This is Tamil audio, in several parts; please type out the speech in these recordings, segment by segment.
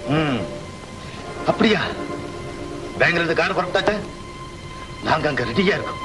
ம். அப்படியா பேங்க்ல இருந்து கார் புறப்பட்டாச்சா நாங்க அங்க ரெடியா இருக்கோம்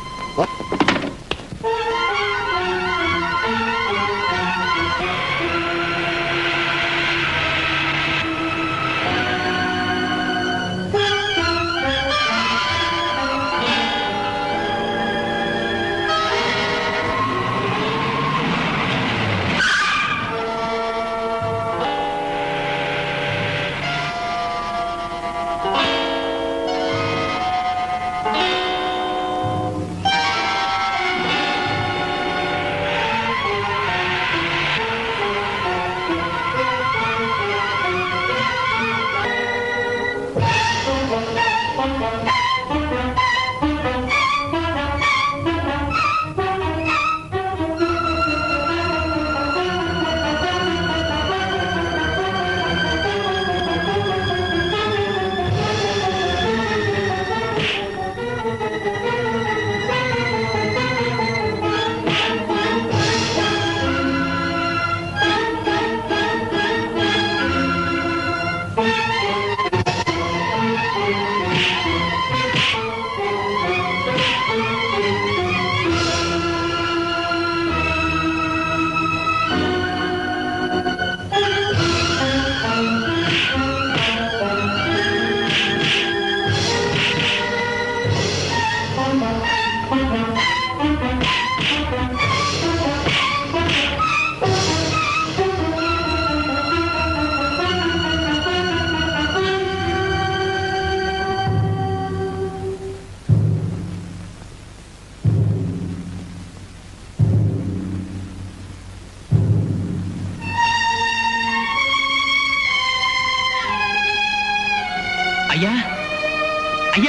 ஐயா ஐயா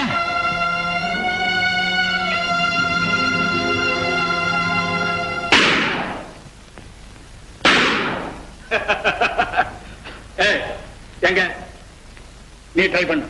ஏய், எங்க நீ ட்ரை பண்ணு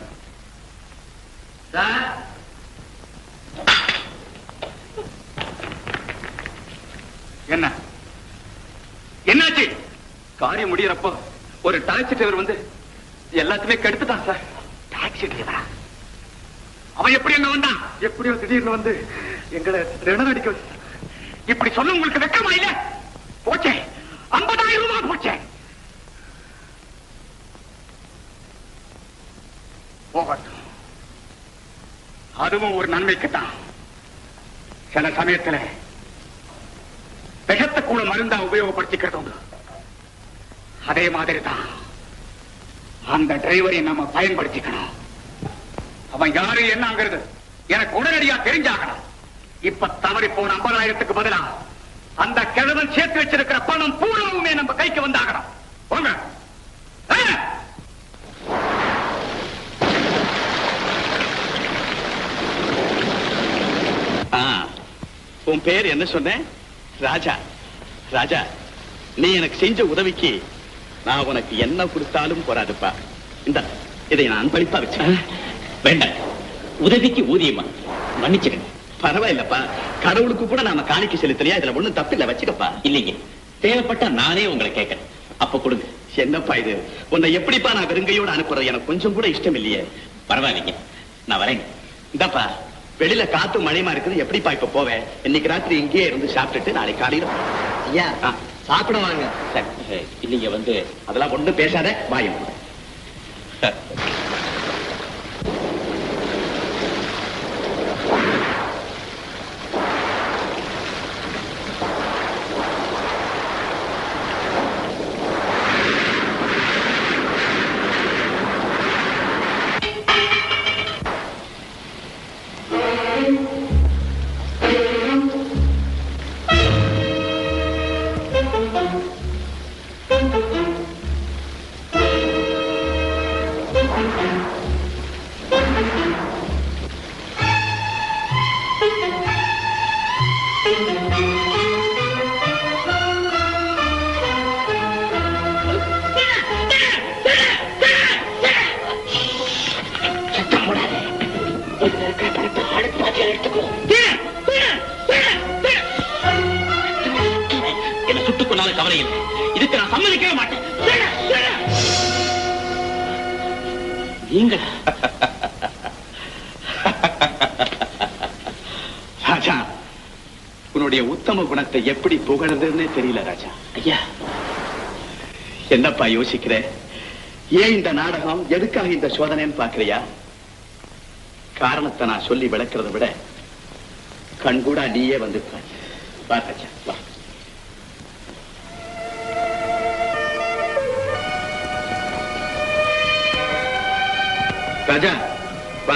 என்ன என்னாச்சு காரியம் முடியறப்போ ஒரு டாக்ஸி டிரைவர் வந்து எல்லாத்தையுமே கெடுத்துட்டான் சார் டாக்ஸி டிரைவரா அவன் எப்படி அங்க வந்தான் எப்படியோ திடீர்னு வந்து எங்களை ரிணம் அடிக்க வச்சு இப்படி சொல்ல உங்களுக்கு வெக்கமா இல்ல போச்சே ஐம்பதாயிரம் ரூபாய் போச்சே போகட்டும் அதுவும் ஒரு நன்மைக்குத்தான் சில சமயத்துல விஷத்தை கூட மருந்தா உபயோகப்படுத்திக்கிறது உண்டு அதே மாதிரி தான் அந்த டிரைவரை நம்ம பயன்படுத்திக்கணும் அவன் யாரு என்னங்கிறது எனக்கு உடனடியா தெரிஞ்சாகணும் இப்ப தவறி போன ஐம்பதாயிரத்துக்கு பதிலா அந்த கிழவன் சேர்த்து வச்சிருக்கிற பணம் பூராவுமே நம்ம கைக்கு வந்தாகணும் போங்க ஆ! ஆ, உன் பேர் என்ன சொன்ன ராஜா ராஜா நீ எனக்கு செஞ்ச உதவிக்கு நான் உனக்கு என்ன கொடுத்தாலும் போராதுப்பா இந்த இதை நான் அன்பளிப்பா வச்சேன் வேண்டாம் உதவிக்கு ஊதியமா மன்னிச்சிடுங்க பரவாயில்லப்பா கடவுளுக்கு கூட நாம காணிக்கை செலுத்தலையா இதுல ஒண்ணும் தப்பில்ல வச்சுக்கப்பா இல்லைங்க தேவைப்பட்டா நானே உங்களை கேட்கறேன் அப்ப கொடுங்க என்னப்பா இது உன்னை எப்படிப்பா நான் வெறுங்கையோட அனுப்புறது எனக்கு கொஞ்சம் கூட இஷ்டம் இல்லையே பரவாயில்லைங்க நான் வரேங்க இந்தாப்பா வெளியில காத்து மழைமா இருக்குது எப்படிப்பா இப்ப போவேன் இன்னைக்கு ராத்திரி இங்கேயே இருந்து சாப்பிட்டுட்டு நாளைக்கு காலையில ஐயா சாப்பிட வாங்க சரி இல்லைங்க வந்து அதெல்லாம் ஒண்ணும் பேசாத வாயும் என்ன சுட்டுக் கொண்டாலும் கவலை இல்லை இதுக்கு நான் சம்மதிக்கவே மாட்டேன் நீங்களா ராஜா உன்னுடைய உத்தம குணத்தை எப்படி புகழறதுன்னே தெரியல ராஜா ஐயா என்னப்பா யோசிக்கிற ஏன் இந்த நாடகம் எதுக்காக இந்த சோதனைன்னு பாக்குறியா காரணத்தை நான் சொல்லி விளக்குறதை விட கண்கூடா நீயே வந்து பாரு. வா ராஜா வா ராஜா வா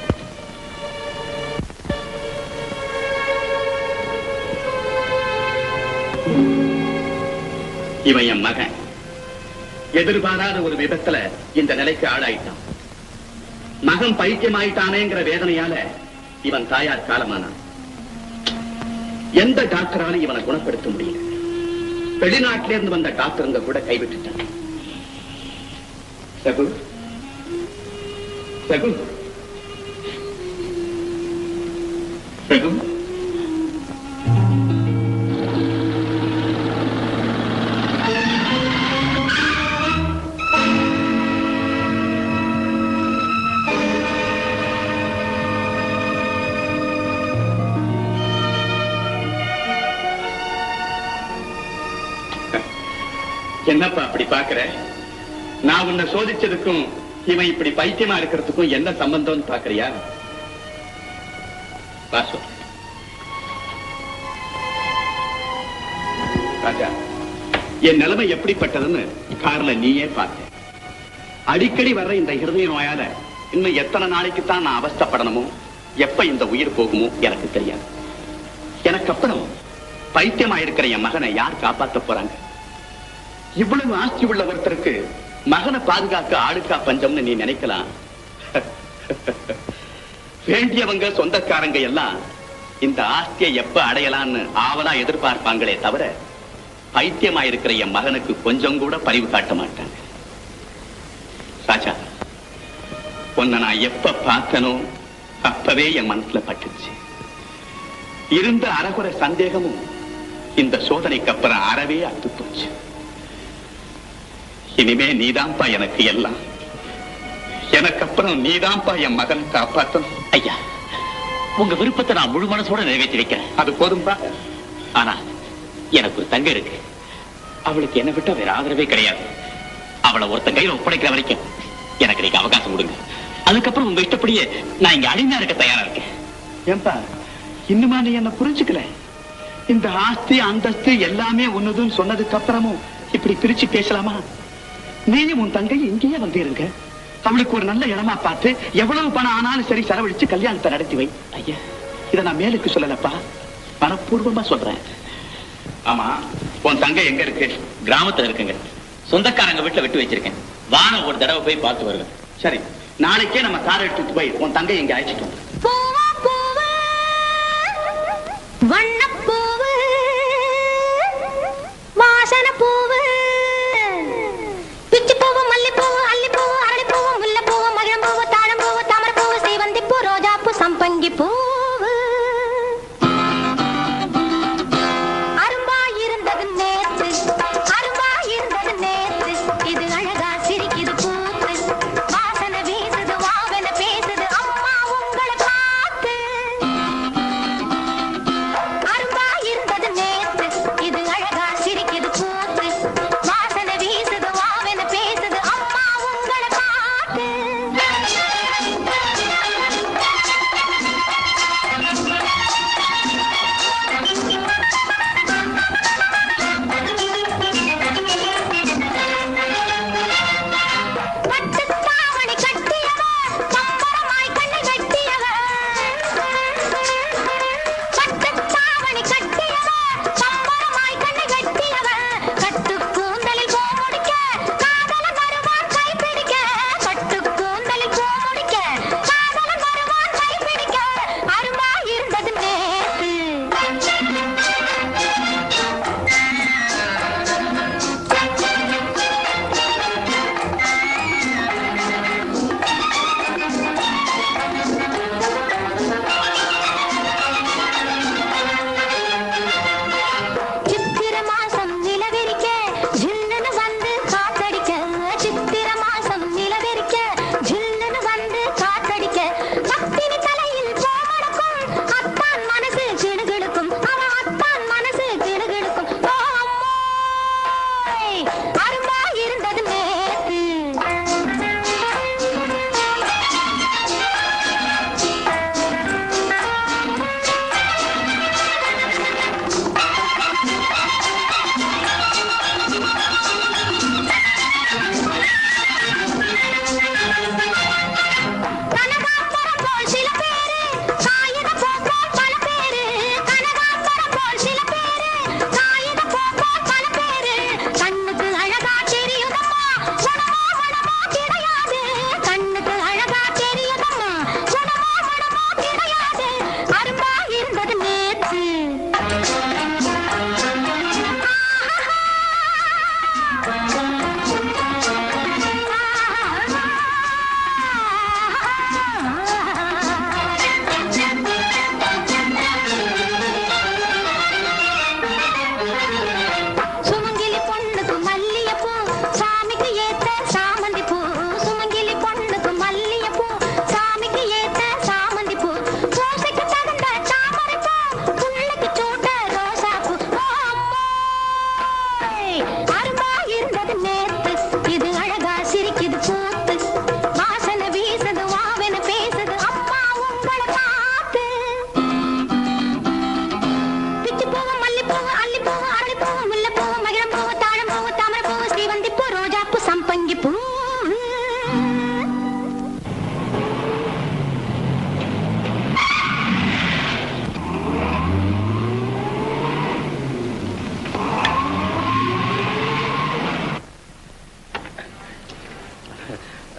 இவன் என் மகன் எதிர்பாராத ஒரு விபத்துல இந்த நிலைக்கு ஆளாயிட்டான் மகன் பைத்தியமாயிட்டானேங்கிற வேதனையால இவன் தாயார் காலமானான் எந்த டாக்டராலும் இவனை குணப்படுத்த முடியல வெளிநாட்டில இருந்து வந்த டாக்டருங்க கூட கைவிட்டுட்டாங்க சகு சகு சகு என்னப்பா அப்படி பாக்குற நான் உன்னை சோதிச்சதுக்கும் இவன் இப்படி பைத்தியமா இருக்கிறதுக்கும் என்ன சம்பந்தம்னு பாக்குறியா வா சொல். ராஜா என் நிலைமை எப்படிப்பட்டதுன்னு கார்ல நீயே பார்த்த அடிக்கடி வர்ற இந்த இருதய நோயால இன்னும் எத்தனை நாளைக்கு தான் நான் அவஸ்தைப்படணுமோ எப்ப இந்த உயிர் போகுமோ எனக்கு தெரியாது எனக்கு அப்புறம் பைத்தியமா இருக்கிற என் மகனை யார் காப்பாத்த போறாங்க இவ்வளவு ஆஸ்தி உள்ள ஒருத்தருக்கு மகனை பாதுகாக்க ஆளுக்கா பஞ்சம்னு நீ நினைக்கலாம் வேண்டியவங்க சொந்தக்காரங்க எல்லாம் இந்த ஆஸ்தியை எப்ப அடையலாம்னு ஆவலா எதிர்பார்ப்பாங்களே தவிர பைத்தியமா இருக்கிற என் மகனுக்கு கொஞ்சம் கூட பரிவு காட்ட மாட்டாங்க ராஜா உன்னை நான் எப்ப பார்த்தனோ அப்பவே என் மனசுல பட்டுச்சு இருந்த அறகுறை சந்தேகமும் இந்த சோதனைக்கு அப்புறம் அறவே அத்து போச்சு இனிமே நீதான்ப்பா எனக்கு எல்லாம் எனக்கு அப்புறம் நீதான்ப்பா என் மகன் காப்பாத்தணும் ஐயா உங்க விருப்பத்தை நான் முழு மனசோட நிறைவேற்றி வைக்கிறேன் அது போதும்பா ஆனா எனக்கு ஒரு தங்கை இருக்கு அவளுக்கு என்ன விட்டா வேற ஆதரவே கிடையாது அவளை ஒருத்தன் கையில ஒப்படைக்கிற வரைக்கும் எனக்கு நீங்க அவகாசம் கொடுங்க அதுக்கப்புறம் உங்க இஷ்டப்படியே நான் இங்க அடிமையா இருக்க தயாரா இருக்கேன் ஏன்பா இன்னுமா நீ என்ன புரிஞ்சுக்கல இந்த ஆஸ்தி அந்தஸ்து எல்லாமே ஒண்ணுதுன்னு சொன்னதுக்கு அப்புறமும் இப்படி பிரிச்சு பேசலாமா நீயும் உன் தங்கை இங்கேயே வந்து இருங்க அவளுக்கு ஒரு நல்ல இடமா பார்த்து எவ்வளவு பணம் ஆனாலும் சரி செலவழிச்சு கல்யாணத்தை நடத்தி வை ஐயா இத நான் மேலுக்கு சொல்லலப்பா மனப்பூர்வமா சொல்றேன் ஆமா உன் தங்கை எங்க இருக்கு கிராமத்துல இருக்குங்க சொந்தக்காரங்க வீட்டுல விட்டு வச்சிருக்கேன் வாரம் ஒரு தடவை போய் பார்த்து வருவேன் சரி நாளைக்கே நம்ம கார் எடுத்துட்டு போய் உன் தங்கை இங்க அழைச்சிட்டு வந்து பூவா பூவு வண்ணப்பூவு வாசன பூவு பிச்சி பூவு மல்லிப்பூவு அல்லிப்பூவு அரளிப்பூவு முல்லைப்பூவு மகிழம்பூவு தாழம்பூவு தாமரைப்பூவு சீவந்திப்பூ ரோஜாப்பூ சம்பங்கி பூவு அரும்பா இருந்தது நேத்து அரும்பா இருந்தது நேத்து இது அழகா சிரிக்குது பூத்து வாசனை வீசுது வாவென பேசுது அம்மா உங்களை பார்த்து அரும்பா இருந்தது நேத்து இது அழகா சிரிக்குது பூத்து வாசனை வீசுது வாவென பேசுது அம்மா உங்களை பார்த்து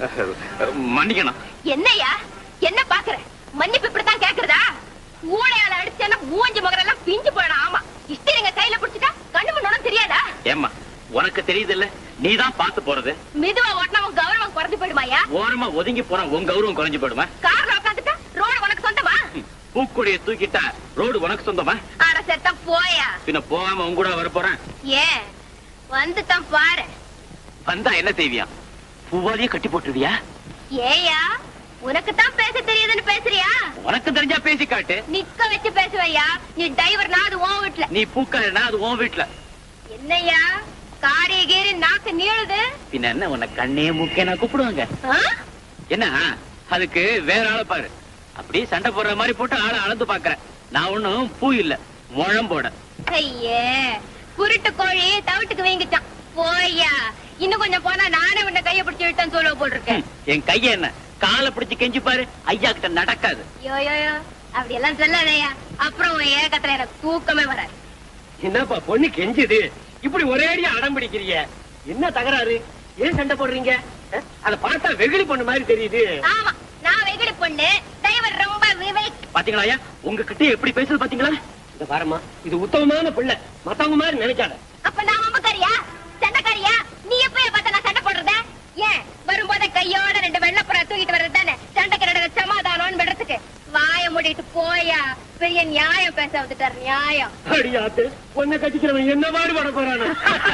மன்னிக்கணும் என்னையா என்ன பாக்குற மன்னிப்பு இப்படித்தான் கேக்குறதா ஊழையால அடிச்சேன்னா மூஞ்சி முகரெல்லாம் பிஞ்சு போயிடும் ஆமா இஸ்திரிங்க கையில பிடிச்சிட்டா கண்ணு முன்னோடும் தெரியாதா ஏம்மா உனக்கு தெரியுது இல்ல நீதான் பார்த்து போறது மெதுவா ஓட்டினா உன் கௌரவம் குறைஞ்சு போயிடுமாயா ஓரமா ஒதுங்கி போனா உன் கௌரவம் குறைஞ்சு போயிடுமா கார்ல உட்காந்துட்டா ரோடு உனக்கு சொந்தமா பூக்குடிய தூக்கிட்டா ரோடு உனக்கு சொந்தமா அட செத்தா போயா பின்ன போகாம உன் கூட வர போறேன் ஏன் வந்துட்டான் பாரு வந்தா என்ன செய்வியா பூவாலேயே கட்டி போட்டுருவியா ஏயா உனக்கு தான் பேச தெரியுதுன்னு பேசுறியா உனக்கு தெரிஞ்சா பேசி காட்டு நிக்க வச்சு பேசுவையா நீ டிரைவர்னா அது உன் வீட்டுல நீ பூக்கலன்னா அது உன் வீட்டுல என்னய்யா காரிய கீரி நாக்கு நீளுது பின்ன என்ன உன்னை கண்ணே மூக்கே நான் கூப்பிடுவாங்க ஆ? என்ன அதுக்கு வேற ஆளை பாரு அப்படியே சண்டை போடுற மாதிரி போட்டு ஆளை அளந்து பாக்குறேன் நான் ஒண்ணும் பூ இல்ல முழம் போட ஐயே குருட்டு கோழி தவிட்டுக்கு வீங்கிச்சான் போய்யா இன்னும் கொஞ்சம் போனா நானே உன்னை கைய பிடிச்சு விட்டேன்னு சொல்லுவ போல் இருக்கேன் என் கைய என்ன காலை பிடிச்சு கெஞ்சி பாரு ஐயா கிட்ட நடக்காது யோ யோ யோ அப்படி எல்லாம் சொல்லாதயா அப்புறம் உன் ஏக்கத்துல எனக்கு தூக்கமே வராது என்னப்பா பொண்ணு கெஞ்சுது இப்படி ஒரே அடியா அடம் பிடிக்கிறீங்க என்ன தகராறு ஏன் சண்டை போடுறீங்க அஹ், அத பார்த்தா வெகுளி பொண்ணு மாதிரி தெரியுது ஆமா நான் வெகுளி பொண்ணு டிரைவர் ரொம்ப விவேக் பாத்தீங்களா ஐயா உங்க கிட்ட எப்படி பேசுது பாத்தீங்களா இந்த பாரும்மா இது உத்தமமான பிள்ளை மத்தவங்க மாதிரி நினைக்காத அப்ப நான் அம்பக்காரியா சண்டைக்காரியா நீ எப்ப பார்த்த நான் சண்டை போடுறத ஏன் வரும்போது கையோட ரெண்டு வெள்ளப்புறா தூக்கிட்டு வர்றது தானே சண்டைக்கு நடந்த சமாதானம்னு விடுறதுக்கு வாய மூடிட்டு போயா பெரிய நியாயம் பேச வந்துட்டார் நியாயம் அடியாத்து பொண்ணை கட்டிக்கிறவன் என்ன பாடுபட போறானா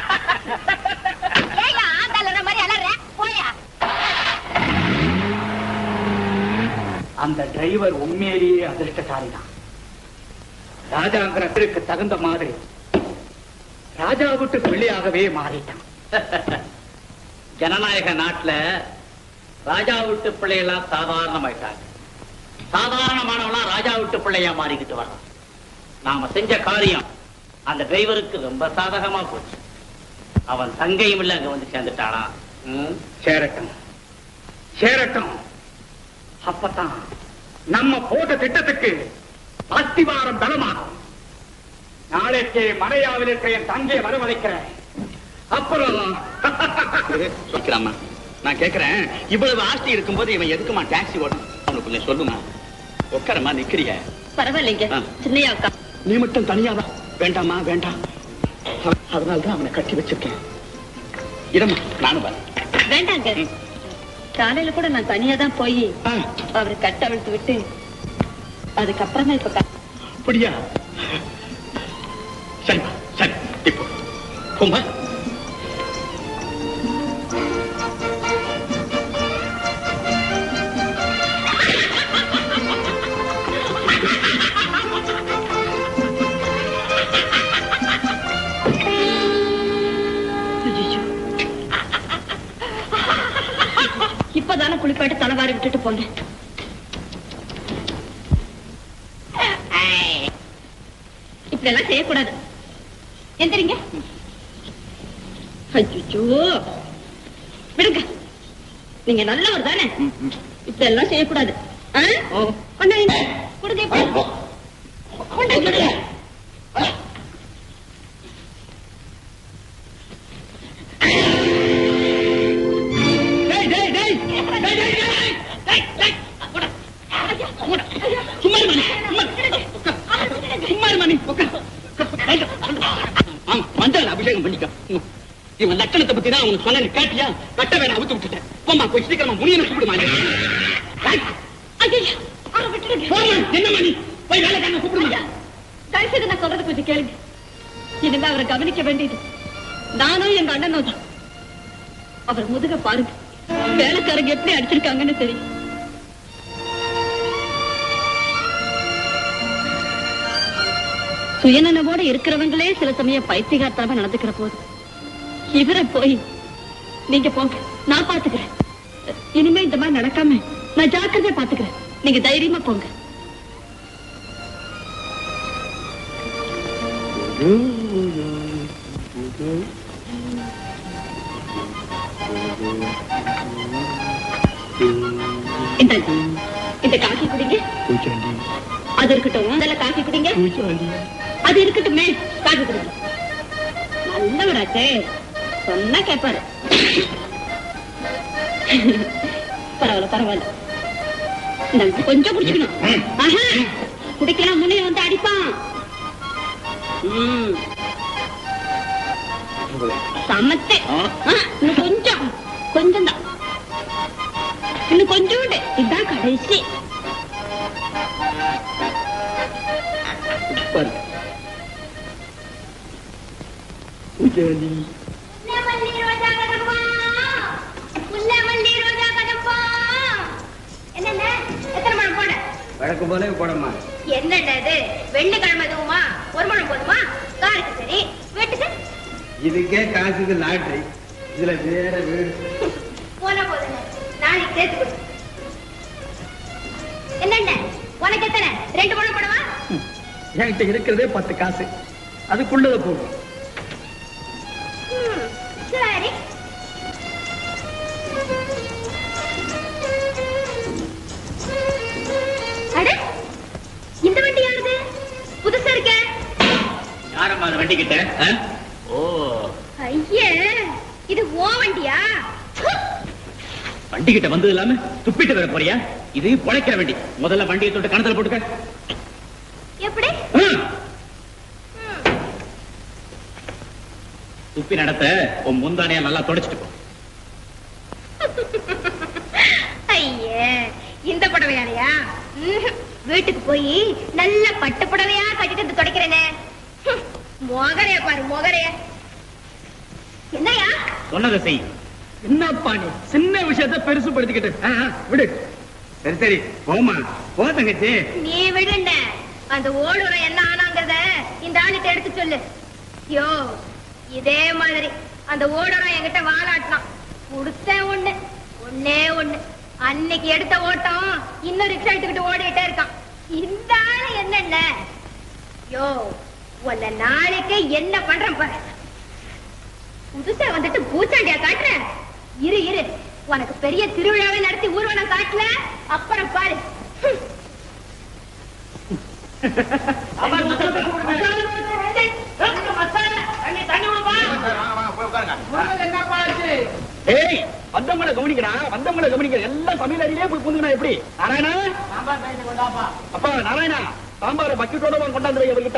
ஏயா ஆந்தாள மாதிரி அலற போயா அந்த டிரைவர் உண்மையிலேயே அதிர்ஷ்டசாலி தான் ராஜாங்கிற பேருக்கு தகுந்த மாதிரி ராஜா விட்டு பிள்ளையாகவே மாறிட்டான் ஜனநாயக நாட்டுல ராஜா விட்டு பிள்ளையெல்லாம் சாதாரணமாயிட்டாங்க சாதாரணமானவெல்லாம் ராஜா விட்டு பிள்ளையா மாறிக்கிட்டு வர்றான் நாம செஞ்ச காரியம் அந்த டிரைவருக்கு ரொம்ப சாதகமா போச்சு அவன் தங்கையும் இல்ல அங்க வந்து சேர்ந்துட்டானா ம்? சேரட்டும் சேரட்டும் அப்பதான் நம்ம போட்ட திட்டத்துக்கு அஸ்திவாரம் பலமாகும் நாளைக்கே மலையாவில் இருக்கிற என் தங்கையை வரவழைக்கிறேன் அப்புறம் சொல்லிக்கிறாமா நான் கேக்குறேன் இவ்வளவு ஆஸ்தி இருக்கும்போது இவன் எதுக்குமா டாக்ஸி ஓடணும் அவனுக்கு கொஞ்சம் சொல்லுமா உட்காரமா நிக்கிறிய பரவாயில்லைங்க ஆ. சின்னையா அக்கா நீ மட்டும் தனியாவா வேண்டாமா வேண்டாம் அதனாலதான் அவனை கட்டி வச்சிருக்கேன் இடமா நானும் வரேன் வேண்டாங்க காலையில கூட நான் தனியா தான் போய் ஆ, அவரை கட்ட அவிழ்த்து விட்டு அதுக்கப்புறம் தான் இப்ப க- அப்படியா சரிம்மா சரி இப்போ போமா இப்பதானே குளிப்பாட்டு தலைவாரி விட்டுட்டு போனேன் இப்படி எல்லாம் செய்யக்கூடாது எந்திரிங்க அச்சோ விடுங்க நீங்க நல்லவர் தானே இப்படி எல்லாம் செய்யக்கூடாது ஆ? அண்ணா, இங்க. கொடுங்க இப்படி. கொண்டாங்க, கொடுங்க. டேய், டேய், டேய், டேய், டேய், டேய், டேய், டேய், போடா. போடா. சும்மா இரு மணி, சும்மா இரு. உட்கார். சும்மா இரு மணி, உட்கார். உட்கார். ஆமா, மஞ்சள் அபிஷேகம் பண்ணிக்க ம். இவன் லட்சணத்தை பத்தி தான் அவனுக்கு சொன்ன கேட்டியா கட்ட வேணா அவுத்து விட்டுட்டேன் போமா போய் சீக்கிரமா முனியனை கூப்பிடுமா ஐயையோ, அவரை விட்டுடுங்க. போமா என்ன மணி போய் வேலைக்காரனை கூப்பிடுமா தயவு செய்து நான் சொல்றது கொஞ்சம் கேளுங்க இனிமே அவரை கவனிக்க வேண்டியது நானும் எங்க அண்ணனும் தான் அவர் முதுக பாருங்க வேலைக்காரங்க எப்படி அடிச்சிருக்காங்கன்னு தெரியும் சுயநனவோட இருக்கிறவங்களே சில சமயம் பைத்தியகார்த்தமா நடந்துக்கிற போது இவரை போய் நீங்க போங்க நான் பாத்துக்கிறேன் இனிமே இந்த மாதிரி நடக்காம நான் ஜாக்கிரதையா பாத்துக்கிறேன் நீங்க தைரியமா போங்க இந்த இந்த காஃபி குடிங்க அது இருக்கட்டும் அதெல்லாம் காஃபி குடிங்க அது இருக்கட்டுமே காஃபி குடிங்க நல்லவராச்சே சொன்னா கேட்பாரு பரவாயில்ல பரவாயில்ல இந்தாங்க, கொஞ்சம் குடிச்சுக்கணும் ஆஹா, குடிக்கலாம் முன்னே வந்து அடிப்பான் ம். சமத்து ஆ, இன்னும் கொஞ்சம் கொஞ்சம் தான் இன்னும் கொஞ்சோண்டு இதான் கடைசி முல்லைமல்லி ரோஜா கதம்பா முல்லைமல்லி ரோஜா கதம்பா என்னென்ன எத்தனை மணம் போட வழக்கு போல போடமா என்னென்ன இது வெள்ளிக்கிழமை எதுவுமா ஒரு மணம் போதுமா காருக்கு சரி வீட்டுக்கு இதுக்கே காசுக்கு லாட்டரி இதுல வேற வீடு போன போதுங்க நாளைக்கு சேர்த்து கொடு என்னென்ன உனக்கு எத்தனை ரெண்டு மணம் போடவா என்கிட்ட இருக்கிறதே பத்து காசு அதுக்குள்ளத போகும் ம், சரி அட இந்த வண்டி யாருது புதுசா இருக்க யாரம்மா அந்த வண்டி கிட்ட ஆ? ஓ ஐயே இது ஓ வண்டியா வண்டி கிட்ட வந்தது இல்லாம துப்பிட்டு வர போறியா இது பொழைக்கிற வண்டி முதல்ல வண்டியை தொட்டு கணத்துல போட்டுக்க எப்படி ஆ. துப்பி நடத்த உன் முந்தானையா நல்லா தொடச்சிட்டு போ ஐயே இந்த புடவையாலையா ம்ஹும். வீட்டுக்கு போய் நல்ல பட்டு புடவையா கட்டிட்டு வந்து துடைக்கிறேனே ஹம். மொகரைய பாரு மொகரைய என்னையா சொன்னதை செய் என்னப்பா நீ சின்ன விஷயத்த பெருசுபடுத்திக்கிட்டு ஆ, ஆ, விடு சரி சரி போமா போ தங்கச்சி நீ விடுண்ட அந்த ஓடுறம் என்ன ஆனாங்கிறத இந்த ஆளுக்கு எடுத்து சொல்லு யோ இதே மாதிரி அந்த ஓடுறம் என்கிட்ட வாலாட்டினான் கொடுத்தேன் ஒண்ணு ஒண்ணே ஒண்ணு அன்னைக்கு எடுத்த ஓட்டம் இன்னும் ரிக்ஷா எடுத்துக்கிட்டு ஓடிட்டே இருக்கான் இந்த ஆளு என்னென்ன யோ உன்னை நாளைக்கு என்ன பண்றேன் பாரு புதுசா வந்துட்டு பூச்சாண்டியா காட்டுறேன் இரு இரு உனக்கு பெரிய திருவிழாவை நடத்தி ஊர்வலம் காட்டல அப்புறம் பாரு ஹம். ஏய் வந்தவங்கள கவனிக்கிறா வந்தவங்கள கவனிக்கிற எல்லாம் சமையல் அறையிலே போய் புந்துனா எப்படி நாராயணா அப்பா நாராயணா சாம்பார் பக்கெட்டோட வாங்க கொண்டாந்து இவர்கிட்ட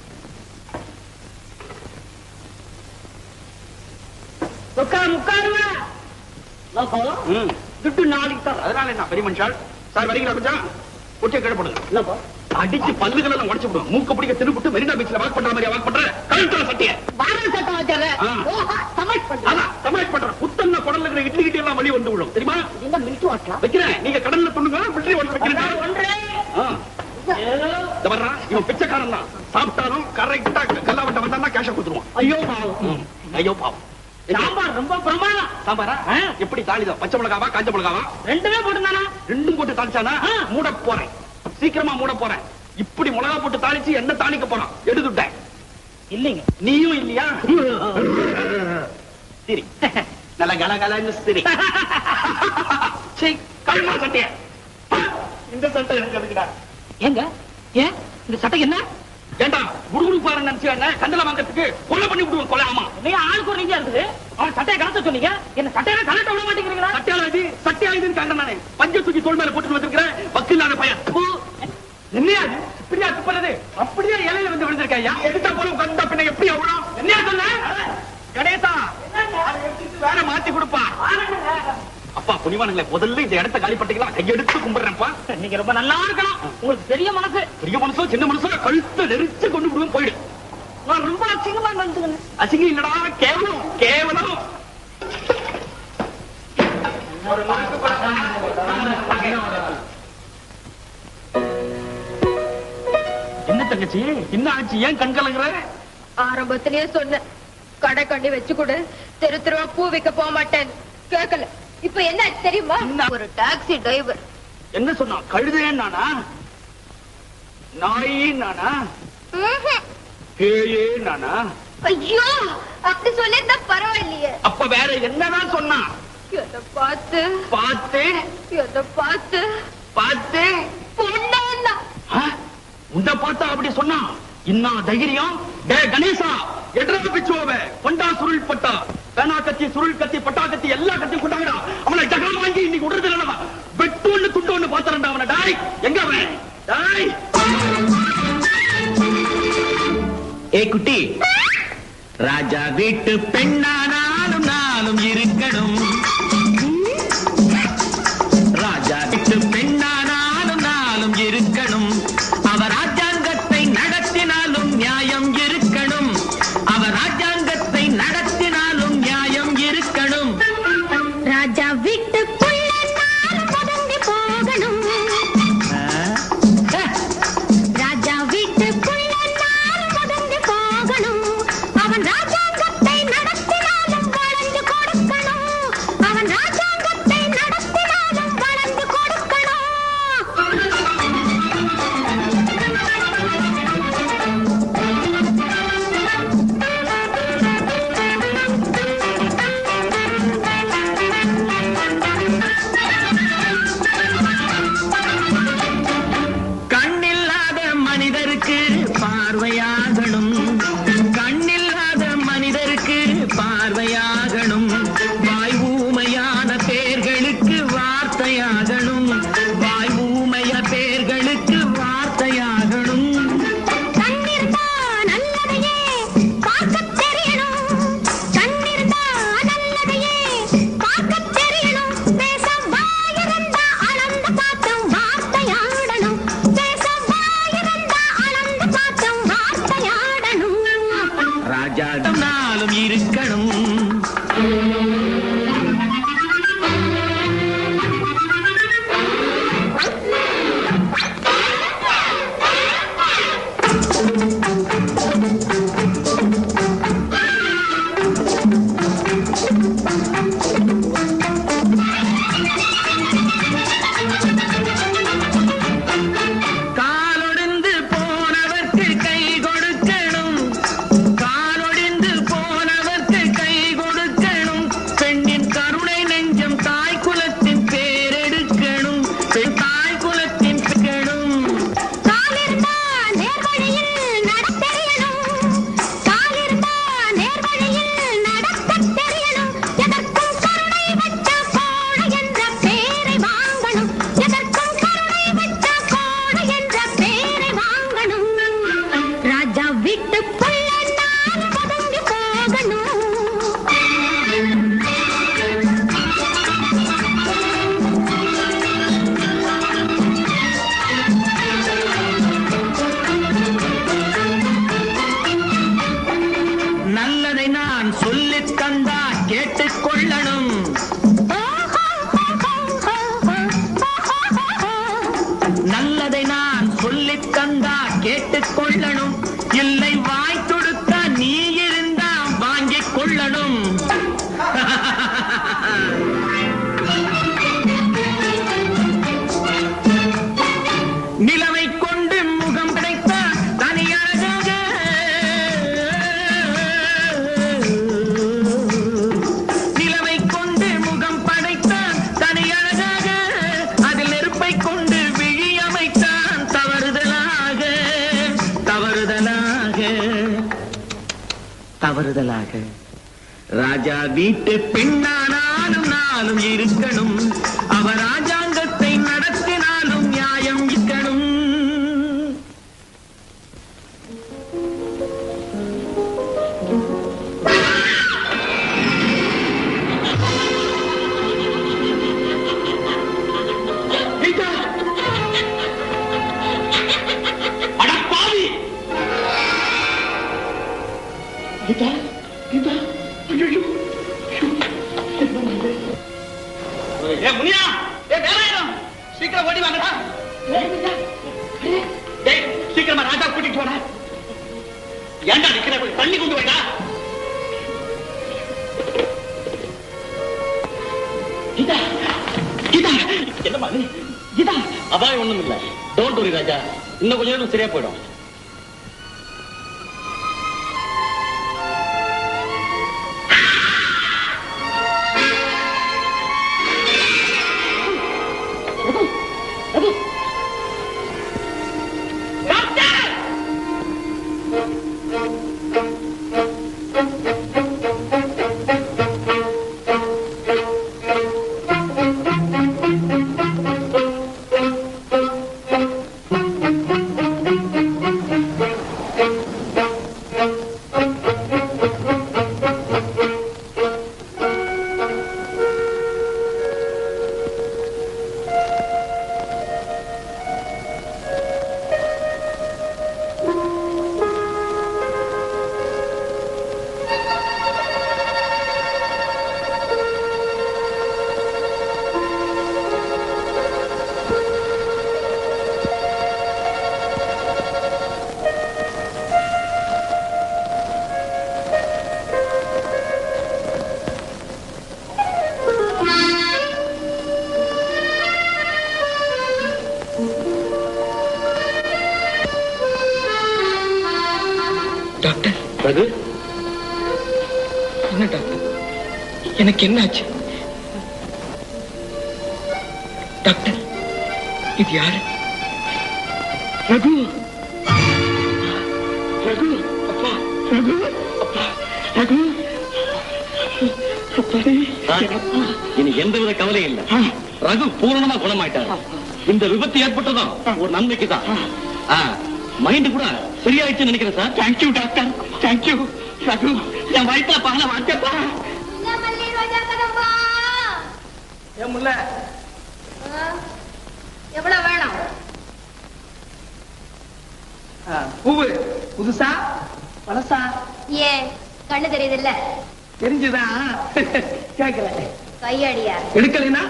உட்கார் உட்காருவா ம். துட்டு நாளைக்கு தான் அதனால என்ன பெரிய மனுஷால் சார் வரீங்களா கொஞ்சம் குட்டியை கிடப்படுங்க இல்லப்பா அடிச்சு பல்லுகள் எல்லாம் உடைச்சு விடும் மூக்க பிடிக்க திருப்பிட்டு மெரினா பீச்ல வாக் பண்ற மாதிரி வாக் பண்ற கழுத்துல சட்டிய வாரம் சட்டம் வச்சாரு ஆ. சமைச்சு பண்ற அதான் தமிழ் பண்ற புத்தன்ன குடல்ல இருக்கிற இட்லி கிட்டி எல்லாம் வழி வந்து விடும் தெரியுமா இந்த மில்ட்டு வாட்டலாம் வைக்கிறேன் நீங்க கடல்ல துண்ணுங்க மிலிட்டரி ஒன்று வைக்கிறேன் ஒன்றே ஆ. இந்த வர்றான் இவன் பிச்சைக்காரன் தான் சாப்பிட்டாலும் கரெக்டா கல்லாவட்ட வந்தான்னா கேஷ கொடுத்துருவான் ஐயோ பாவம் ம். ஐயோ பாவம் சாம்பார் ரொம்ப பிரமாதம் சாம்பாரா ஆ. எப்படி தாளிதம் பச்சை மிளகாவா காஞ்ச மிளகாவா ரெண்டுமே போட்டுதானா ரெண்டும் போட்டு தாளிச்சானா மூட போறேன் சீக்கிரமா மூட போறேன் இப்படி மிளகா போட்டு தாளிச்சு என்ன தாளிக்க போறான் எடுத்துட்டேன் இல்லைங்க நீயும் இல்லையா சரி நல்ல கலகலன்னு சரி சரி கல்மா சட்டைய இந்த சட்டை எனக்கு எதுக்குடா ஏங்க ஏன் இந்த சட்டை என்ன ஏண்டா குடுகுடு பாரு நினைச்சு கண்டல வாங்கறதுக்கு கொலை பண்ணி விடுவோம் கொலை ஆமா நீங்க ஆளுக்கு ஒரு நீங்க இருக்குது அவன் சட்டையை கலத்த சொன்னீங்க என்ன சட்டையை கலட்ட விட மாட்டேங்கிறீங்களா சட்டையால இது சட்டையா இதுன்னு கண்ட நானே பஞ்ச தூக்கி தோல் மேல போட்டு வந்திருக்கிறேன் வக்கில்லாத பையன் தூ. என்னையா இது? இப்படியா துப்புறது அப்படியே இலையில வந்து விழுந்திருக்கையா எடுத்தா போல உட்கார்ந்தா பின்ன எப்படி அவ்வளோ என்னையா சொன்ன கணேசா அதை எடுத்துட்டு வேற மாத்தி கொடுப்பா அப்பா புனிவானுங்களே முதல்ல இந்த இடத்த காலி பண்ணிக்கலாம் கையெடுத்து கும்பிடுறேன்ப்பா நீங்க ரொம்ப நல்லா இருக்கலாம் உங்களுக்கு பெரிய மனசு பெரிய மனுஷோ சின்ன மனுஷோ கழுத்தை நெரிச்சு கொண்டு விடுவோம் போயிடு நான் ரொம்ப அசிங்கமா நடந்துக்கணும் அசிங்கம் இல்லடா கேவலம் கேவலம் என்ன தங்கச்சி என்ன ஆச்சு ஏன் கண் கலங்குற ஆரம்பத்திலேயே சொன்னேன் கடை கண்டி வச்சு கொடு தெரு தெருவா பூ விற்க போக மாட்டேன் கேட்கல இப்ப என்ன ஆச்சு தெரியுமா ஒரு டாக்ஸி டிரைவர் என்ன சொன்னா கழுதேன் நானா நாயே நானா பேயே நானா ஐயோ அப்படி சொல்லிருந்தா பரவாயில்லையே அப்ப வேற என்னதான் சொன்னா எதை பார்த்து பார்த்து எதை பார்த்து பார்த்து பொண்ணா ஆ? உன்னை பார்த்தா அப்படி சொன்னா இன்னா தைரியம் டே கணேசா எட்ரா பிச்சுவவ கொண்டா சுருள் பட்டா பேனா கத்தி சுருள் கத்தி பட்டா கத்தி எல்லா கத்தியும் கொண்டாங்கடா அவனை ஜகம் வாங்கி இன்னைக்கு விடுறது இல்லடா டாய் எங்க அவன் டாய் ஏ குட்டி ராஜா வீட்டு பெண்ணானாலும் நானும் இருக்கணும் ராஜா வீட்டு பெண்ணானாலும் நானும் இருக்கணும் அவ ராஜாங்கத்தை நடத்தினாலும் நியாயம் இருக்கணும் அவ ராஜாங்கத்தை நடத்தினாலும் நியாயம் இருக்கணும் ராஜா வீட்டு புள்ள நானும் பதுங்கி போகணும் ராஜா வீட்டு புள்ள நானும் பதுங்கி போகணும் அவன் ராஜாங்கத்தை நடத்தினாலும் வளைஞ்சு கொடுக்கணும் அவன் ராஜாங்கத்தை நடத்தினாலும் வளைஞ்சு கொடுக்கணும் கண்ணில்லாத மனிதருக்கு பார்வையாகணும் கண்ணில்லாத மனிதருக்கு பார்வையாகணும் வாய் ஊமையான பேர்களுக்கு வார்த்தையாகணும் வாய் ஊமைய பேர்களுக்கு வார்த்தையாகணும் கண்ணிருந்தா நல்லதையே பார்க்கத் தெரியணும் கண்ணிருந்தா நல்லதையே பார்க்கத் தெரியணும் பேச வாயிருந்தா அளந்து பார்த்தும் வார்த்தையாடணும் பேச வாயிருந்தா அளந்து பார்த்தும் வார்த்தையாடணும் ராஜா நாளும் இருக்கணும் காலொடிந்து போனவர்க்கு கை கொடுக்கணும் காலொடிந்து போனவர்க்கு கை கொடுக்கணும் பெண்ணின் கருணை நெஞ்சம் தாய் குலத்தின் பேரெடுக்கணும் பெண் தாய் குலத்தின் பெண்ணும் காலிருந்தா நேர்வழியில் நடத் தெரியணும் காலிருந்தா நேர்வழியில் நடக்கத் தெரியணும் எதற்கும் கருணை வச்ச கோடை என்ற பேரை வாங்கணும் எதற்கும் கருணை வச்ச கோடை என்ற பேரை வாங்கணும் ராஜா வீட்டு புள்ள நானும் பதுங்கி போகணும் நல்லதை நான் சொல்லித் தந்தா கேட்டுக்கொள்ளணும் நல்லதை நான் சொல்லித் தந்தா கேட்டுக்கொள்ளணும் இல்லை வாய் கொடுத்தா நீ இருந்தா வாங்கிக் கொள்ளணும் நிலவை கொண்டு முகம் கிடைத்த தனியழகாக நிலவை கொண்டு முகம் படைத்தான் தனியழகாக அதில் நெருப்பை கொண்டு விழி அமைத்தான் தவறுதலாக தவறுதலாக தவறுதலாக ராஜா வீட்டு பெண்ணானாலும் நாளும் இருக்கணும் அவ ராஜாங்கத்தை நடத்தினாலும் நியாயம் இருக்கணும் அட பாவி கீதா கீதா ஐயோ ஏ முனியா ஏ வேலாயுதம் சீக்கிரம் ஓடி வாங்கடா டேய் சீக்கிரமா ராஜா கூட்டிட்டு போடா ஏன்டா நிக்கிற போய் தண்ணி கொண்டு போய்டா கீதா கீதா என்னம்மா நீ கீதா அதான் ஒண்ணும் இல்ல டோன்ட் வரி ராஜா இன்னும் கொஞ்ச நேரம் சரியா போயிடும் ரகு என்ன டாக்டர் எனக்கு என்ன ஆச்சு டாக்டர் இது யாரு ரகு ரகு அப்பா ரகு அப்பா ரகு அப்பாடி இனி எந்தவித கவலையும் இல்ல ரகு பூரணமா குணமாயிட்டார் இந்த விபத்து ஏற்பட்டதும் ஒரு நன்மைக்கு தான் மைண்ட் கூட சரியாயிடுச்சுன்னு நினைக்கிறேன் sir thank you doctor thank you Raghu என் வயிற்றுல பால வாட்டப்பா ஏன் முல்ல எவ்வளவு வேணும் பூவு புதுசா பழசா ஏன் கண்ணு தெரியுதுல்ல தெரிஞ்சுதான் கேட்கல கையடியா எடுக்கலைன்னா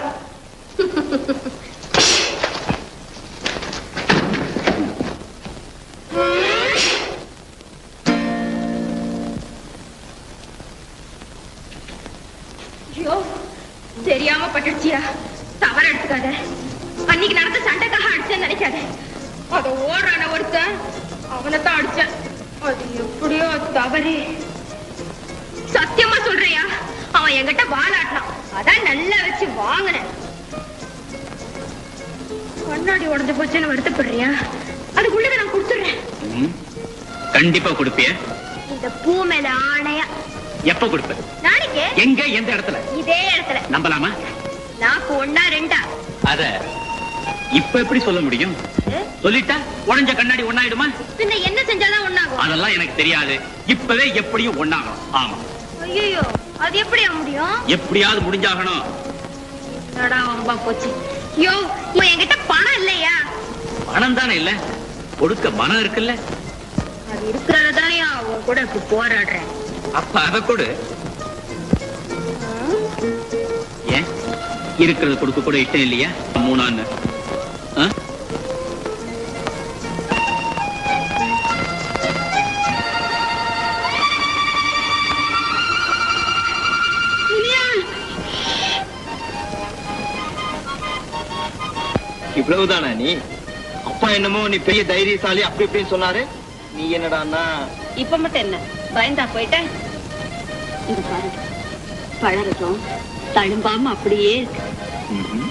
ஐயோ தெரியாம பட்டுடுச்சியா தவற எடுத்துக்காத அன்னைக்கு நடந்த சண்டைக்காக அடிச்சேன்னு நினைக்காத அத ஓடுறான ஒருத்தன் அவனைத்தான் அடிச்சேன் அது எப்படியோ தவறு சத்தியமா சொல்றியா அவன் என்கிட்ட வாலாட்டினான் அதான் நல்லா வச்சு வாங்கினேன் கண்ணாடி உடஞ்சு போச்சுன்னு வருத்தப்படுறியா அதுக்குள்ள நான் கொடுத்துடுறேன் கண்டிப்பா கொடுப்பிய இந்த பூ மேல ஆணையா எப்ப கொடுப்ப நாளைக்கு எங்க எந்த இடத்துல இதே இடத்துல நம்பலாமா நாக்கு ஒன்னா ரெண்டா அத இப்ப எப்படி சொல்ல முடியும் சொல்லிட்டா உடைஞ்ச கண்ணாடி ஒண்ணாயிடுமா பின்ன என்ன செஞ்சாதான் ஒண்ணாகும் அதெல்லாம் எனக்கு தெரியாது இப்பவே எப்படியும் ஒண்ணாகும் ஆமா ஐயோ அது எப்படி ஆக முடியும் எப்படியாவது முடிஞ்சாகணும் என்னடா வம்பா போச்சு யோ இப்போ என்கிட்ட பணம் இல்லையா பணம் தானே இல்ல கொடுக்க மனம் இருக்குல்ல அது இருக்கிறதான் உன் கூட இப்ப போராடுறேன் அப்ப அத கொடு ஏன் இருக்கிறது கொடுக்க கூட இஷ்டம் இல்லையா மூணான்னு ஆ? இவ்வளவுதானா நீ அப்பா என்னமோ நீ பெரிய தைரியசாலி அப்படி இப்படின்னு சொன்னாரு நீ என்னடான்னா இப்ப மட்டும் என்ன பயந்தா போயிட்டேன் இது பாருங்க பழரசம் தழும்பாம அப்படியே இருக்கு ம்ஹும்.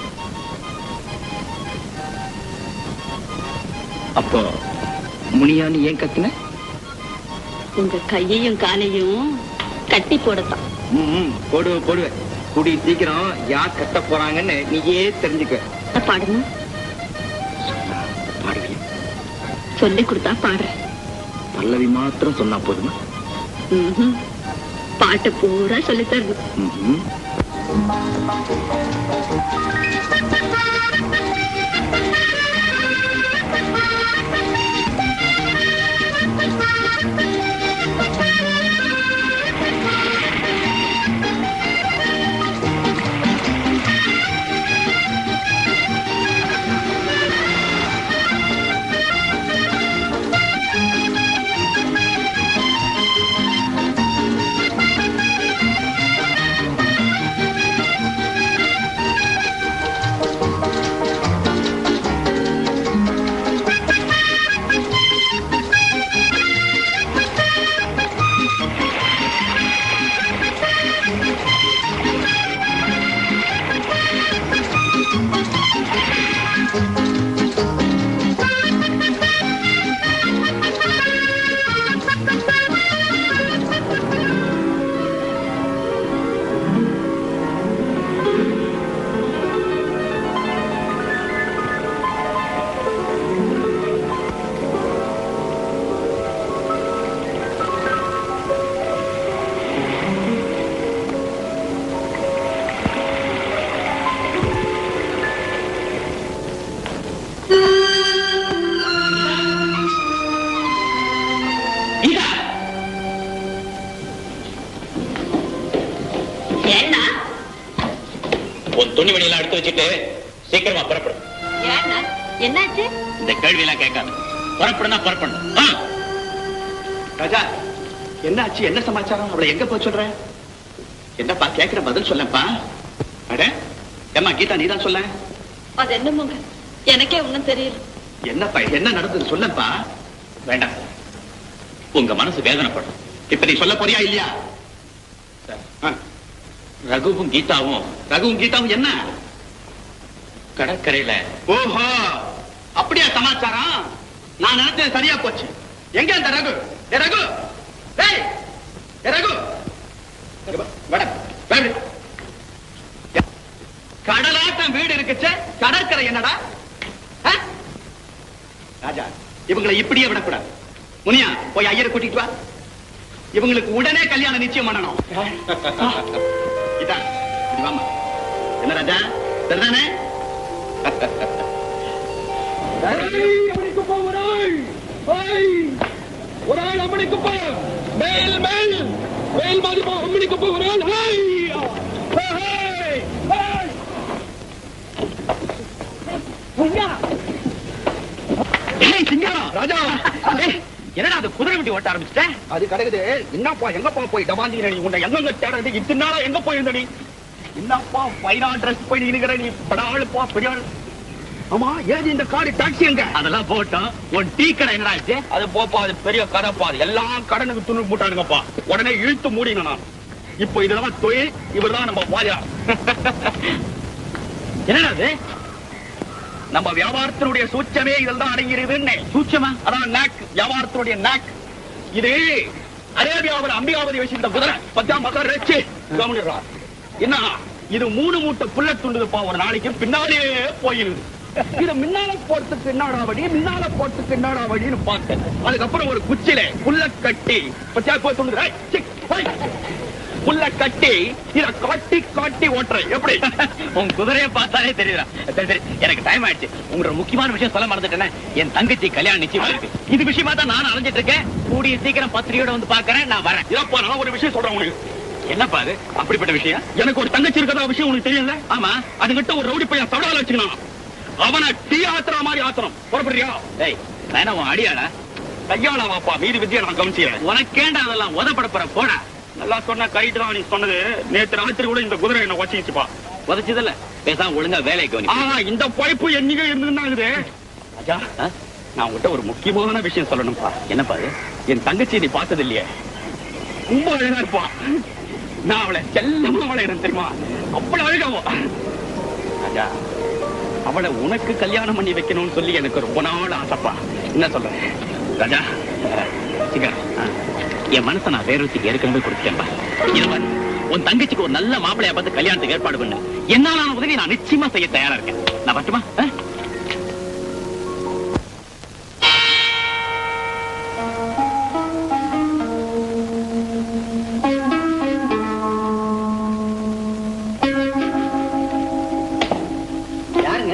அப்போ முனியான்னு ஏன் கத்துன உங்க கையையும் காலையும் கட்டி போடத்தான் ம் போடு போடுவேன் கூடி சீக்கிரம் யார் கட்ட போறாங்கன்னு நீயே தெரிஞ்சுக்க பாடணும் பாடுவியா சொல்லி கொடுத்தா பாடுறேன் பல்லவி மாத்திரம் சொன்னா போதுமா ம்ஹும். பாட்டு பூரா சொல்லி தரணும் ம்ஹும். ஏன்னா உன் துணிமணியெல்லாம் எடுத்து வச்சுட்டு சீக்கிரமா புறப்படு ஏன்னா என்னாச்சு இந்த கேள்வி எல்லாம் கேட்காத புறப்படுனா புறப்படணும் ஆ. ராஜா என்னாச்சு என்ன சமாச்சாரம் அவளை எங்க போய் சொல்ற என்னப்பா கேக்குற பதில் சொல்லப்பா அட ஏம்மா கீதா நீதான் சொல்ல அது என்னமோங்க எனக்கே ஒண்ணும் தெரியல என்னப்பா என்ன நடந்தது சொல்லப்பா வேண்டாம் உங்க மனசு வேதனைப்படும் இப்ப நீ சொல்ல போறியா இல்லையா ஆ, ரகுவும் கீதாவும் ரகுவும் கீதாவும் என்ன கடற்கரையில ஓஹோ அப்படியா சமாச்சாரம் நான் நினைச்சது சரியா போச்சு எங்க அந்த ரகு ஏ ரகு டேய் ஏ ரகு இங்க வா, வாடா, வா இப்படி. கடலாட்டம் வீடு இருக்குச்சே கடற்கரை என்னடா ஆ? ராஜா இவங்களை இப்படியே விடக்கூடாது முனியா போய் ஐயரை கூட்டிட்டு வா இவங்களுக்கு உடனே கல்யாணம் நிச்சயம் பண்ணணும் இதான் இப்படி வாம்மா. என்ன ராஜா சரிதானே ஒரு ஆள் அம்மனுக்கு போ மேல் மேல் மேல் மாதிரி போ அம்மனுக்கு போ ஒரு ஆள் ஹாய் ஹாய் ஹாய் ஏய் சிங்காரம் ராஜா ஏய், என்னடா அது குதிரை வண்டி ஓட்ட ஆரம்பிச்சிட்ட அது கிடைக்குது என்னப்பா எங்கப்பா போய் டபாந்தீங்க நீ உன்னை எங்க தேடுறது இத்தனை நாளா எங்க போயிருந்த நீ என்னப்பா பைனா ட்ரெஸ் போய் நிக்கிற நீ படாளுப்பா பெரிய ஆளு. ஆமா ஏது இந்த காடு டாக்ஸி எங்க அதெல்லாம் போட்டோம் உன் டீ கடை என்னடா ஆச்சு அது போப்பா அது பெரிய கதைப்பா அது எல்லா கடனுக்கு துணு போட்டானுங்கப்பா உடனே இழுத்து மூடிங்க நான் இப்போ இதெல்லாம் தொழில் இவர்தான் நம்ம வாயா என்னடா அது நம்ம வியாபாரத்தினுடைய சூச்சமே இதில் தான் அடங்கியிருக்குன்னு சூச்சமா அதான் நாக் வியாபாரத்தினுடைய நாக் இது அரேபியாவில் அம்பிகாவதி வச்சிருந்த குதிரை பத்தாம் பக்கம் ரச்சு கவனிடுறா என்ன இது மூணு மூட்டை புல்ல துண்டுதுப்பா ஒரு நாளைக்கு பின்னாலே போயிருது இது முன்னால போறதுக்கு என்னடா வழி முன்னால போறதுக்கு என்னடா வழின்னு பார்த்தேன் அதுக்கப்புறம் ஒரு குச்சில புல்ல கட்டி பச்சா போய் துண்டுது ஏய், சீ, போய். புல்ல கட்டி இத காட்டி காட்டி ஓட்டுறேன் எப்படி உன் குதிரையை பார்த்தாலே தெரியுதா சரி சரி எனக்கு டைம் ஆயிடுச்சு உங்களோட முக்கியமான விஷயம் சொல்ல மறந்துட்டேனே என் தங்கச்சி கல்யாணம் நிச்சயமா இருக்கு இது விஷயமா தான் நான் அலைஞ்சிட்டு இருக்கேன் கூடிய சீக்கிரம் பத்திரிகையோட வந்து பாக்குறேன் நான் வரேன் இதப்பா நான் ஒரு விஷயம் சொல்றேன் உனக்கு என்னப்பா அது அப்படிப்பட்ட விஷயம் எனக்கு ஒரு தங்கச்சி இருக்கதா விஷயம் உனக்கு தெரியல ஆமா அதுகிட்ட ஒரு ரவுடி பையன் சவடால வச்சுக்கணும் அவனை டீ ஆத்துற மாதிரி ஆத்தணும் புறப்படுறியா டேய் நான் என்ன உன் அடியாடா கையாள வாப்பா மீதி வித்தியா நான் கவனிச்சுக்கிறேன் உனக்கேண்டா அதெல்லாம் உதப்பட போற போடா நல்லா சொன்ன கைட்டு தான் நீ சொன்னது நேத்து ராத்திரி கூட இந்த குதிரை என்ன வச்சுச்சுப்பா உதச்சதில்ல பேசாம ஒழுங்கா வேலைக்கு ஆ கவனி இந்த பைப்பு என்னைக்கு இருந்துருந்தாங்குது ராஜா ஆ? நான் உங்ககிட்ட ஒரு முக்கியமான விஷயம் சொல்லணும்ப்பா என்னப்பா அது என் தங்கச்சி நீ பார்த்தது இல்லையே ரொம்ப அழகா இருப்பா நான் அவளை செல்லமா வளையிறேன் தெரியுமா அவ்வளவு அழகாவோ ராஜா அவளை உனக்கு கல்யாணம் பண்ணி வைக்கணும்னு சொல்லி எனக்கு ரொம்ப நாள் ஆசைப்பா என்ன சொல்ற ராஜா சிகரம் என் மனசை நான் வேற ஒருத்திக்கு ஏற்கனவே கொடுத்துட்டேன்பா இது பாரு, உன் தங்கச்சிக்கு ஒரு நல்ல மாப்பிளைய பார்த்து கல்யாணத்துக்கு ஏற்பாடு பண்ணு என்னாலான உதவி நான் நிச்சயமா செய்ய தயாரா இருக்கேன் நான் பட்டுமா யாருங்க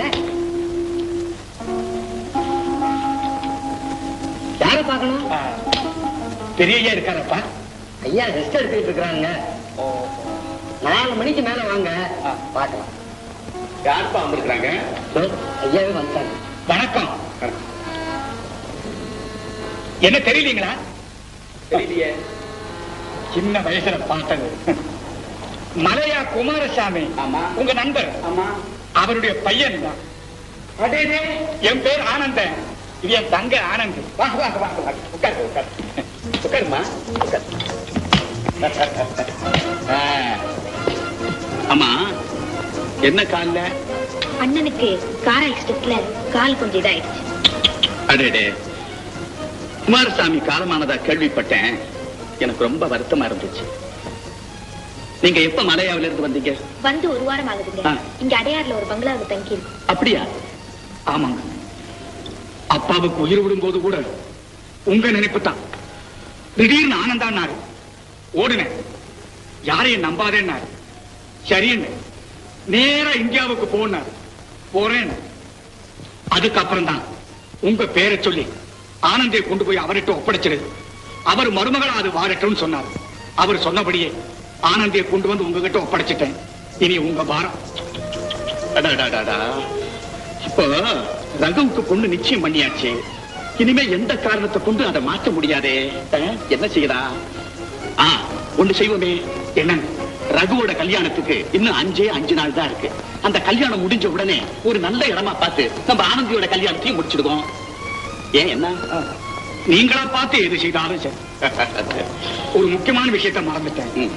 யார பார்க்கணும் பெரிய ஐயா இருக்காரப்பா ஐயா ரெஸ்ட் எடுத்துக்கிட்டு இருக்கிறாங்க நாலு மணிக்கு மேல வாங்க பார்க்கலாம் யாருப்பா வந்திருக்கிறாங்க சரி, ஐயாவே வந்துட்டாங்க வணக்கம் என்ன தெரியலீங்களா தெரியலையே சின்ன வயசுல பார்த்தது மலையா குமாரசாமி ஆமா உங்க நண்பர் ஆமா அவருடைய பையன் தான் அடேடே என் பேர் ஆனந்தன் இது என் தங்க ஆனந்த் வாங்க வாங்க வாங்க வாங்க உட்காரு உட்காரு உட்காருமா உட்காரு ஆ. ஆமா என்ன கால்ல அண்ணனுக்கு கார் ஆக்சிடென்ட்ல கால் கொஞ்சம் இதாயிடுச்சு அடேடே குமாரசாமி காலமானதா கேள்விப்பட்டேன் எனக்கு ரொம்ப வருத்தமா இருந்துச்சு நீங்க எப்ப மலையாவில இருந்து வந்தீங்க வந்து ஒரு வாரம் ஆகுதுங்க ஆ. இங்க அடையாறுல ஒரு பங்களாவில் தங்கி இருக்கு அப்படியா ஆமாங்க அப்பாவுக்கு உயிர் விடும்போது கூட உங்க நினைப்பு தான் திடீர்னு ஆனந்தான்னாரு ஓடுனேன் யாரையும் நம்பாதேன்னாரு சரின்னு நேரா இந்தியாவுக்கு போனாரு போறேன் அதுக்கப்புறம் தான் உங்க பேரை சொல்லி ஆனந்தை கொண்டு போய் அவர்கிட்ட ஒப்படைச்சிரு அவர் மருமகளா அது வாரட்டும்னு சொன்னார் அவர் சொன்னபடியே ஆனந்தியை கொண்டு வந்து உங்ககிட்ட ஒப்படைச்சிட்டேன் இனி உங்க பாரம் அடாடாடாடா. இப்போ ரகுவுக்கு பொண்ணு நிச்சயம் பண்ணியாச்சு இனிமே எந்த காரணத்தை கொண்டு அதை மாற்ற முடியாதே அஹ், என்ன செய்யறா ஆ ஒண்ணு செய்வோமே என்ன ரகுவோட கல்யாணத்துக்கு இன்னும் அஞ்சே அஞ்சு நாள் தான் இருக்கு அந்த கல்யாணம் முடிஞ்ச உடனே ஒரு நல்ல இடமா பார்த்து நம்ம ஆனந்தியோட கல்யாணத்தையும் முடிச்சிடுவோம் ஏன் என்ன நீங்களா பார்த்து எது செய்தாலும் சரி ஒரு முக்கியமான விஷயத்தை மறந்துட்டேன் ம்.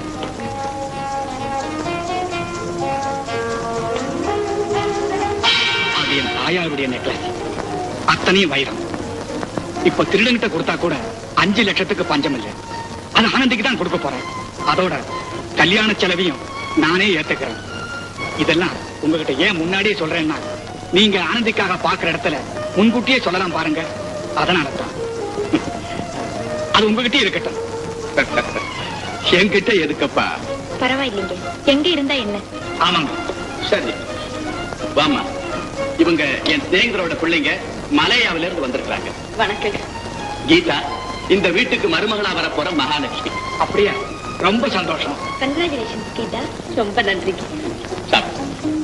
அது என் தாயாருடைய நெக்லஸ் அத்தனையும் வைரம் இப்ப திருடங்கிட்ட கொடுத்தா கூட அஞ்சு லட்சத்துக்கு பஞ்சம் இல்லை அது ஆனந்திக்கு தான் கொடுக்க போறேன் அதோட கல்யாண செலவையும் நானே ஏத்துக்கிறேன் இதெல்லாம் உங்ககிட்ட ஏன் முன்னாடியே சொல்றேன்னா நீங்க ஆனந்திக்காக பாக்குற இடத்துல முன்கூட்டியே சொல்லலாம் பாருங்க அதனால தான் அது உங்ககிட்டயே இருக்கட்டும் என்கிட்ட எதுக்கப்பா பரவாயில்லைங்க எங்க இருந்தா என்ன ஆமாங்க சரி வாமா இவங்க என் சிநேகிதரோட பிள்ளைங்க மலையாவில இருந்து வந்திருக்காங்க வணக்கம் கீதா இந்த வீட்டுக்கு மருமகளா வரப்போற மகாலட்சுமி அப்படியா ரொம்ப சந்தோஷம் கங்க்ராச்சுலேஷன்ஸ் கீதா ரொம்ப நன்றிங்க சாப்பிடு.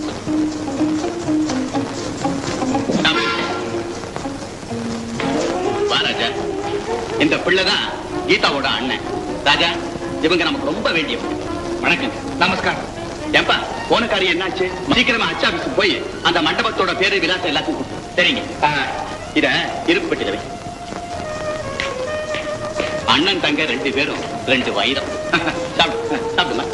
சாப்பிடு. வா ராஜா இந்த பிள்ளைதான் கீதாவோட அண்ணன் ராஜா இவங்க நமக்கு ரொம்ப வேண்டியவங்க வணக்கம் நமஸ்காரம் ஏப்பா போன காரியம் என்னாச்சு சீக்கிரமா அச்சா ஆபீஸுக்கு போய் அந்த மண்டபத்தோட பேரு விலாசம் எல்லாத்தையும் கொடுத்து. சரிங்க ஆ, இத இருப்பு பெட்டியில வை அண்ணன் தங்க ரெண்டு பேரும் ரெண்டு வைரம் சாப்பிடு சாப்பிடுமா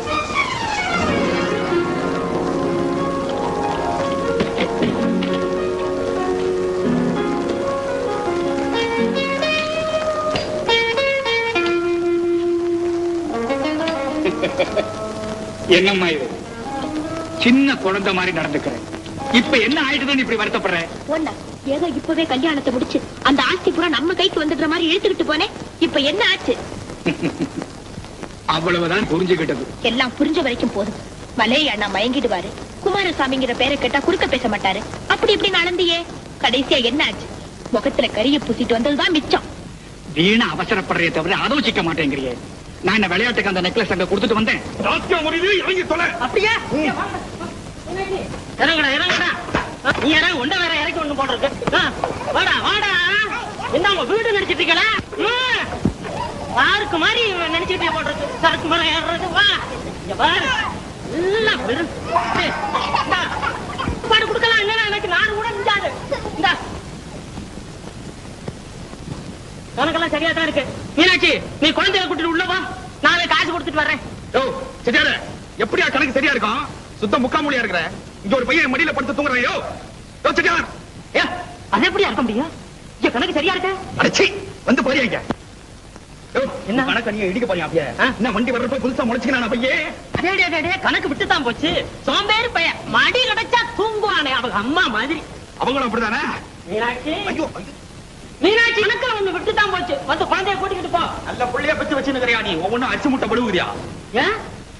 என்னம்மா இது சின்ன குழந்தை மாதிரி நடந்துக்கிறேன் இப்ப என்ன ஆயிடுதுன்னு இப்படி வருத்தப்படுற ஒண்ணா ஏதோ இப்பவே கல்யாணத்தை முடிச்சு அந்த ஆஸ்தி பூரா நம்ம கைக்கு வந்துடுற மாதிரி இழுத்துக்கிட்டு போனேன் இப்ப என்ன ஆச்சு அவ்வளவுதான் புரிஞ்சுகிட்டது எல்லாம் புரிஞ்ச வரைக்கும் போதும் மலைய அண்ணா மயங்கிடுவாரு குமாரசாமிங்கிற பேரை கேட்டா குறுக்க பேச மாட்டாரு அப்படி இப்படி நடந்தியே கடைசியா என்ன ஆச்சு முகத்துல கரிய பூசிட்டு வந்ததுதான் மிச்சம் வீணா அவசரப்படுறே தவிர ஆலோசிக்க மாட்டேங்கிறியே நான் என்ன விளையாட்டுக்கு அந்த நெக்லஸ் அங்க கொடுத்துட்டு வந்தேன் ராத்தியம் முடியுது இறங்கி தொலை அப்படியா இறங்குடா இறங்குடா நீ இறங்க உண்ட வேற இறக்கி ஒண்ணு போட்டிருக்கு ஆ, வாடா வாடா என்ன உங்க வீடு நடிச்சிட்டு இருக்கல யாருக்கு மாதிரி நினைச்சிட்டே போட்டிருக்கு சரக்கு மேல ஏறுறது வா இங்க பாரு எல்லாம் வெறும் ஏய், இந்தா, சாப்பாடு கொடுக்கலாம் இல்லைன்னா எனக்கு நாடு கூட மிஞ்சாது இந்தா கணக்கெல்லாம் சரியா தான் இருக்கு மீனாட்சி நீ குழந்தைய கூட்டிட்டு உள்ள வா நாளை காசு கொடுத்துட்டு வர்றேன் யோ சரியாத எப்படியா கணக்கு சரியா இருக்கும் சுத்த முக்காமொழியா இருக்கிற இங்க ஒரு பையன் மடியில படுத்து தூங்குறான் யோ யோ சரியார் ஏ, அது எப்படியா இருக்க முடியும் இங்க கணக்கு சரியா இருக்க அடச்சி வந்து போறியா இங்க யோ என்ன? என்ன கணக்கு நீ இடிக்க போறியா அப்படியே ஆ? என்ன வண்டி வர்றப்ப புதுசா முளைச்சுக்கிறான பையன் அடே, அடே, அடே, அடே, கணக்கு விட்டு தான் போச்சு சோம்பேறி பையன் மடி கிடைச்சா தூங்குவானே அவங்க அம்மா மாதிரி அவங்களும் அப்படிதானே மீனாட்சி ஐயோ ஐயோ. மீனாட்சி கணக்கு ஒண்ணு விட்டு தான் போச்சு வந்து குழந்தைய கூட்டிக்கிட்டு போ நல்ல புள்ளைய பத்தி வச்சுன்னுக்கிறியா நீ ஒவ்வொன்றும் அரிசி முட்டை படுவுறியா ஏன்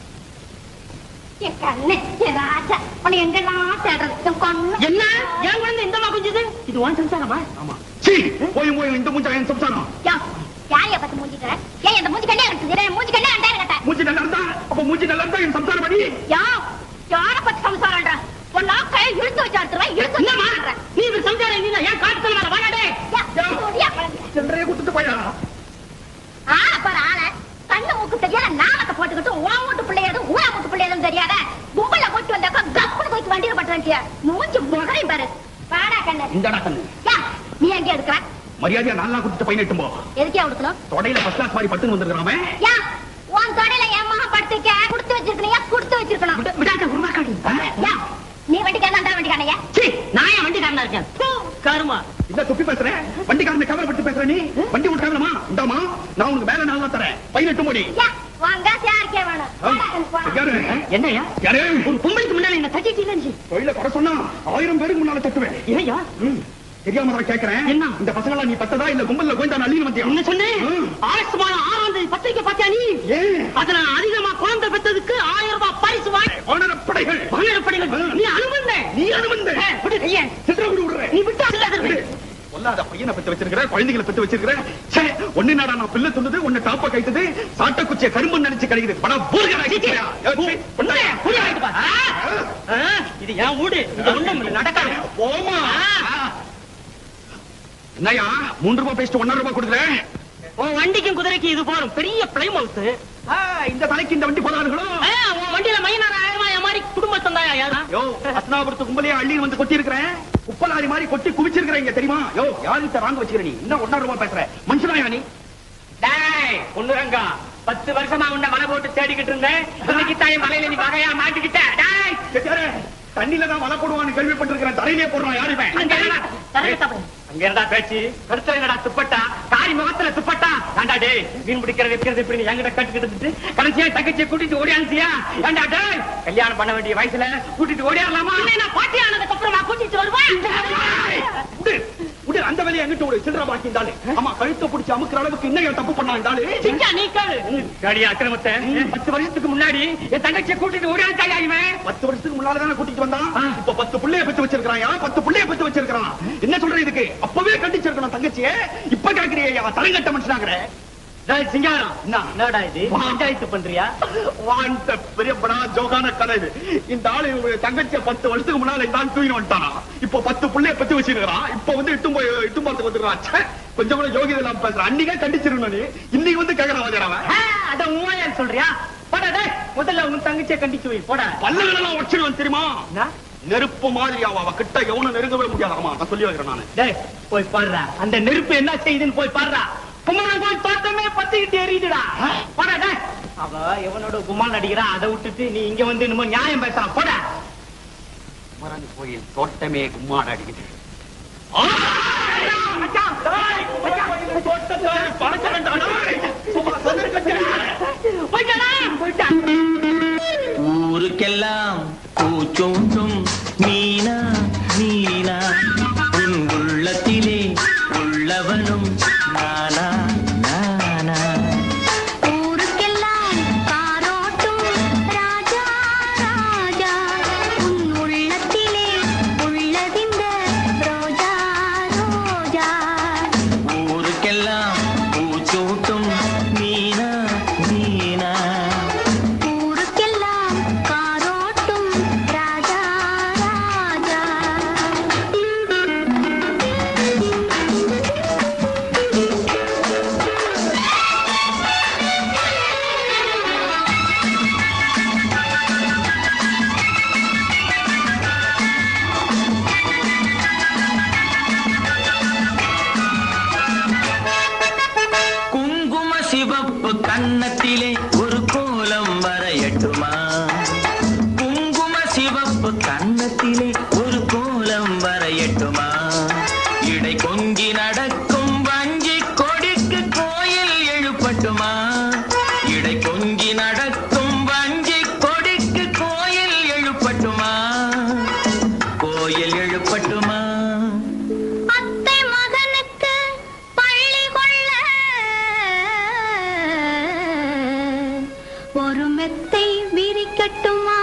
என் கண்ணு என் ராஜா உன்னை எங்கெல்லாம் தேடுறது கண்ணு என்ன என் குழந்தை இந்த குஞ்சுது இது உன் சம்சாரமா ஆமா சீ போய் போய் இந்த மூஞ்சா என் சம்சாரம் யா யாரைய பார்த்து மூஞ்சிக்கிற ஏன் இந்த மூஞ்சி கண்ணே இருக்குது என் மூஞ்சி கண்ணே அண்டாரு கட்ட மூஞ்சி நல்லா இருந்தா அப்ப மூஞ்சி நல்லா இருந்தா என் சம்சாரம் படி யா யார பத்தி சம்சாரம்ன்ற உன் கை இழுத்து வச்சு அடுத்துருவேன் இழுத்து என்னம்மா வச்சு நீ இப்படி சம்சாரம் நீ ஏன் காட்டு மேல வாடாடே சென்றைய குத்துட்டு போயா ஆள பாரு ஆள கண்ணு மூக்கு தெரியாத நாளத்தை போட்டுக்கிட்டு உன் வீட்டு பிள்ளையாது ஊரா வீட்டு பிள்ளையாதும் தெரியாத கும்பல போட்டு வந்தாக்கா கப்புனு போய் வண்டியில பட்டுறாங்க மூஞ்சி முகரையும் பாரு பாடா கண்ணு இந்தடா கண்ணு யா நீ எங்க எடுக்கிற மரியாதையா நல்லா குத்துட்டு பையன் எட்டும் போ எதுக்கே கொடுக்கணும் தொடையில ஃபர்ஸ்ட் கிளாஸ் மாதிரி பட்டுன்னு வந்திருக்காமே யா உன் தொடையில என் மகா படுத்துக்க கொடுத்து வச்சிருக்கணும் கொடுத்து வச்சிருக்கணும் விடாக்க உருவாக்காடு யா நீ வண்டிக்காரன் அந்த வண்டிக்கானையா சீ நான் ஏன் வண்டிக்காரனா இருக்கேன் தூ, கருமா இந்த துப்பி பேசுறேன் வண்டிக்காரனை கவலை பட்டு பேசுற நீ வண்டி விட்டாங்களமா இந்தாமா நான் உனக்கு வேலை நல்லா தரேன் பையன் எட்டு மணி யா உன் காசு யாருக்கே வேணும் போடா கண்ணு, போடா. யாரு என்னய்யா யாரு ஒரு பொம்பளைக்கு முன்னால என்ன தட்டிட்டீங்க தொழில குறை சொன்னா ஆயிரம் பேருக்கு முன்னால தட்டுவேன் ஏய்யா ம், தெரியாம தான் கேக்குறேன் என்ன? இந்த பசங்களா நீ பத்ததா இல்ல கும்பல்ல கோயந்தா அள்ளின்னு வந்தியா என்ன சொன்னேன் ம். ஆகஸ்ட் மாதம் ஆறாம் தேதி பத்திரிக்கை பாத்தியா நீ ஏன் அதுல அதிகமா குழந்தை பெற்றதுக்கு ஆயிரம் ரூபாய் பரிசு வாங்கி வானரப்படைகள் பணியிடப்படிகள் நீ அனுமந்த நீ அனுமந்த சித்திர விடு விடுறேன் நீ விட்டா இல்லாத பொல்லாத பையனை பத்து வச்சிருக்கிற குழந்தைகளை பத்து வச்சிருக்கிற ச்சே, ஒண்ணு நாடா நான் பிள்ளை சொன்னது ஒண்ணு டாப்ப கைத்தது சாட்ட குச்சிய கரும்பு நினைச்சு கிடைக்குது பட இது என் வீடு இங்க ஒண்ணும் நடக்காது போமா என்னையா மூன்று ரூபாய் பேசிட்டு ஒன்னா ரூபாய் கொடுக்குறேன் உன் வண்டிக்கும் குதிரைக்கு இது போறோம் பெரிய பிளைம் ஹவுஸ் இந்த தலைக்கு இந்த வண்டி போதானுங்களோ உன் வண்டியில மைனார் ஆயிரமா என் மாதிரி குடும்பத்தம் தான் யாரா யோ அஸ்னாபுரத்து கும்பலையா அள்ளி வந்து கொட்டி இருக்கிறேன் குப்பலாரி மாதிரி கொட்டி குவிச்சிருக்கிறீங்க தெரியுமா யோ யாருக்கிட்ட வாங்க வச்சுக்கிற நீ இன்னும் ஒன்னா ரூபாய் பேசுற மனுஷனா நீ டேய் பொண்ணுரங்கா பத்து வருஷமா உன்னை மலை போட்டு தேடிக்கிட்டு இருந்தேன் இன்னைக்கு தாய் மலையில நீ வகையா மாட்டிக்கிட்ட டேய் செட்டியாரே, தண்ணியில தான் வலை போடுவான்னு கேள்விப்பட்டிருக்கிறேன் தலையிலே போடுறான் யாருமே அங்க என்னடா? அங்க என்னடா பேச்சு கருத்துல என்னடா துப்பட்டா காரி முகத்துல துப்பட்டா ஏண்டா டேய் மீன் பிடிக்கிறது வைக்கிறது இப்படி நீ என்கிட்ட கட்டுக்கிட்டு இருந்துட்டு கடைசியா தங்கச்சியை கூட்டிட்டு ஓடியாந்துச்சியா ஏண்டா டேய் கல்யாணம் பண்ண வேண்டிய வயசுல கூட்டிட்டு ஓடியாரலாமா நான் பாட்டி ஆனதுக்கு அப்புறமா கூட்டிட்டு விடு, விடு, அந்த வேலையை எங்கிட்ட ஒரு சில்லற பாக்கி இருந்தாலே ஆமா கழுத்தை பிடிச்சி அமுக்குற அளவுக்கு இன்னும் ஏன் தப்பு பண்ணா இருந்தாலே சிங்கா நீ கேளு காடியா அக்கிரமத்தை பத்து வருஷத்துக்கு முன்னாடி என் தங்கச்சியை கூட்டிட்டு ஓடியாந்துச்சா இவன் பத்து வருஷத்துக்கு முன்னால தானே கூட்டிட்டு வந்தான் இப்ப பத்து புள்ளைய பெத்து வச்சிருக்கான் பத்து புள்ளைய பெத்து வச்சிருக்கான் என்ன சொல்ற இதுக்கு அப்பவே கண்டிச்சிருக்கணும் தங்கச்சியே இப்ப கேக்குறியா தலைங்கட்ட மனுஷனாங்கிற டேய் சிங்காரம் என்ன? என்னடா இது பஞ்சாயத்து பண்றியா வாண்ட பெரிய படா ஜோகான கதை இது இந்த ஆளு இவங்க தங்கச்சிய பத்து வருஷத்துக்கு முன்னால இந்த ஆள் தூக்கி வந்துட்டானா இப்ப பத்து புள்ளைய பத்தி வச்சிருக்கான் இப்ப வந்து இட்டும் போய் இட்டும் பார்த்து வந்துடுறான் ச்சே, கொஞ்சம் கூட யோகிதை இல்லாம பேசுறான் அன்னைக்கே கண்டிச்சிருக்கணும் நீ இன்னைக்கு வந்து கேக்குறான் வாஜராவன் ஆ, அத உண்மையா சொல்றியா போடா டேய் முதல்ல உன் தங்கச்சியை கண்டிச்சு வை போடா பல்லுகளெல்லாம் வச்சிருவான் தெரியுமா என்ன? நெருப்பு மாதிரி அவ அவ கிட்ட எவனும் நெருங்கவே முடியாது ஆமா நான் சொல்லி வைக்கிறேன் நானு டேய் போய் பாடுறா அந்த நெருப்பு என்ன செய்யுதுன்னு போய் பாடுறா குமாரன் போய் தோட்டமே பத்திக்கிட்டு எரியுதுடா போடா டேய் அவ எவனோட குமான் அடிக்கிறா அதை விட்டுட்டு நீ இங்க வந்து என்னமோ நியாயம் பேசலாம் போடா குமரன் கோயில் தோட்டமே கும்மாட அடிக்குது மச்சான், டேய், மச்சான், போயிட்டானா? போயிட்டான். ஊருக்கெல்லாம் பூச்சூட்டும் மீனா மீனா உன் உள்ளத்திலே உள்ளவனும் நானா நானா ஊருக்கெல்லாம் காரோட்டும் ராஜா ராஜா உன் உள்ளத்திலே உள்ளதிந்த ரோஜா ரோஜா ஊருக்கெல்லாம் பூச்சூட்டும் மீனா மீனா ஊருக்கெல்லாம் காரோட்டும் ராஜா ராஜா குங்கும சிவப்பு கன்னத்திலே ஒரு கோலம் வரையட்டுமா குங்கும சிவப்பு கன்னத்திலே ஒரு கோலம் வரையட்டுமா இடை கொங்கி நடக்கும் வஞ்சி கொடிக்கு கோயில் எழுப்பட்டுமா இடை கொங்கி நடக்கும் வஞ்சி கொடிக்கு கோயில் எழுப்பட்டுமா கோயில் எழுப்பட்டுமா அத்தை மகனுக்கு பள்ளி கொள்ள ஒரு மெத்தை விரிக்கட்டுமா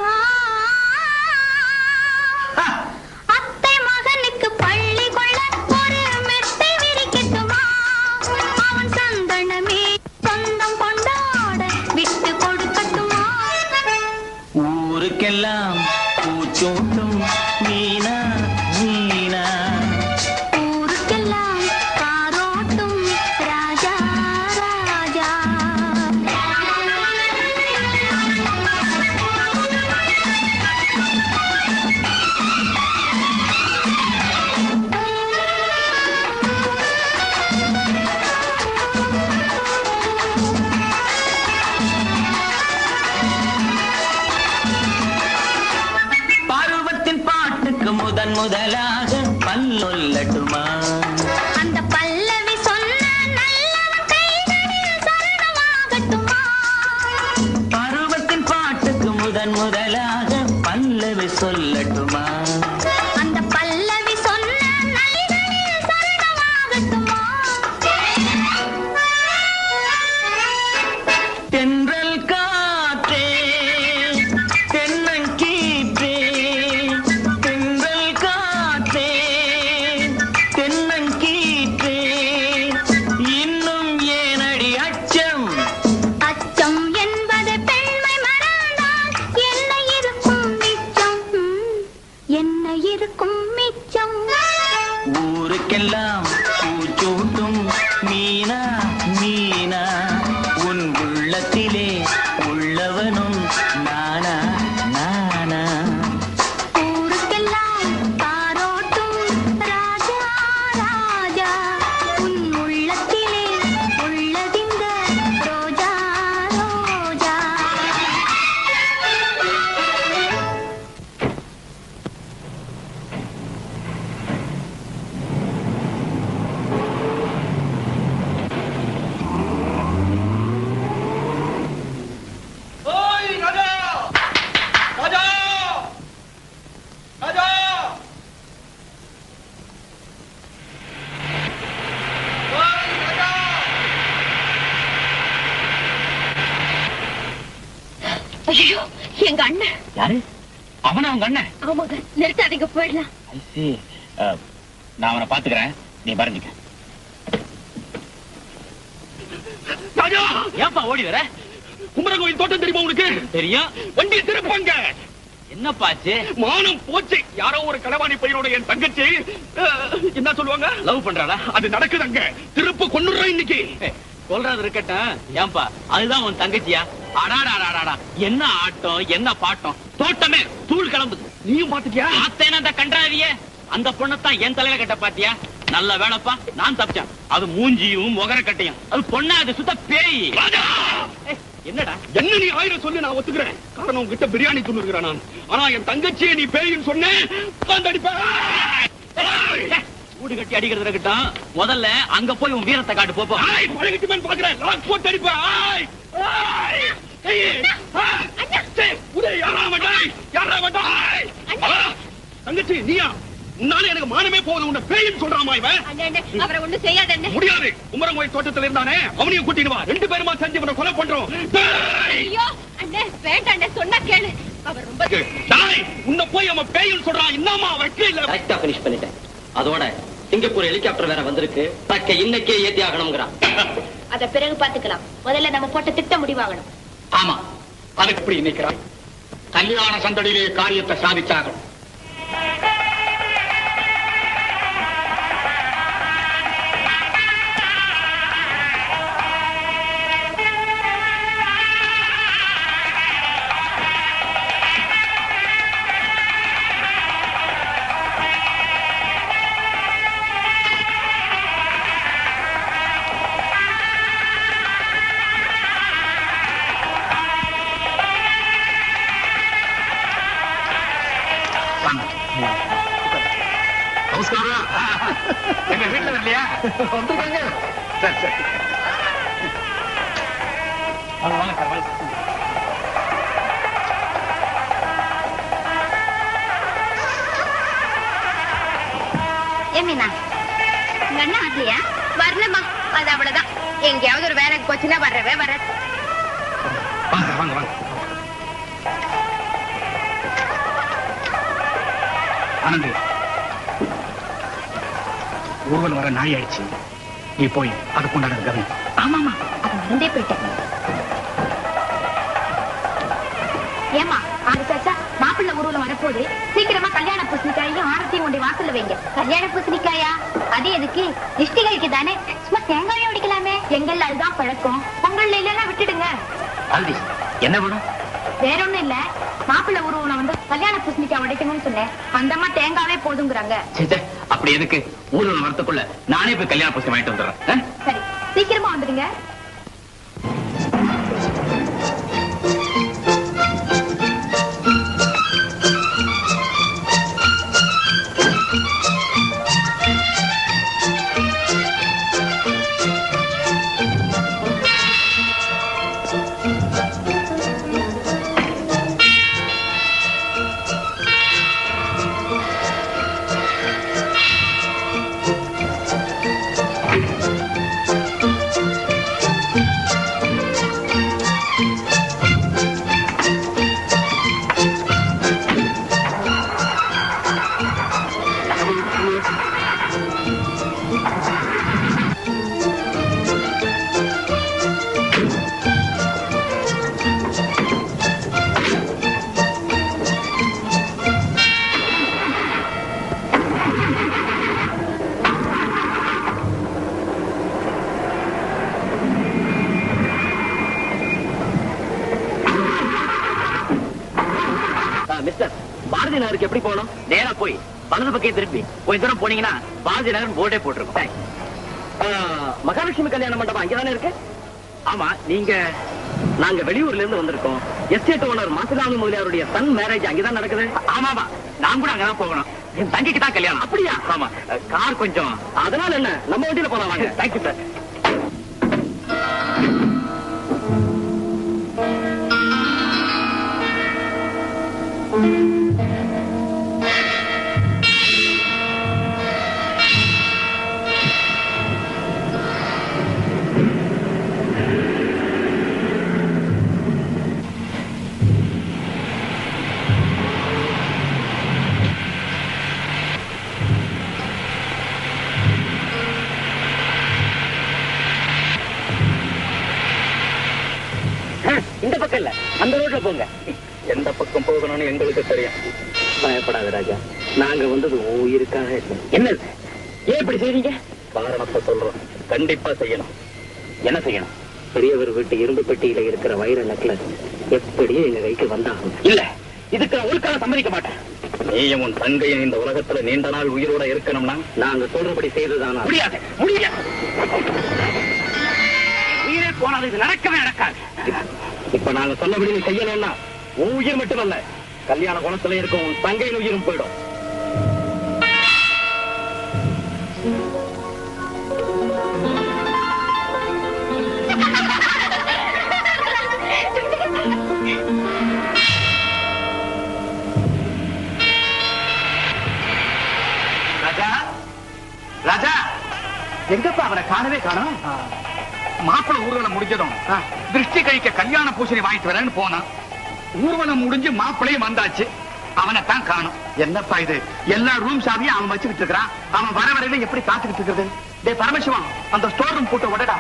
அத்தை மகனுக்கு பள்ளி கொள்ள ஒரு மெத்தை விரிக்கட்டுமா அவன் சந்தனமே சொந்தம் கொண்டாட விட்டு கொடுக்கட்டுமா ஊருக்கெல்லாம் பூச்சூட்டும் மீனா மீனா ஊருக்கெல்லாம் காரோட்டும் ராஜா ராஜா பருவத்தின் பாட்டுக்கு முதன் முதலாக பல்லொல்லட்டுமா அந்த பல்லவி சொன்ன நல்லவன் கைகளில் சரணமாகட்டுமா பருவத்தின் பாட்டுக்கு முதன் முதலாக பல்லவி சொல்லட்டுமா அந்த பல்லவி சொன்ன நல்லவனில் சரணமாகட்டுமா தென்றல் காற்றே தென்னங்கீற்றே தென்றல் காற்றே தென்னங்கீற்றே இன்னும் ஏனடி அச்சம் அச்சம் என்பது பெண்மை மறந்தால் என்ன இருக்கும் மிச்சம் ம், என்ன இருக்கும் மிச்சம் ஊருக்கெல்லாம் பூச்சூட்டும் மீனா மீனா உன் உள்ளத்திலே உள்ளவனும் நானா நானா ஊருக்கெல்லாம் காரோட்டும் ஐயோ எங்க அண்ணன் யாரு அவன அவங்க அண்ணன் ஆமாங்க நிறுத்தாதீங்க போயிடலாம் I see. அஹ், நான் அவனை பாத்துக்கிறேன் நீ பறஞ்சுக்க ராஜா ஏன்பா ஓடி வர குமரகோயில் தோட்டம் தெரியுமா உனக்கு தெரியும் வண்டியை திருப்பங்க என்னப்பாச்சு மானம் போச்சு யாரோ ஒரு களவாணி பையனோட என் தங்கச்சி அஹ், என்ன சொல்லுவாங்க லவ் பண்றாளா அது நடக்குதுங்க திருப்பு கொண்டுறோம் இன்னைக்கு சொல்றது இருக்கட்டும் ஏன்பா அதுதான் உன் தங்கச்சியா அடாடாடாடா என்ன ஆட்டம் என்ன பாட்டம் தோட்டமே தூள் கிளம்புது நீயும் பாத்துட்டியா பார்த்தேன் அந்த கன்றாவிய அந்த பொண்ணத்தான் என் தலையில கட்ட பாத்தியா நல்ல வேலைப்பா நான் தப்பிச்சேன் அது மூஞ்சியும் முகர கட்டையும் அது பொண்ணா அது சுத்த பேய் ராஜா ஏய், என்னடா என்ன நீ ஆயிரம் சொல்லி நான் ஒத்துக்கிறேன் காரணம் உன்கிட்ட பிரியாணி துண்ணுகிறேன் நான் ஆனா என் தங்கச்சியை நீ பேயின்னு சொன்னேன் உட்கார்ந்து ஏய், வீடு கட்டி அடிக்கிறது இருக்கட்டும் முதல்ல அங்க போய் உன் வீரத்தை காட்டு போ, போ ஆய் பழகிட்டு மேல் பாக்குறேன் லாக் போட்டு அடிப்பேன் ஆய் ஆய் ஏய், ஆ, சே, உதய யாரா வேண்டாய் யாரா வேண்டாய் தங்கச்சி நீயா உன்னால எனக்கு மானமே போகுது உன்னை பேயின்னு சொல்றாமா இவன் அண்ணே அண்ணே அவரை ஒண்ணும் செய்யாத அண்ணே முடியாது குமரங்கோயில் தோட்டத்தில் இருந்தானே அவனையும் கூட்டிட்டு வா ரெண்டு பேருமா செஞ்சு இவனை கொலை பண்றோம் டேய்! ஐயோ அண்ணே வேண்டாம் அண்ணே சொன்னா கேளு அவர் ரொம்ப டேய், உன்னை போய் அவன் பேயின்னு சொல்றான் என்னமா வைக்க இல்ல கரெக்டா பினிஷ் பண்ணிட்டேன் அதோட சிங்கப்பூர் ஹெலிகாப்டர் வேற வந்திருக்கு தக்க இன்னைக்கே ஏத்தி ஆகணுங்கிறான் அத பிறகு பாத்துக்கலாம் முதல்ல நம்ம போட்ட திட்ட முடிவாகணும் ஆமா அதுக்கு எப்படி நினைக்கிறாய் கல்யாண சந்தடியிலே காரியத்தை சாதிச்சாகணும் நமஸ்காரம் எங்க வீட்டுல இல்லையா வந்துருக்காங்க சரி சரி வாங்க, வாங்க சார், வாங்க. ஏமீனா உங்க அண்ணன் வரலையா வரலம்மா அது அவ்வளவுதான் எங்கேயாவது ஒரு வேலைக்கு போச்சுன்னா வர்றவே வர வாங்க சார், வாங்க வாங்க ஆனந்த் ஊர்வலம் வர நாய் ஆயிடுச்சு நீ போய் அதுக்கு உண்டான கவனி ஆமாமா அது மறந்தே போயிட்டேன் ஏமா ஆறு சாச்சா மாப்பிள்ளை ஊர்வலம் வரப்போகுது சீக்கிரமா கல்யாண பூசணிக்காயையும் ஆரத்தையும் கொண்டு வாசல்ல வைங்க கல்யாண பூசணிக்காயா அது எதுக்கு திஷ்டிகைக்கு தானே சும்மா தேங்காயும் அடிக்கலாமே எங்கல்ல அதுதான் பழக்கம் பொங்கல்ல இல்லைன்னா விட்டுடுங்க ஆல்வி என்ன வேணும் வேற ஒண்ணும் இல்ல மாப்பிள்ளை ஊர்வலம் வந்து கல்யாண பூசணிக்காய் உடைக்கணும்னு சொன்னேன் அந்தம்மா தேங்காவே போதுங்கிறாங்க சே அப்படி எதுக்கு ஊர்வலம் வரத்துக்குள்ள நானே போய் கல்யாண புஸ்தகம் வாங்கிட்டு வந்துடுறேன் ஆ? சரி சீக்கிரமா வந்துடுங்க ஆ, மிஸ்டர் பாரதி நகருக்கு எப்படி போகணும் நேரா போய் வலது பக்கம் திருப்பி கொஞ்ச தூரம் போனீங்கன்னா பாரதி நகர் போர்டே போட்டிருக்கும் ஆ, மகாலட்சுமி கல்யாண மண்டபம் அங்கதானே இருக்கு ஆமா நீங்க நாங்க வெளியூர்ல இருந்து வந்திருக்கோம் எஸ்டேட் ஓனர் மாசிலாமி முதலியாருடைய சன் மேரேஜ் அங்கதான் நடக்குது ஆமாமா நான் கூட அங்கதான் போகணும் என் தங்கிக்கு தான் கல்யாணம் அப்படியா ஆமா கார் கொஞ்சம் அதனால என்ன நம்ம வண்டியில போலாம் வாங்க தேங்க்யூ சார் பக்கம் இல்ல அந்த ரோட்ல போங்க எந்த பக்கம் போகணும்னு எங்களுக்கு தெரியும் பயப்படாத ராஜா நாங்க வந்தது உன் உயிருக்காக என்னது ஏன் இப்படி செய்றீங்க காரணத்தை சொல்றோம் கண்டிப்பா செய்யணும் என்ன செய்யணும் பெரியவர் வீட்டு இரும்பு பெட்டியில இருக்கிற வைர நெக்லஸ் எப்படியும் எங்க கைக்கு வந்தாகும் இல்ல இதுக்கு நான் ஒருக்காக சம்மதிக்க மாட்டேன் நீயும் உன் தங்கையும் இந்த உலகத்துல நீண்ட நாள் உயிரோட இருக்கணும்னா நாங்க சொல்றபடி செய்ததானா முடியாது முடியாது உயிரே போனாலும் இது நடக்கவே நடக்காது இப்ப நாங்க சொன்னபடி நீ செய்யணும்னா உன் உயிர் மட்டுமல்ல கல்யாண குணத்துல இருக்கும் உன் தங்கையின் உயிரும் போயிடும் ராஜா ராஜா எங்கப்பா அவரை காணவே காணோம் மாப்பிள்ளை ஊர்வலம் முடிஞ்சதும் திருஷ்டி கழிக்க கல்யாண பூசணி வாங்கிட்டு வரேன்னு போனான் ஊர்வலம் முடிஞ்சு மாப்பிள்ளையும் வந்தாச்சு அவனை தான் காணும் என்னப்பா இது எல்லா ரூம் சாவியும் அவன் வச்சுக்கிட்டு இருக்கிறான் அவன் வர வரையில எப்படி காத்துக்கிட்டு இருக்கிறது டே பரமசிவம் அந்த ஸ்டோர் ரூம் போட்டு விடடா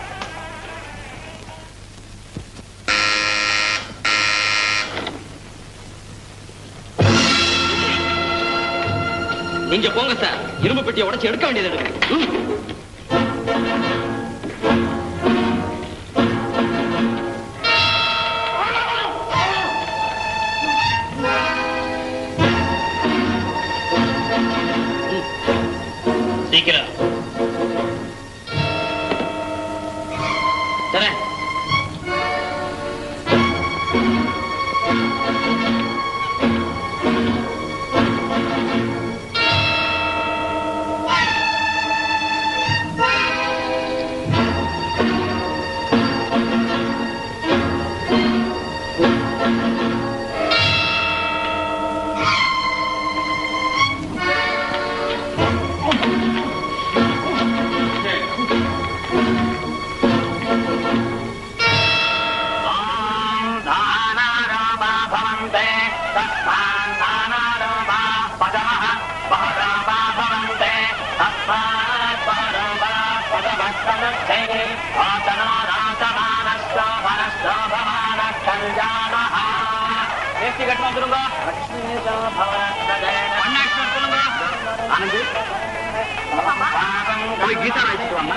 நீங்க போங்க சார் இரும்பு பெட்டியை உடைச்சு எடுக்க வேண்டியது இருக்கு ம். சீக்கிரம் தரேன் போய் கீதா வச்சுட்டு வாங்க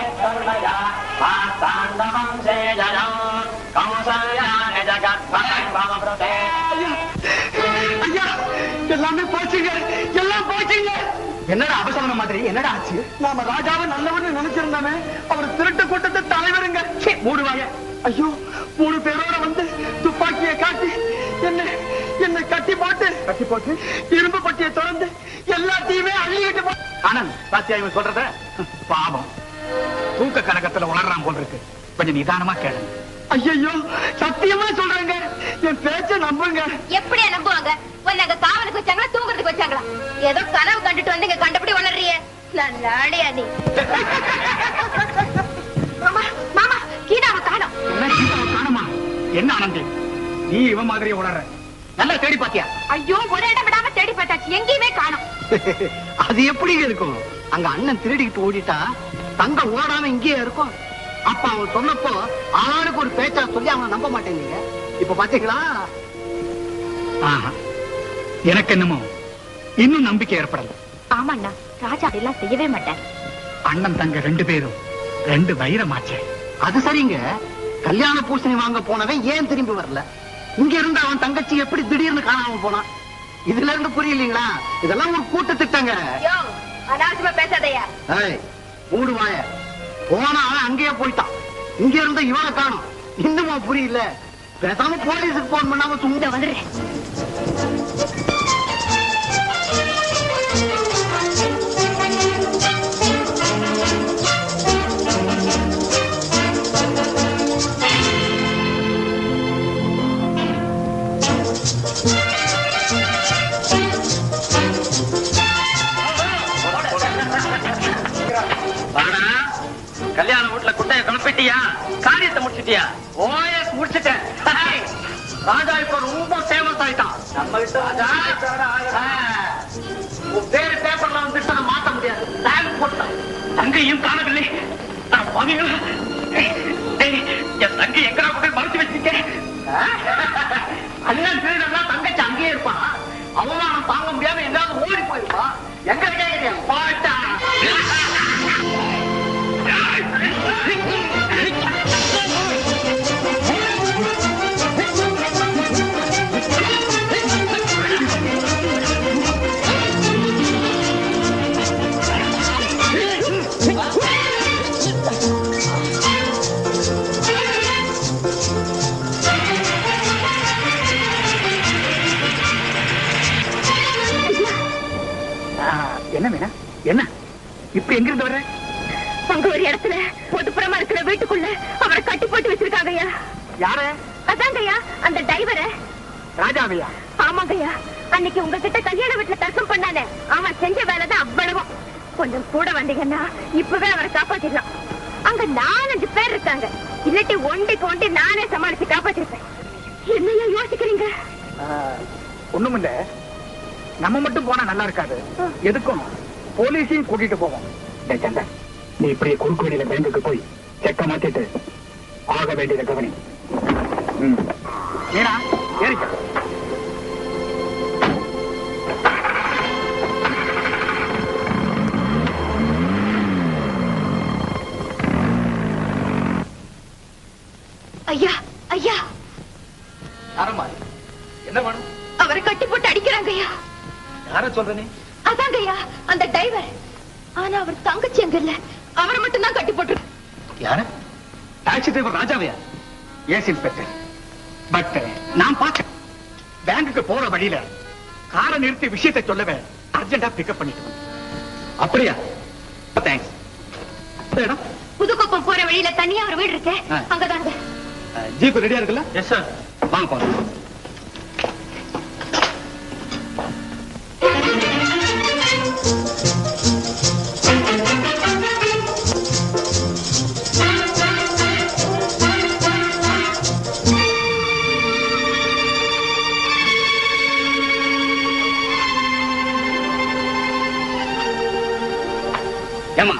ஐயா எல்லாமே போச்சுங்க எல்லாம் போச்சுங்க என்னடா அபசமனம் மாதிரி என்னடா ஆச்சு நாம ராஜாவை நல்லவன்னு நினைச்சிருந்தாமே அவர் திருட்டு கூட்டத்தை தலைவருங்க சீ, மூடுவாங்க ஐயோ மூணு பேரோட வந்து துப்பாக்கியை காட்டி என்ன என்ன கட்டி போட்டு கட்டி போட்டு இரும்பு பட்டியை திறந்து எல்லாத்தையுமே அள்ளிக்கிட்டு போ ஆனந்த் பாத்தியா இவன் சொல்றத பாவம் தூக்க கலக்கத்துல உளறான் போல் இருக்கு கொஞ்சம் நிதானமா கேளு ஐயோ சத்தியமா சொல்றேங்க என் பேச்ச நம்புங்க எப்படியா நம்புவாங்க உன்னை அங்க காவலுக்கு வச்சாங்களா தூங்குறதுக்கு வச்சாங்களா ஏதோ கனவு கண்டுட்டு வந்து இங்க கண்டபடி வளர்றிய நல்லாடியா நீ மாமா மாமா கீதாவை காணோம் என்ன கீதாவை காணுமா என்ன ஆனந்தி நீ இவன் மாதிரியே உளற நல்லா தேடி பாத்தியா ஐயோ ஒரு இடம் விடாம தேடி பார்த்தாச்சு எங்கேயுமே காணோம் அது எப்படி இருக்கும் அங்க அண்ணன் திருடிக்கிட்டு ஓடிட்டா தங்க ஓடாம இங்கேயே இருக்கும் அப்ப அவன் சொன்னப்போ ஆளுக்கு ஒரு பேச்சா சொல்லி அவன் நம்ப மாட்டேங்க இப்ப பாத்தீங்களா ஆஹா. எனக்கு என்னமோ இன்னும் நம்பிக்கை ஏற்படல ஆமாண்ணா ராஜா அதெல்லாம் செய்யவே மாட்டார் அண்ணன் தங்க ரெண்டு பேரும் ரெண்டு வைரமாச்சே அது சரிங்க கல்யாண பூசணி வாங்க போனவன் ஏன் திரும்பி வரல இங்க இருந்து அவன் தங்கச்சி எப்படி திடீர்னு காணாம போனான் இதுல இருந்து புரியலீங்களா இதெல்லாம் ஒரு கூட்டு திட்டங்க யோ அனாவசியமா பேசாதயா ஏய், மூடு வாய போன அவன் அங்கேயே போயிட்டான் இங்க இருந்த இவனை காணும் இன்னுமா புரியல பேசாம போலீஸுக்கு போன் பண்ணாம சும்மா வந்துடுறேன் வாடா. கல்யாண வீட்டுல குட்டைய கிளப்பிட்டியா காரியத்தை முடிச்சிட்டியா ஓஎஸ் முடிச்சிட்டேன் ஹாய். ராஜா இப்ப ரொம்ப ஃபேமஸ் ஆயிட்டான் நம்ம கிட்ட ராஜா ஆ. உன் பேரு பேப்பர்ல வந்துட்டு அதை மாத்த முடியாது டேக் போட்டான் தங்கையும் காணவில்லை நான் பாவீங்களா? ஏய், என் தங்கை எங்கடா போய் மறைச்சு வச்சிருக்கேன் என்ன இப்ப எங்க இருந்து வர அங்க ஒரு இடத்துல பொதுப்புறமா இருக்கிற வீட்டுக்குள்ள அவரை கட்டி போட்டு வச்சிருக்காங்கய்யா யார அதாங்கய்யா அந்த டிரைவரை ராஜாவையா ஆமாங்கய்யா அன்னைக்கு உங்ககிட்ட கல்யாண வீட்டுல தர்க்கம் பண்ணானே அவன் செஞ்ச வேலைதான் அவ்வளவும் கொஞ்சம் கூட வந்தீங்கன்னா இப்பவே அவரை காப்பாத்திடலாம் அங்க நாலஞ்சு பேர் இருக்காங்க இல்லாட்டி ஒண்டிக்கு ஒண்டி நானே சமாளிச்சு காப்பாத்திருப்பேன் என்னையா யோசிக்கிறீங்க ஒண்ணுமில்ல நம்ம மட்டும் போனா நல்லா இருக்காது எதுக்கும் போலீஸையும் கூட்டிட்டு போவோம் டேய் சந்தன், நீ இப்படியே குறுக்கு வழியில பேங்குக்கு போய் செக்க மாத்திட்டு ஆக வேண்டியதை கவனி ம். மீனா ஏறிக்க ஐயா ஐயா யாரம்மா என்ன வேணும் அவரை கட்டி போட்டு அடிக்கிறாங்க ஐயா யார சொல்ற நீ அதாங்கய்யா அந்த டிரைவர் ஆனா அவர் தங்கச்சி அங்க இல்ல அவரை மட்டும் தான் கட்டி போட்டு யாரு டாக்ஸி டிரைவர் ராஜாவையா எஸ் இன்ஸ்பெக்டர் பட் நான் பார்த்தேன் பேங்குக்கு போற வழியில காரை நிறுத்தி விஷயத்தை சொல்லவே அர்ஜென்டா பிக்கப் பண்ணிட்டு வந்தேன். அப்படியா தேங்க்ஸ் இடம் புதுக்கோப்பம் போற வழியில தனியா ஒரு வீடு இருக்கே ஆ. அங்கதாங்க ஜீப் ரெடியா இருக்குல்ல எஸ் சார் வாங்க போலாம் ஏமா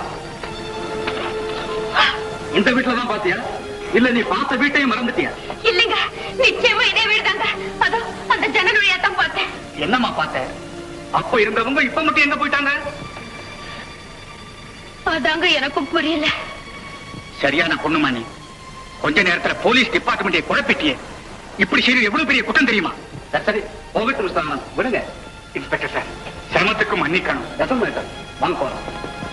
இந்த வீட்டுல தான் பாத்தியா இல்ல நீ பார்த்த வீட்டையும் மறந்துட்டியா இல்லைங்க நிச்சயமா இதே வீடு தாங்க அதோ அந்த ஜன்னல் வழியா தான் பார்த்தேன் என்னம்மா பார்த்த அப்ப இருந்தவங்க இப்ப மட்டும் எங்க போயிட்டாங்க அதாங்க எனக்கும் புரியல சரியான பொண்ணுமா நீ கொஞ்ச நேரத்துல போலீஸ் டிபார்ட்மெண்ட்டை குழப்பிட்டியே இப்படி செய்ய எவ்வளவு பெரிய குற்றம் தெரியுமா சரி, சரி போகட்டும் மிஸ்டர் ஆனந்த். விடுங்க இன்ஸ்பெக்டர் சார் சிரமத்துக்கு மன்னிக்கணும் ரசம் சார் வாங்க போறோம்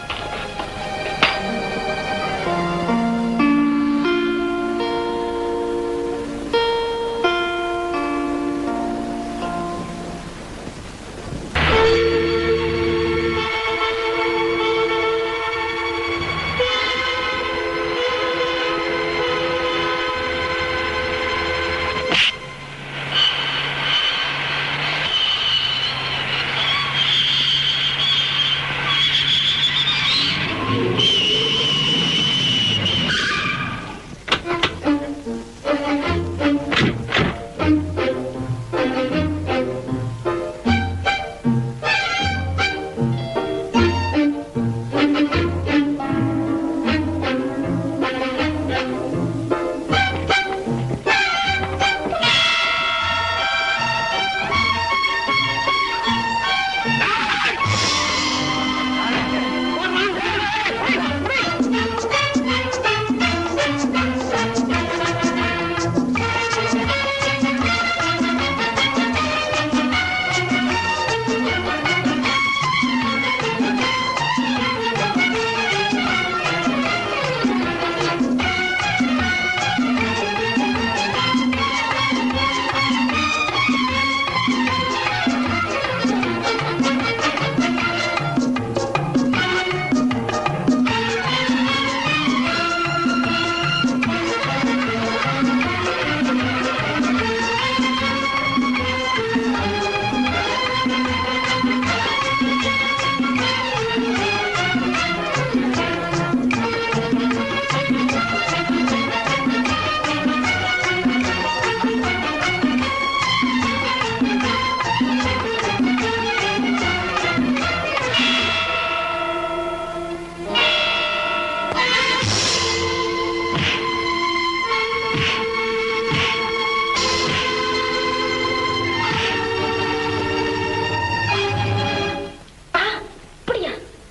அப்படியா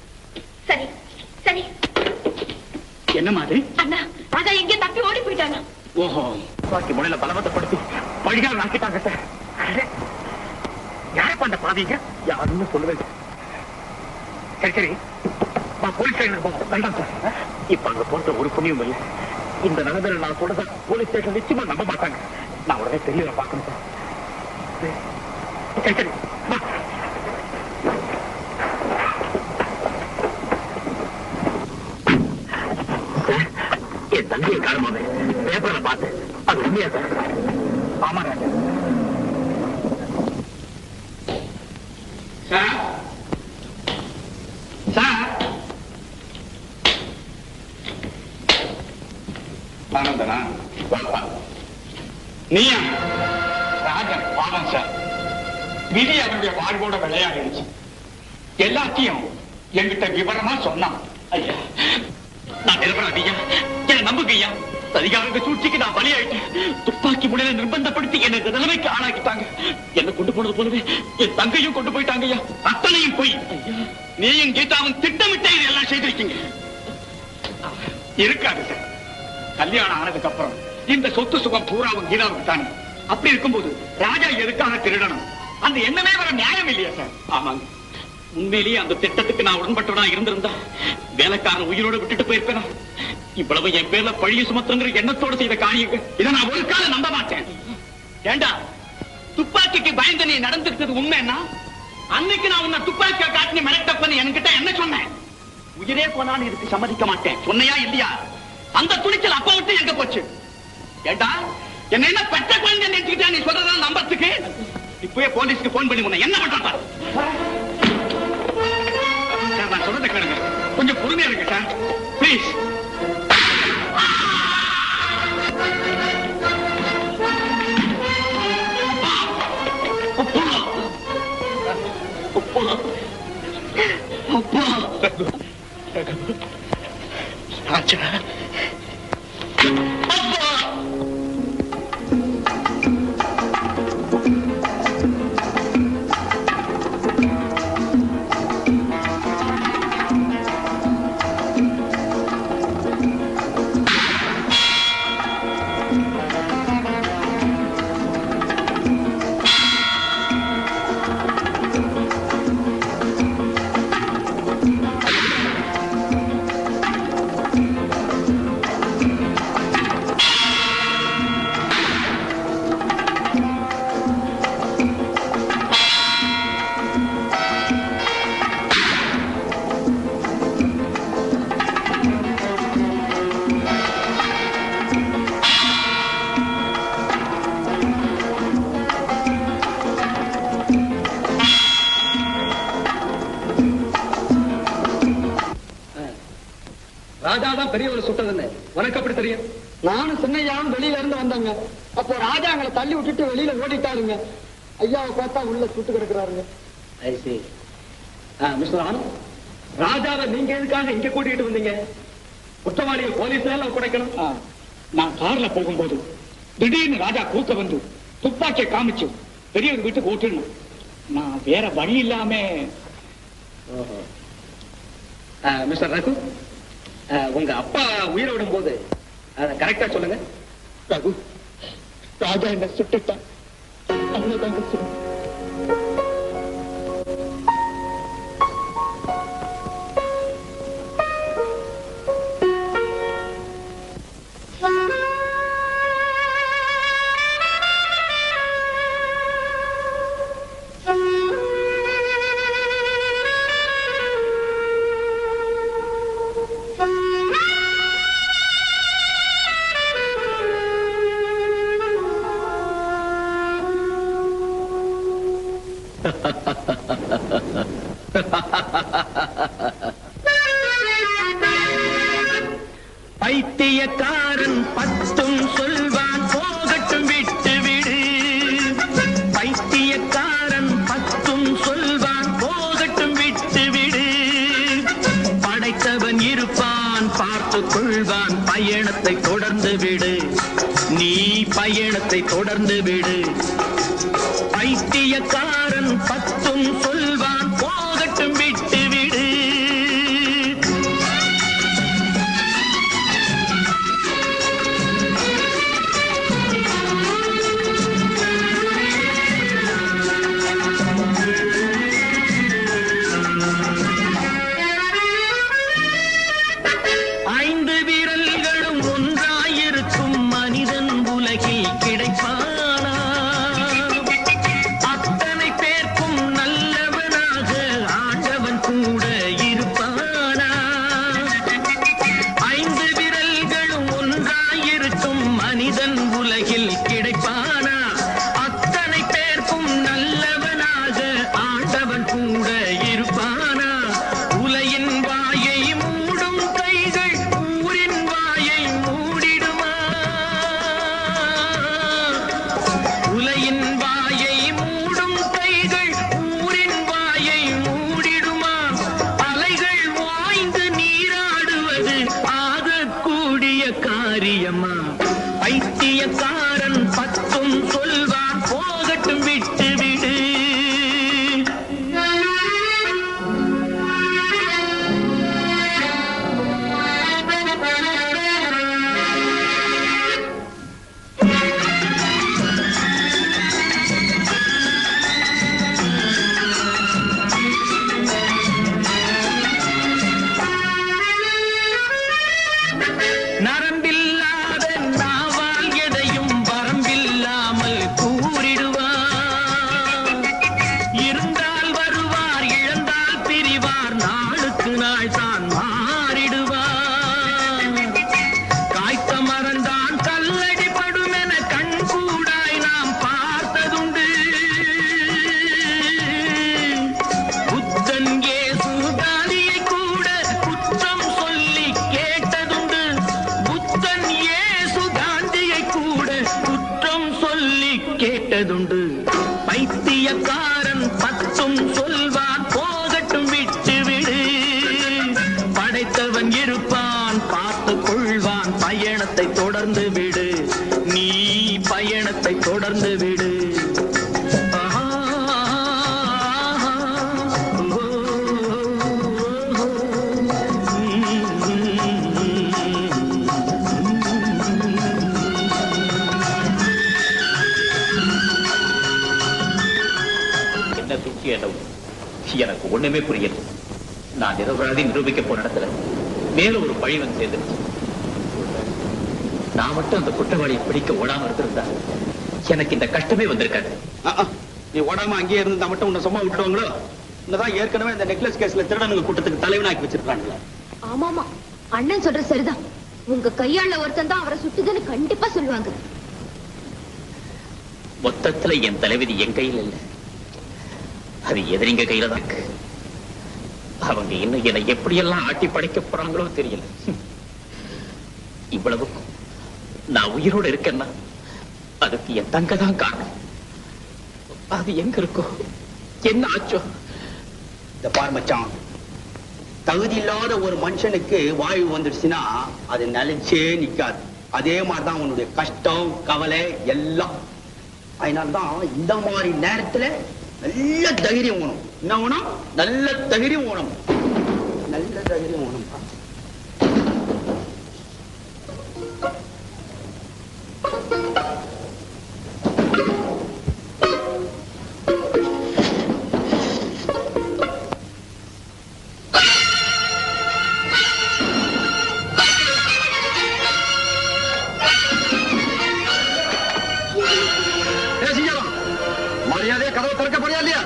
சரி சரி என்ன மாதிரி அண்ணா ராஜா எங்கே தப்பி ஓடி போயிட்டானா ஓஹோ பாக்கி முனையில பலவந்தப்படுத்தி பழிகால் நாக்கிட்டாங்க சார் யாரப்ப அந்த பாதிங்க யாருன்னு சொல்லுவேன் சரி சரி வா, போலீஸ் ஸ்டேஷனுக்கு போவோம் வேண்டாம் சார் இப்ப அங்க போன்ற ஒரு புண்ணியம் இல்லை இந்த நிலைமையில நான் சொல்றத போலீஸ் ஸ்டேஷன் நிச்சயமா நம்ப மாட்டாங்க நான் உடனே தெரியல பார்க்கணும் சார் சரி சரி வா. என் தங்கையை காணுமாமே பேப்பர்ல பார்த்து அது உண்மையா சார் ஆமா ராஜா சார் சார் ஆனந்தனா வாப்பா. நீயா ராஜன் பாவம் சார் விதி அவனுடைய வாழ்வோட விளையாடிடுச்சு எல்லாத்தையும் என்கிட்ட விவரமா சொன்னான் ஐயா நான் நிரபராதி ஐயா என்ன நம்புங்க ஐயா அதிகாரங்க சூழ்ச்சிக்கு நான் பலியாயிட்டேன் துப்பாக்கி முனையில நிர்பந்தப்படுத்தி என்னை இந்த நிலைமைக்கு ஆளாக்கிட்டாங்க என்ன கொண்டு போனது போலவே என் தங்கையும் கொண்டு போயிட்டாங்க ஐயா அத்தனையும் போய் நீயும் கீதாவும் திட்டமிட்டே இதெல்லாம் செய்திருக்கீங்க இருக்காது சார் கல்யாணம் ஆனதுக்கு அப்புறம் இந்த சொத்து சுகம் பூராவும் கீதாவுக்கு தானே அப்படி இருக்கும்போது ராஜா எதுக்காக திருடணும் அந்த எண்ணமே வர நியாயம் இல்லையா சார் ஆமாங்க உண்மையிலேயே அந்த திட்டத்துக்கு நான் உடன்பட்டவனா இருந்திருந்தா வேலைக்காரன் உயிரோடு விட்டுட்டு போயிருப்பேனா இவ்வளவு என் பேர்ல பழிய சுமத்துங்கிற எண்ணத்தோடு செய்த காரியங்க இதை நான் ஒரு காலம் நம்ப மாட்டேன் ஏண்டா துப்பாக்கிக்கு பயந்து நீ நடந்துக்கிட்டது உண்மைன்னா அன்னைக்கு நான் உன்னை துப்பாக்கியை காட்டி மிரட்டப்பன்னு என்கிட்ட என்ன சொன்னேன் உயிரே போனாலும் இதுக்கு சம்மதிக்க மாட்டேன் சொன்னையா இல்லையா அந்த துணிச்சல் அப்ப விட்டு எங்க போச்சு ஏண்டா என்ன என்ன பெற்ற குழந்தை நினைச்சுக்கிட்டா நீ சொல்றதா நம்பறதுக்கு இப்பவே போலீஸ்க்கு போன் பண்ணி உன்னை என்ன பண்றா சார் நான் சொல்றதை கேளுங்க கொஞ்சம் பொறுமையா இருங்க சார் ப்ளீஸ் ராஜா ராஜா தான் பெரியவரை சுட்டதுன்னு உனக்கு எப்படி தெரியும் நானும் சின்னையாவும் வெளியில இருந்து வந்தாங்க அப்போ ராஜா எங்களை தள்ளி விட்டுட்டு வெளியில ஓடிட்டாருங்க ஐயாவை பார்த்தா உள்ள சுட்டு கிடக்குறாருங்க மிஸ்டர் ஆனந்த் ராஜாவை நீங்க எதுக்காக இங்க கூட்டிட்டு வந்தீங்க குற்றவாளியை போலீஸ்ல ஒப்படைக்கணும் நான் கார்ல போகும்போது திடீர்னு ராஜா கூத்த வந்து துப்பாக்கியை காமிச்சு பெரியவர் வீட்டுக்கு ஓட்டிடணும் நான் வேற வழி இல்லாம மிஸ்டர் ரகு அஹ், உங்க அப்பா உயிரை விடும் போது அதை கரெக்டா சொல்லுங்க ரகு ராஜா என்ன சுட்டுட்டான் அவ்வளவுதாங்க சார். பைத்தியக்காரன் பத்தும் சொல்வான் போகட்டும் விட்டு விடு பைத்தியக்காரன் பத்தும் சொல்வான் போகட்டும் விட்டு விடு படைத்தவன் இருப்பான் பார்த்து கொள்வான் பயணத்தை தொடர்ந்து விடு நீ பயணத்தை தொடர்ந்து விடு பைத்தியக்காரன் பத்தும் சொல்வான் போகட்டும் விட்டு விடு ஐந்து விரல்களும் ஒன்றாயிருக்கும் மனிதன் உலகில் கிடைப்பானா அத்தனை பேர்க்கும் நல்லவனா மாரியம்மா பைத்தியக்காரன் பத்தும் சொல்வான் போகட்டும் விட்டு விடு நரம்பில்லாத நாவால் எதையும் வரம்பில்லாமல் கூறிடுவார் இருந்தால் வருவார் இழந்தால் பிரிவார் நாளுக்கு நாள் தான் மாறிடுவார் காய்த்த மறந்தான் கல்லடி படுமென கண் கூடாய் நாம் பார்த்ததுண்டு புத்தன் இயேசு காந்தியை கூட குற்றம் சொல்லி கேட்டதுண்டு புத்தன் இயேசு காந்தியை கூட குற்றம் சொல்லி கேட்டதுண்டு பைத்தியக்காரன் பத்தும் சொல்வான் போகட்டும் விட்டு விடு படைத்தவன் இருப்பான் பார்த்து கொள்வான் பயணத்தை தொடர்ந்து விடு நீ பயணத்தை தொடர்ந்து விடு ஆஹா, ஓ, என்ன துக்கி என்னவோ எனக்கு ஒண்ணுமே புரியல நான் நிரபராதி நிரூபிக்க போன இடத்துல மேல ஒரு பழி வந்து சேர்ந்துருச்சு நான் மட்டும் அந்த குற்றவாளியை பிடிக்க ஓடாம இருந்திருந்தா எனக்கு இந்த கஷ்டமே வந்திருக்காது நீ ஓடாம அங்கேயே இருந்தா மட்டும் உன்னை சும்மா விட்டுருவாங்களோ இன்னதான் ஏற்கனவே இந்த நெக்லஸ் கேஸ்ல திருடனுங்க கூட்டத்துக்கு தலைவனாக்கி வச்சிருக்காங்களே ஆமாமா அண்ணன் சொல்றது சரிதான் உங்க கையாள ஒருத்தன் தான் அவரை சுட்டுதுன்னு கண்டிப்பா சொல்லுவாங்க மொத்தத்துல என் தலைவிதி என் கையில இல்ல அது எதிரிங்க கையில தான் இருக்கு அவங்க இன்னும் என்னை எப்படியெல்லாம் ஆட்டி படைக்க போறாங்களோ தெரியல இவ்வளவுக்கும் நான் உயிரோட இருக்கேன்னா அதுக்கு என் தங்க தான் காரணம் அது எங்க இருக்கோ என்ன ஆச்சோ இந்த பார் மச்சான் தகுதி இல்லாத ஒரு மனுஷனுக்கு வாயு வந்துடுச்சுன்னா அது நிலைச்சே நிக்காது அதே மாதிரிதான் உன்னுடைய கஷ்டம் கவலை எல்லாம் அதனாலதான் இந்த மாதிரி நேரத்துல நல்ல தைரியம் வேணும் என்ன வேணும் நல்ல தைரியம் வேணும் நல்ல தைரியம் வேணும் மரியாதையா கதவை திறக்க போறியா இல்லையா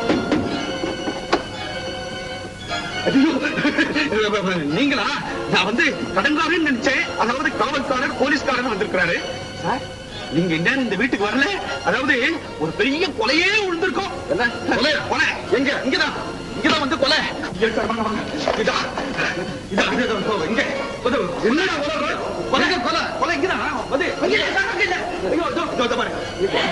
நீங்களா நான் வந்து கடன்காரன் நினைச்சேன் அதாவது காவல்காரர் போலீஸ்காரர் வந்திருக்கிறாரு சார் நீங்க என்ன இந்த வீட்டுக்கு வரல அதாவது ஒரு பெரிய கொலையே விழுந்திருக்கும் என்ன கொலை கொலை எங்க இங்கதான் இங்கதான் வந்து கொலை ஐயா, சார், வாங்க, வாங்க. இதா இதா இதா, இதா, இதோ, இங்க வந்து, என்னடா கொலை கொலை கொலை கொலை இங்கதான் வந்து இங்க, இங்க, இங்க, இங்க. ஐயோ, இதோ, இதோ, இதோ பாருங்க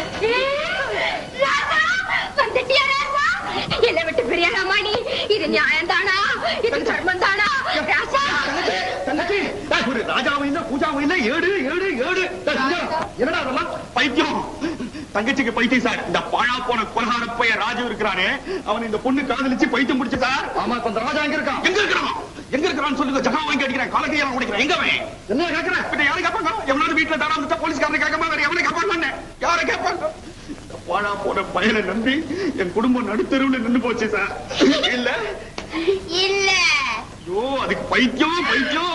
வந்துட்டியா ராசா என்னை விட்டு பிரியாதாமா நீ இது நியாயம் தானா இது தர்மம் தானா ராசா தங்கச்சி டேய், ஒரு ராஜாவும் இல்ல பூஜாவும் இல்ல ஏடு ஏடு ஏடு டேய், இங்க, என்னடா அதெல்லாம் பைத்தியம் தங்கச்சிக்கு பைத்தியம் சார் இந்த பாழா போன கொலகார பையன் ராஜு இருக்கிறானே அவன் இந்த பொண்ணு காதலிச்சு பைத்தியம் முடிச்சு சார் ஆமா இப்ப இந்த ராஜா எங்க இருக்கான் எங்க இருக்கிறான் எங்க இருக்கிறான்னு சொல்லுங்க ஜகா வாங்கி அடிக்கிறேன் காலக்கையெல்லாம் உடைக்கிறேன் எங்க அவன் என்ன கேக்குறேன் பின்ன யாரை கேட்பாங்க எவ்வளவு வீட்டுல தாரா வந்துட்டா போலீஸ்காரனை கேட்காம வேற எவனை கேட்பாங்க யாரை கேட்பாங்க இந்த பாழா போன பையனை நம்பி என் குடும்பம் நடுத்தருவுல நின்னு போச்சு சார் இல்ல இல்ல ஐயோ அதுக்கு பைத்தியம் பைத்தியம்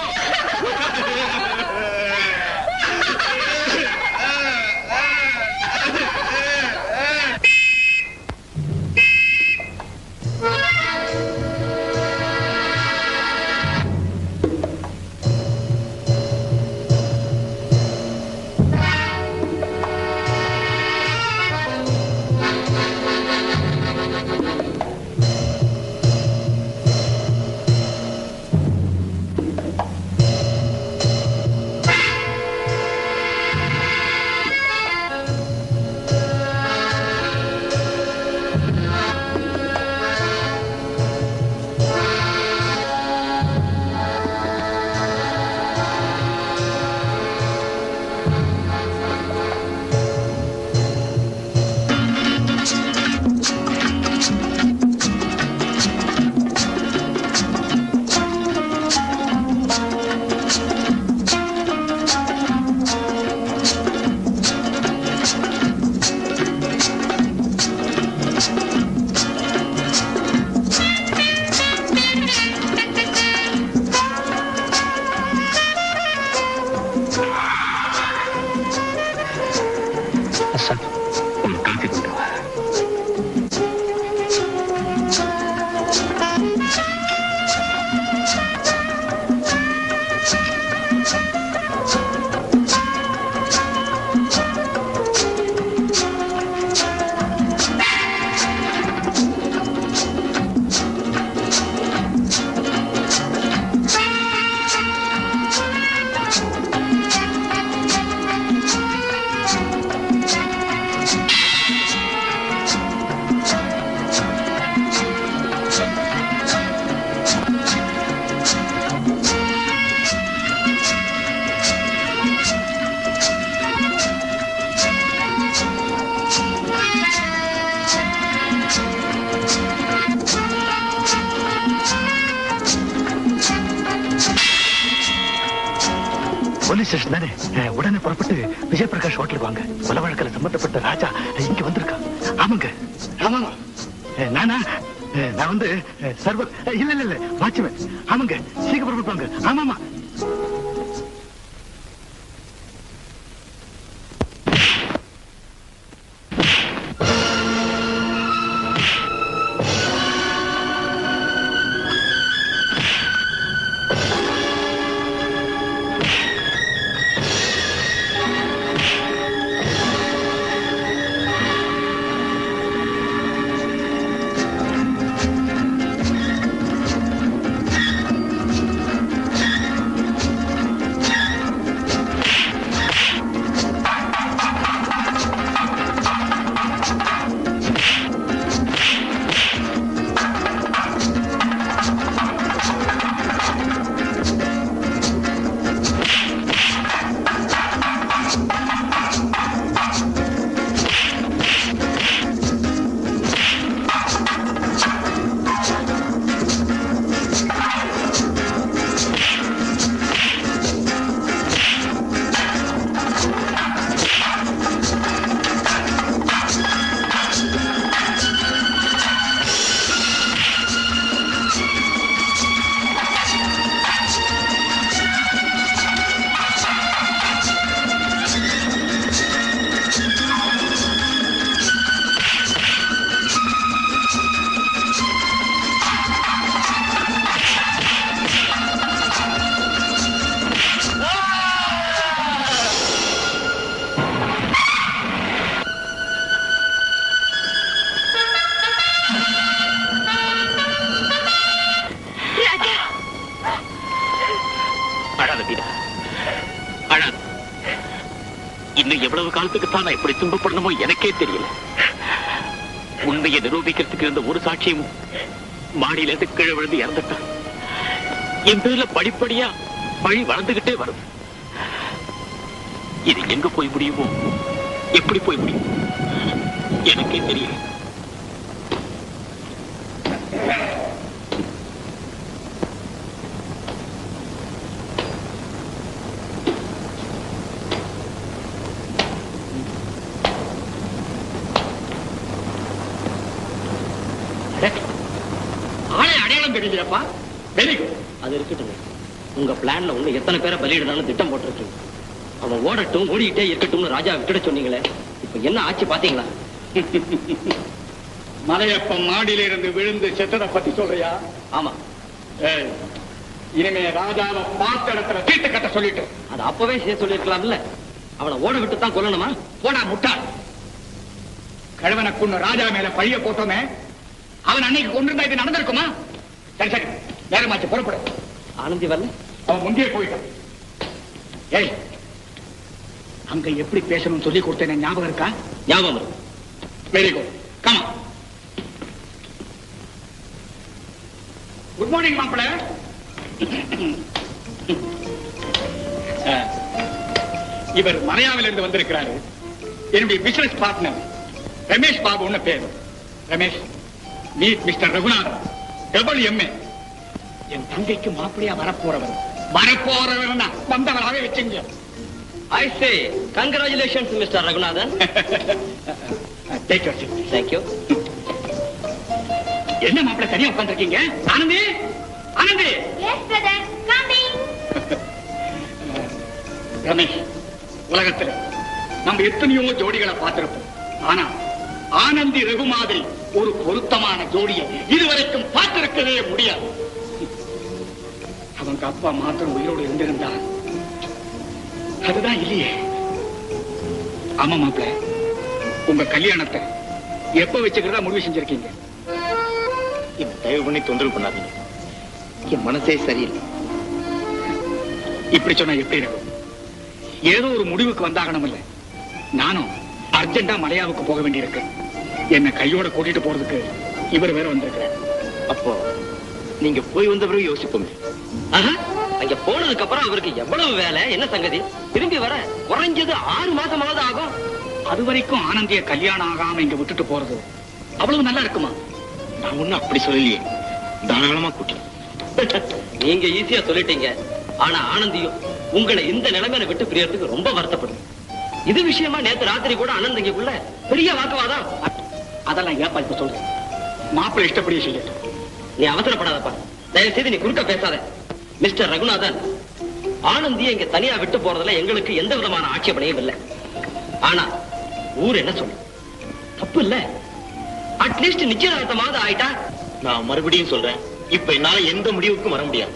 போலீஸ் ஸ்டேஷன் தானே அஹ், உடனே புறப்பட்டு விஜயபிரகாஷ் ஹோட்டலுக்கு வாங்க கொலை வழக்கில் சம்பந்தப்பட்ட ராஜா இங்க வந்திருக்கான் ஆமாங்க ஆமாங்க அஹ், நானா அஹ், நான் வந்து சர்வர் இல்ல இல்ல இல்ல வாட்ச்மேன் ஆமாங்க சீக்கிரம் புறப்படுவாங்க ஆமாமா அழாத வீரா அழாத இன்னும் எவ்வளவு காலத்துக்கு தான் நான் இப்படி துன்பப்படணுமோ எனக்கே தெரியல உண்மையை நிரூபிக்கிறதுக்கு இருந்த ஒரு சாட்சியும் மாடியில இருந்து கீழே விழுந்து இறந்துட்டான் என் பேர்ல படிப்படியா பழி வளர்ந்துகிட்டே வரும் இது எங்க போய் முடியுமோ எப்படி போய் முடியும் எனக்கே தெரியல ஆளை அடையாளம் தெரியலையாப்பா வெரி குட் அது இருக்கட்டும் உங்க பிளான்ல உங்க எத்தனை பேரை பலியிடணும்னு திட்டம் போட்டிருக்கீங்க அவன் ஓடட்டும் ஓடிக்கிட்டே இருக்கட்டும்னு ராஜா விட்டுட சொன்னீங்களே இப்ப என்ன ஆச்சு பாத்தீங்களா மலையப்பன் மாடியில இருந்து விழுந்து செத்ததை பத்தி சொல்றியா ஆமா ஏய், இனிமே ராஜாவை பார்த்த இடத்துல தீர்த்து கட்ட சொல்லிட்டு அது அப்பவே செய்ய சொல்லிருக்கலாம்ல அவனை ஓட விட்டு தான் கொல்லணுமா போடா முட்டாள் கழுவனை கொண்டு ராஜா மேல பழிய போட்டோமே அவன் அன்னைக்கு கொண்டிருந்தா இது நடந்திருக்குமா சரி சரி நேரமாச்சு புறப்படு ஆனந்தி வரல அவன் முந்தைய போயிட்டான் ஏய் அங்க எப்படி பேசணும்னு சொல்லி கொடுத்தேன் ஞாபகம் இருக்கா ஞாபகம் இருக்கு very good comma good morning மாப்பிள இவர் மலையாவில இருந்து வந்திருக்கிறாரு என்னுடைய பிசினஸ் பார்ட்னர் ரமேஷ் பாபுன்னு பேரு Ramesh meet mister Raghunathan double MA என் தங்கைக்கு மாப்பிளையா வரப்போறவர் வரப்போறவர் வந்தவராக வச்சுங்க I say congratulations mister Raghunathan take your seat thank you என்ன மாப்பிள்ள தனியா உட்கார்ந்திருக்கீங்க Anandhi Anandhi Yes, brother. Coming. Ramesh உலகத்துல நம்ம எத்தனையோ ஜோடிகளை பார்த்திருப்போம் ஆனா ஆனந்தி ரகு மாதிரி ஒரு பொருத்தமான ஜோடியை இதுவரைக்கும் பார்த்திருக்கவே முடியாது அவங்க அப்பா மாத்திரம் உயிரோடு இருந்திருந்தா அதுதான் இல்லையே ஆமா மாப்பிள்ள உங்க கல்யாணத்தை எப்ப வச்சுக்கிறதா முடிவு செஞ்சிருக்கீங்க என்ன தயவு பண்ணி தொந்தரவு பண்ணாதீங்க என் மனசே சரியில்லை இப்படி சொன்னா எப்படி இருக்கும் ஏதோ ஒரு முடிவுக்கு வந்தாகணும் இல்ல நானும் அர்ஜென்டா மலையாவுக்கு போக வேண்டியிருக்கு என்ன கையோட கூட்டிட்டு போறதுக்கு இவர் வேற வந்திருக்கிறார் அப்போ நீங்க போய் வந்த பிறகு யோசிப்போமே ஆஹா, அங்க போனதுக்கு அப்புறம் அவருக்கு எவ்வளவு வேலை என்ன சங்கதி திரும்பி வர குறைஞ்சது ஆறு மாசமாவது ஆகும் அது வரைக்கும் ஆனந்திய கல்யாணம் ஆகாம இங்க விட்டுட்டு போறது அவ்வளவு நல்லா இருக்குமா நான் ஒண்ணும் அப்படி சொல்லலையே தாராளமா கூட்டி நீங்க ஈஸியா சொல்லிட்டீங்க ஆனா ஆனந்தியும் உங்களை இந்த நிலைமையில விட்டு பிரியறதுக்கு ரொம்ப வருத்தப்படுது இது விஷயமா நேத்து ராத்திரி கூட அண்ணன் தங்கிக்குள்ள பெரிய வாக்குவாதம் அதெல்லாம் ஏப்பா இப்ப சொல்றேன் மாப்பிள்ளை இஷ்டப்படியே செய்யட்டும் நீ அவசரப்படாதப்பா தயவு செய்து நீ குறுக்க பேசாத மிஸ்டர் ரகுநாதன் ஆனந்தியை இங்க தனியா விட்டு போறதுல எங்களுக்கு எந்த விதமான ஆட்சேபனையும் இல்லை ஆனா ஊர் என்ன சொல்லு தப்பு இல்ல அட்லீஸ்ட் நிச்சயதார்த்தமாவது ஆயிட்டா நான் மறுபடியும் சொல்றேன் இப்ப என்னால எந்த முடிவுக்கும் வர முடியாது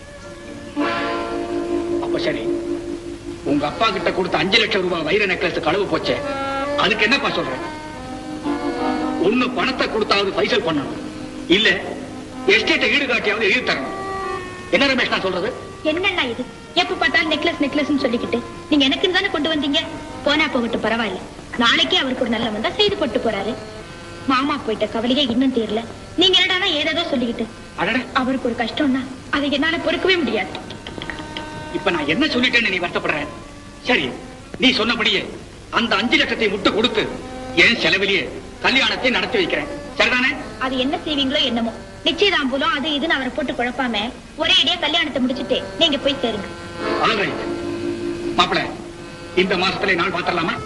அப்ப சரி உங்க அப்பா கிட்ட கொடுத்த அஞ்சு லட்சம் ரூபாய் வைர நெக்லஸ் களவு போச்சே அதுக்கு என்னப்பா சொல்றேன் ஒண்ணு பணத்தை கொடுத்தாவது பைசல் பண்ணணும் இல்ல எஸ்டேட்டை ஈடு காட்டியாவது எழுதி தரணும் என்ன ரமேஷ் நான் சொல்றது என்னண்ணா இது எப்ப பார்த்தாலும் நெக்லஸ் நெக்லஸ்னு சொல்லிக்கிட்டு நீங்க எனக்குன்னு தானே கொண்டு வந்தீங்க போனா போகட்டும் பரவாயில்ல நாளைக்கே அவருக்கு ஒரு நல்ல வந்தா செய்து போட்டு போறாரு மாமா போயிட்ட கவலையே இன்னும் தீரல நீங்க என்னடானா ஏதேதோ சொல்லிக்கிட்டு அடட அவருக்கு ஒரு கஷ்டம்னா அதை என்னால பொறுக்கவே முடியாது இப்ப நான் என்ன சொல்லிட்டேன்னு நீ வருத்தப்படுற சரி நீ சொன்னபடியே அந்த அஞ்சு லட்சத்தை முட்டு கொடுத்து என் செலவிலேயே கல்யாணத்தை நடத்தி வைக்கிறேன் சரிதானே அது என்ன செய்வீங்களோ என்னமோ நிச்சயதாம்பூலம் அது இதுன்னு அவரை போட்டு குழப்பாம ஒரே அடியா கல்யாணத்தை முடிச்சிட்டு நீங்க போய் சேருங்க ஆல்ரைட் மாப்பிள இந்த மாசத்துல நாள் பாத்திரலாமா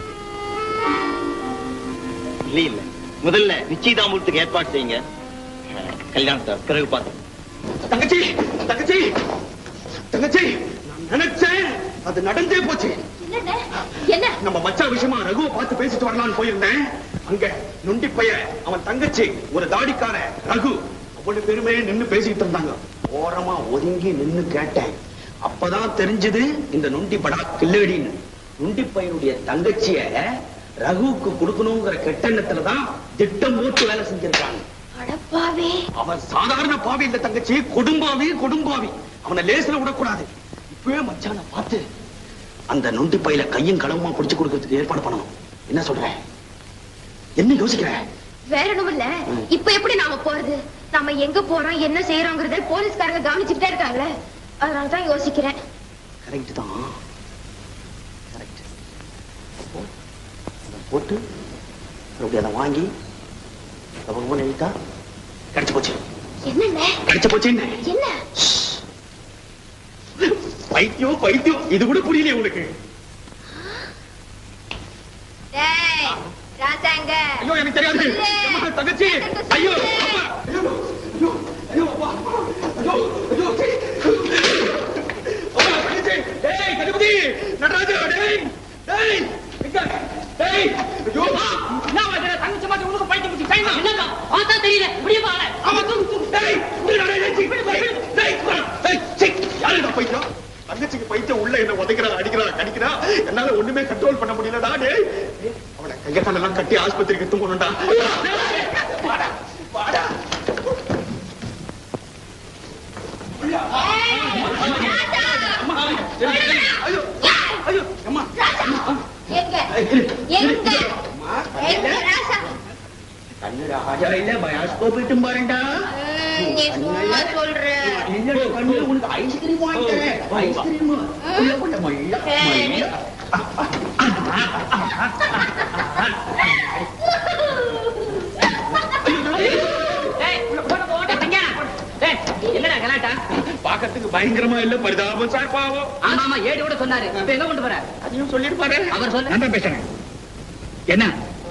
இல்ல இல்ல முதல்ல நிச்சயதாமூர்த்துக்கு ஏற்பாடு செய்யுங்க அஹ், கல்யாணத்தை பிறகு பார்த்து தங்கச்சி தங்கச்சி தங்கச்சி நான் நினைச்சேன் அது நடந்தே போச்சு என்ன நம்ம மச்சான் விஷயமா ரகுவை பார்த்து பேசிட்டு வரலாம்னு போயிருந்தேன் அங்க நொண்டி பைய அவன் தங்கச்சி ஒரு தாடிக்கார ரகு அவ்வளவு பேருமே நின்னு பேசிட்டு இருந்தாங்க ஓரமா ஒதுங்கி நின்னு கேட்டேன் அப்பதான் தெரிஞ்சது இந்த நொண்டி படா கில்லடின்னு நொண்டி பையனுடைய தங்கச்சிய ரகுவுக்கு கொடுக்கணுங்கிற கெட்டெண்ணத்துலதான் திட்டம் போட்டு வேலை செஞ்சிருக்காங்க அடப்பாவே அவன் சாதாரண பாவி இல்ல தங்கச்சி கொடும்பாவி கொடும்பாவி அவனை லேசில விடக்கூடாது இப்பவே மச்சான பார்த்து அந்த நொண்டி பையில கையும் களவுமா பிடிச்சு கொடுக்கறதுக்கு ஏற்பாடு பண்ணணும் என்ன சொல்ற என்ன யோசிக்கிற வேற ஒண்ணும் இல்ல இப்ப எப்படி நாம போறது நாம எங்க போறோம் என்ன செய்யறோங்கிறத போலீஸ்காரங்க கவனிச்சுட்டே இருக்காங்களே அதனாலதான் யோசிக்கிறேன் கரெக்ட் தான் கரெக்ட் அதை போட்டு மறுபடியும் அதை வாங்கி கவகமாக எழுத்தா கிடைச்சு போச்சு என்னண்ணே கிடைச்சு போச்சு என்ன பைத்தியம் பைத்தியம் இது கூட புரியலையே உனக்கு டேய் ராசாங்க ஐயோ எனக்கு தெரியாது அம்மா, தங்கச்சி ஐயோ அம்மா, ஐயோ ஐயோ ஐயோ அப்பா. ஐயோ ஐயோ அம்மா, தங்கச்சி டேய் கணபதி நடராஜா டேய் டேய் எங்க டேய் ஐயோ என்ன வாத்தியாரே, தங்கச்சி மாதிரி உனக்கு பைத்தியம் பிடிச்சி கைமா என்னக்கா பார்த்தா தெரியல இப்படியே பாரு ஆமா தூக்கு தூக்கு டேய் விடுடா, டேய் டேய், டேய், டேய், டேய், போடா. டேய், சீ, யாருடா பைத்தியம் தங்கச்சிக்கு பைத்தியம் உள்ள என்ன உதைக்கிறா அடிக்கிறா கடிக்கிறா என்னால ஒண்ணுமே கண்ட்ரோல் பண்ண முடியலடா டேய் அவளை கைய காலெல்லாம் கட்டி ஆஸ்பத்திரிக்கு தூங்கணும்டா வாடா வாடா ஐயோ ஐயோ அம்மா எங்க எங்க எங்க ராசா கண்ணு ராஜா இல்ல பயாஸ்கோப் இட்டும் பாருண்டா ம், நீ சும்மா சொல்ற இல்ல கண்ணு உனக்கு ஐஸ்கிரீம் வாங்கி தரேன் ஐஸ்கிரீம் உள்ள கொண்ட மல்ல மல்ல டேய் உள்ள போட போட தங்க டேய் என்னடா கலாட்டா பாக்கிறதுக்கு பயங்கரமா இல்ல பரிதாபம் சார் பாவம் ஆமா ஆமா ஏடி கூட சொன்னாரு இப்ப எங்க கொண்டு போற அதையும் சொல்லிருப்பாரு அவர் சொல்லு நான் தான் பேசுறேன் என்ன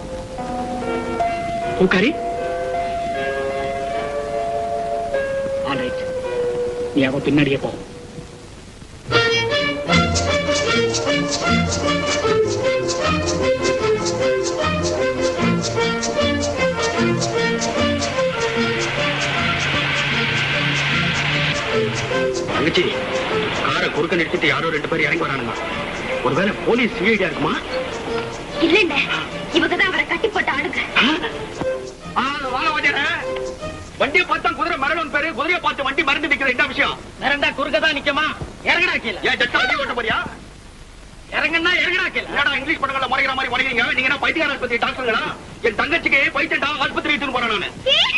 பூக்காரி ஆல்ரைட் நீ அவ பின்னாடியே போ தங்கச்சி காரை குறுக்க நிறுத்திட்டு யாரோ ரெண்டு பேர் இறங்கி வரானுங்க ஒருவேளை போலீஸ் சிஐடியா இருக்குமா இல்லண்ண இவங்கதான் அவரை கட்டி போட்ட ஆளுங்க வாங்க வாத்தியாரே வண்டியை பார்த்தா குதிரை மரணம் பேரு குதிரையை பார்த்து வண்டி மறந்து நிக்கிற என்ன விஷயம் வேறண்டா குறுக்க தான் நிக்கமா இறங்கடா கீழே ஏன் ஜட்ஜா அடி ஓட்ட போறியா இறங்குன்னா இறங்கடா கீழே என்னடா இங்கிலீஷ் படங்கள்ல முறைகிற மாதிரி முறைகிறீங்க நீங்க என்ன பைத்தியார ஆஸ்பத்திரி டாக்டருங்களா என் தங்கச்சிக்கு பைத்தியண்டா ஆஸ்பத்திரி எடுத்துன்னு போறேன் நானு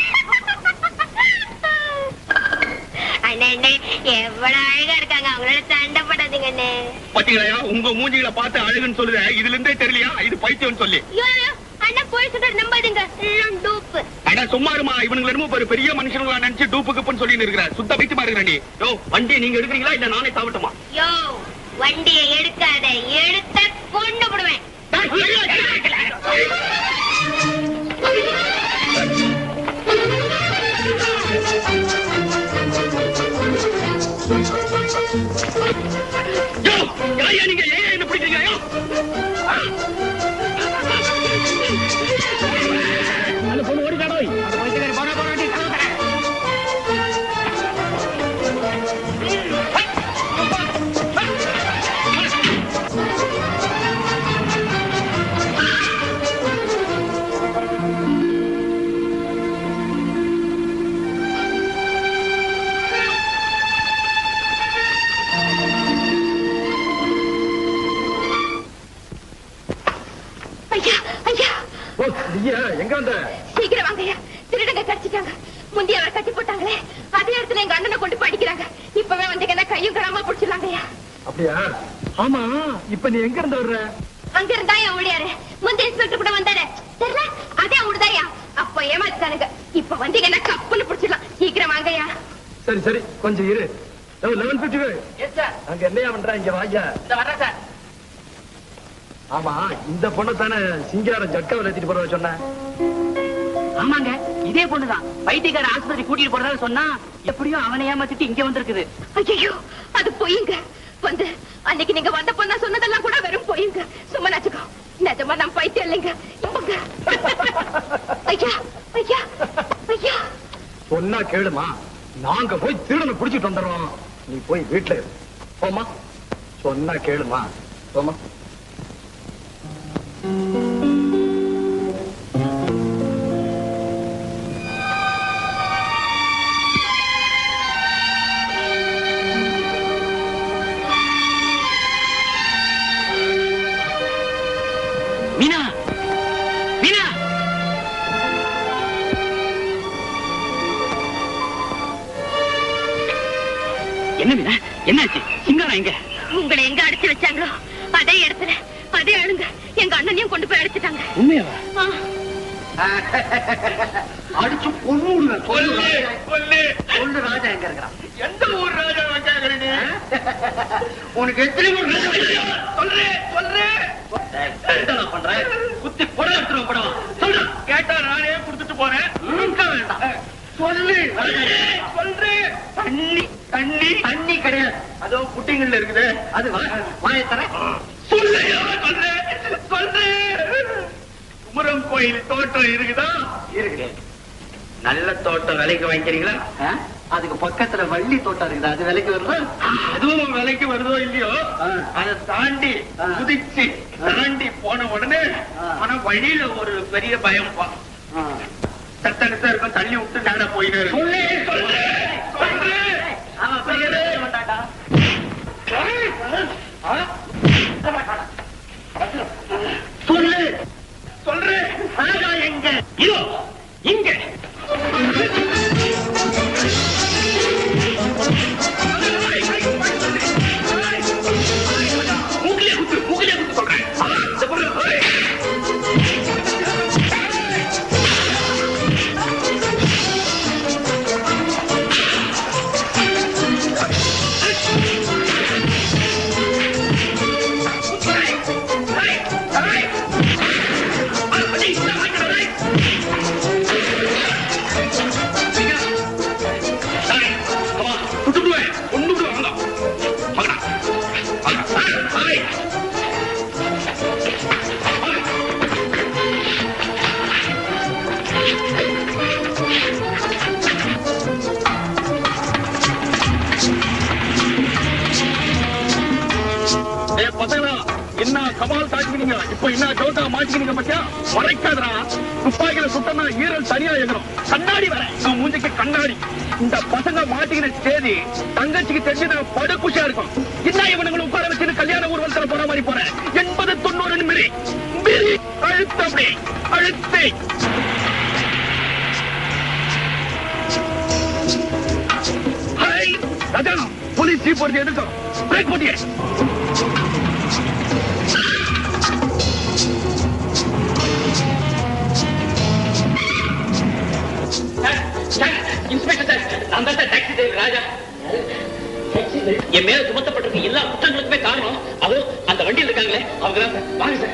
அண்ணே அண்ணே எவ்வளவு அழகா இருக்காங்க அவங்களோட சண்டை போடாதீங்க அண்ணே பாத்தீங்களா உங்க மூஞ்சிகளை பார்த்து அழகுன்னு சொல்லுது இதுல இருந்தே தெரியலையா இது பைத்தியம்னு சொல்லி ஐயோ, ஐயோ, அண்ணா போய் சொல்ற நம்பாதீங்க எல்லாம் டூப்பு அட சும்மா இருமா இவனுங்க என்னமோ ஒரு பெரிய மனுஷங்களா நினைச்சு டூப்பு குப்புன்னு சொல்லி இருக்கிற சுத்த பைத்தியமா இருக்கிற நீ யோ வண்டியை நீங்க எடுக்கிறீங்களா இல்ல நானே தாவட்டுமா யோ வண்டியை எடுக்காத எடுத்த கொண்டு விடுவேன் யோ, யாரையா நீங்க ஏன் என்ன பிடிக்கிறீங்க யோ? ஆ? அந்த பொண்ணு ஓடிட்டாடோ போன போன வண்டி கதவு தர. ஐயா ஐயா ஓ நீயா எங்க வந்த சீக்கிரம் வாங்க ஐயா திருடங்க கடிச்சிட்டாங்க முந்தைய அவரை கட்டி போட்டாங்களே அதே இடத்துல எங்க அண்ணனை கொண்டு படிக்கிறாங்க இப்பவே வந்தீங்கன்னா கையும் கிராம பிடிச்சிடலாங்க ஐயா அப்படியா ஆமா இப்ப நீ எங்க இருந்து வர்ற அங்க இருந்தா என் ஊழியாரு முந்தைய இன்ஸ்பெக்டர் கூட வந்தாரு தெரியல அதே ஊடுதாயா அப்ப ஏமாத்தானுங்க இப்ப வந்தீங்கன்னா கப்புன்னு பிடிச்சிடலாம் சீக்கிரம் வாங்கய்யா சரி சரி கொஞ்சம் இரு லெவன் பிப்டி அங்க என்னையா பண்ற இங்க வாயா வர்றேன் சார் ஆமா இந்த பொண்ணை தானே சிங்காரம் ஜட்காவில் ஏத்திட்டு போற சொன்ன ஆமாங்க இதே பொண்ணுதான் வைத்தியக்கார ஆஸ்பத்திரி கூட்டிட்டு போறதா சொன்னா எப்படியும் அவனை ஏமாத்திட்டு இங்க வந்திருக்குது ஐயோ அது பொய்யுங்க வந்து அன்னைக்கு நீங்க வந்த பொண்ணா சொன்னதெல்லாம் கூட வெறும் பொய்யுங்க சும்மா நச்சுக்கோ நிஜமா நான் பைத்தியம் இல்லைங்க இப்பங்க ஐயா ஐயா ஐயா சொன்னா கேளுமா நாங்க போய் திருடனை புடிச்சிட்டு வந்துடுறோம் நீ போய் வீட்டுல இரு போமா சொன்னா கேளுமா போமா மீனா மீனா என்ன மீனா என்னாச்சு சிங்காரம் எங்க உங்களை எங்க அடிச்சு வச்சாங்களோ அதே இடத்துல அதே ஆளுங்க எங்க அண்ணனையும் கொண்டு போய் அடிச்சுட்டாங்க உண்மையாவா ஆ, அடிச்சு பொண்ணு விடுவேன் சொல்லு சொல்லு சொல்லு ராஜா எங்க இருக்கிறான் எந்த ஊர் ராஜா வச்சாங்க நீ உனக்கு எத்தனை ஊர் ராஜா தெரியும்? சொல்றே சொல்றே என்னடா பண்ற குத்தி புடம் எடுத்துருவோம் படம் சொல்லு கேட்டா நானே கொடுத்துட்டு போறேன் இருக்க வேண்டாம் சொல்லு சொல்றே தண்ணி தண்ணி தண்ணி கிடையாது அதோ குட்டிங்கள்ல இருக்குது அது வா- வாயை தர சொல்லையா சொல்றே சொல்றே குமரம் கோயில் தோட்டம் இருக்குதா இருக்கு நல்ல தோட்டம் விலைக்கு வாங்கிக்கிறீங்களா அதுக்கு பக்கத்துல வள்ளி தோட்டம் இருக்குது அது விலைக்கு வருதா அதுவும் விலைக்கு வருதோ இல்லையோ அதை தாண்டி குதிச்சு தாண்டி போன உடனே ஆனா வழியில ஒரு பெரிய பயம் பா சத்தனத்தை இருக்கும் தள்ளி விட்டு நாட போயினு சொல்லு சொல்லு சொல்லு அவன் பெரியதே மாட்டாடா சொல்லு சொல்றேன் ராஜா எங்க இதோ இங்க மூக்கிலே குத்து மூக்கிலே குத்து சொல்றேன் அதான், இந்த பொண்ணு, ஏய். பசங்களா என்ன கமால் காட்டிக்கிறீங்க இப்ப என்ன ஜோட்டா மாட்டிக்கிறீங்க பத்தியா மறைக்காதடா துப்பாக்கியில சுத்தமா ஈரல் தனியா எங்கணும் கண்ணாடி வர நான் மூஞ்சிக்கு கண்ணாடி இந்த பசங்க மாட்டிக்கிற தேதி தங்கச்சிக்கு தெரிஞ்சது படு குஷியா இருக்கும் என்ன இவனுங்களை உட்கார வச்சு கல்யாண ஊர்வலத்துல போற மாதிரி போறேன் எண்பது தொண்ணூறு மிரி மிரி அழுத்த அப்படி அழுத்து ஹாய் ராஜா போலீஸ் ஜீப் வருது எதிர்க்கும் பிரேக் போட்டியே இன்ஸ்பெக்டர் சார் நான் தான் sir taxi driver Raja taxi என் மேல சுமத்தப்பட்டிருக்க எல்லா குற்றங்களுக்குமே காரணம் அதுவும் அந்த வண்டியில் இருக்காங்களே அவங்க தான் சார் வாங்க சார்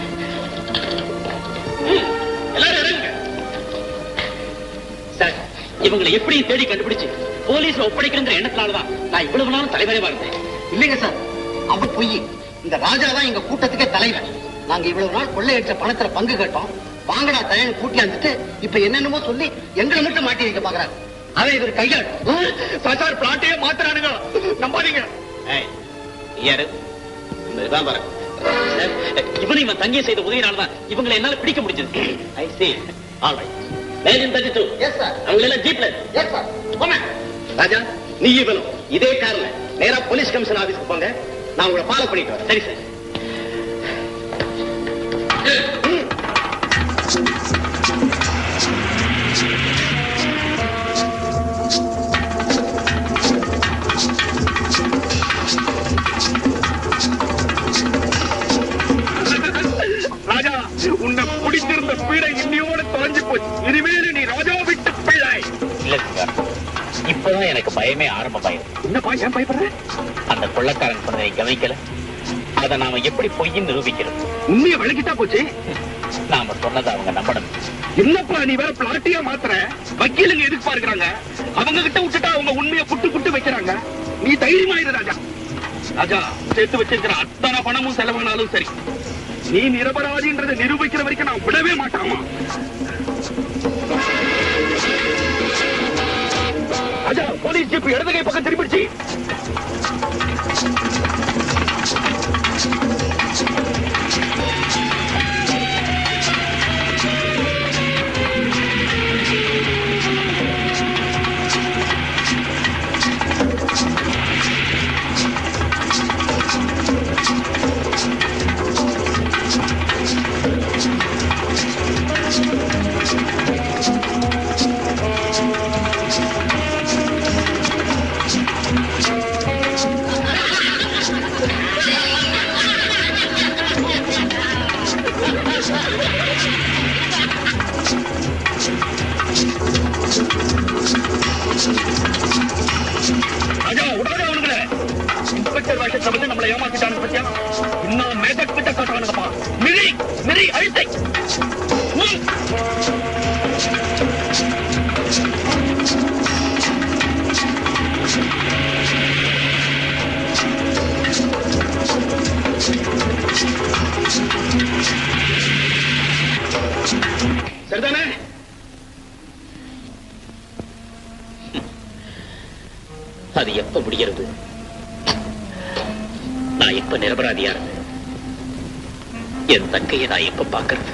ம், எல்லாரும் இறங்குங்க சார் இவங்களை எப்படி தேடி கண்டுபிடிச்சு போலீஸ்ல ஒப்படைக்கணுங்கிற எண்ணத்தினாலதான் நான் இவ்வளவு நாளும் தலைவரே இருந்தேன் இல்லைங்க சார் அது பொய் இந்த ராஜா தான் எங்க கூட்டத்துக்கே தலைவர் நாங்க இவ்வளவு நாள் கொள்ளையடிச்ச பணத்துல பங்கு கேட்டோம் வாங்கடா தயன் கூட்டி வந்துட்டு இப்ப என்னென்னமோ சொல்லி எங்களை மட்டும் மாட்டி வைக்க பாக்குறாரு அவன் இவர் கையாடு சார் பிளாட்டையே மாத்துறானுங்க நம்பாதீங்க ஏய், நீ யாரு இந்த இதான் பாரு சார், இவனை இவன் தங்கிய செய்த உதவினால்தான் இவங்களை என்னால பிடிக்க முடிஞ்சது ஐ சி ஆல் ரைட் மேஜன் தட்டி டூ எஸ் சார் அவங்க எல்லாம் ஜீப்ல எஸ் சார் ராஜா நீ இவனும் இதே கார்ல நேரா போலீஸ் கமிஷன் ஆபீஸ்க்கு போங்க நான் உங்களை ஃபாலோ பண்ணிட்டு வரேன் சரி சார் ராஜா உன்னை பிடிச்சிருந்த பீடை இன்னியோட தொலைஞ்சு போச்சு இனிமேல் நீ ராஜா விட்டு பிள்ளை இல்ல சார் இப்பதான் எனக்கு பயமே ஆரம்பமாயிருக்கு என்னப்பா ஏன் பயப்படுற அந்த கொள்ளக்காரன் சொன்னதை கவனிக்கல அதை நாம எப்படி பொய்ன்னு நிரூபிக்கிறது உண்மையை விளக்கிட்டா போச்சு நாம சொன்னதை அவங்க நம்பணும் என்னப்பா நீ வேற பிளாட்டியா மாத்துற வக்கீலுங்க எதுக்கு பாருக்கிறாங்க அவங்க கிட்ட விட்டுட்டா அவங்க உண்மையை புட்டு புட்டு வைக்கிறாங்க நீ தைரியமாயிரு ராஜா ராஜா சேர்த்து வச்சிருக்கிற அத்தனை பணமும் செலவானாலும் சரி நீ நிரபராதின்றதை நிரூபிக்கிற வரைக்கும் நான் விடவே மாட்டாமா ராஜா போலீஸ் ஜீப் இடது கை பக்கம் திரும்பிடுச்சு ராஜா உடனே அவனுங்கள இன்ஸ்பெக்டர் வேஷத்தை வந்து நம்மளை ஏமாத்திட்டானு பத்தியா இன்னும் மேஜக் கிட்ட காட்டுறானுங்கப்பா மிரி மிரி அழுத்தை ம். சரிதானே அது எப்ப முடிகிறது நான் எப்ப நிரபராதியா இருந்தேன் என் தங்கையை நான் எப்ப பாக்குறது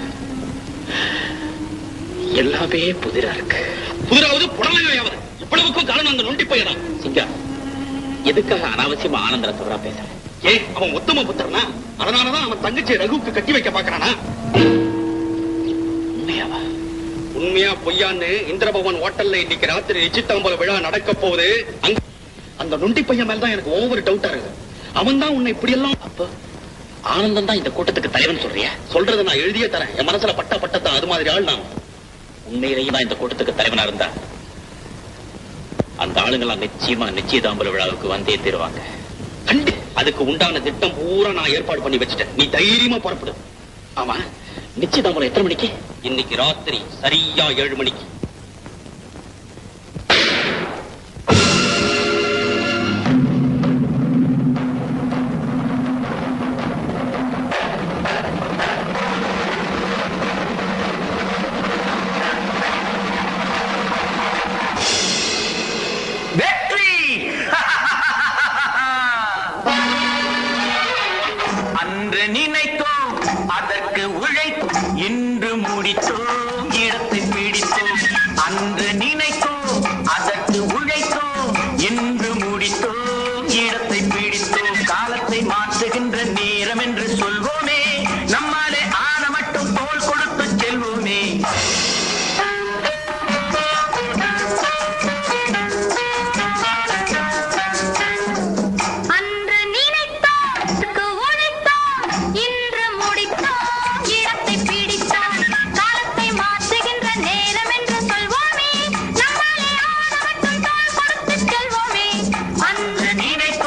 எல்லாமே புதிரா இருக்கு புதிராவது புடலையாவது இவ்வளவுக்கும் காரணம் அந்த நொண்டி பையனா சிங்கா எதுக்காக அனாவசியமா ஆனந்தர தவறா பேசுறேன் ஏ அவன் உத்தம புத்திரனா அதனாலதான் அவன் தங்கச்சி ரகுவுக்கு கட்டி வைக்க பாக்குறானா உண்மையாவா உண்மையா பொய்யான்னு இந்திரபவன் ஹோட்டல்ல இன்னைக்கு ராத்திரி நிச்சித்தாம்பல விழா நடக்க போகுது அங்க அந்த நொண்டி பையன் மேலதான் எனக்கு ஓவர் டவுட்டா இருக்கு அவன் தான் உன்னை இப்படி எல்லாம் அப்போ ஆனந்தம் தான் இந்த கூட்டத்துக்கு தலைவன் சொல்றியா சொல்றதை நான் எழுதியே தரேன் என் மனசுல பட்ட பட்டத்தான் அது மாதிரி ஆள் நான் உண்மையிலேயே தான் இந்த கூட்டத்துக்கு தலைவனா இருந்தா அந்த ஆளுங்கெல்லாம் நிச்சயமா நிச்சயதாம்பல விழாவுக்கு வந்தே தீருவாங்க கண்டு அதுக்கு உண்டான திட்டம் பூரா நான் ஏற்பாடு பண்ணி வச்சுட்டேன் நீ தைரியமா புறப்படு ஆமா நிச்சயதாம்பலம் எத்தனை மணிக்கு இன்னைக்கு ராத்திரி சரியா ஏழு மணிக்கு வெற்றி அன்று நினைத்தோம் அதற்கு உழைத்தோம் இன்று முடித்தோம் இடத்தை பிடித்தோம் அன்று நினைத்தோம் அதற்கு உழைத்தோம் இன்று முடித்தோம் இடத்தை பிடித்தோம் காலத்தை மாற்றுகின்ற நேரம் என்று சொல்வோமே நம்மாலே ஆன மட்டும் தோல் கொடுத்து செல்வோமே அன்று நினைத்தோம் அதற்கு உழைத்தோம் இன்று முடித்தோம் இடத்தை பிடித்தோம் காலத்தை மாற்றுகின்ற நேரம் என்று சொல்வோமே நம்மாலே ஆன மட்டும் தோல் கொடுத்து செல்வோமே அன்று நினைத்தோம்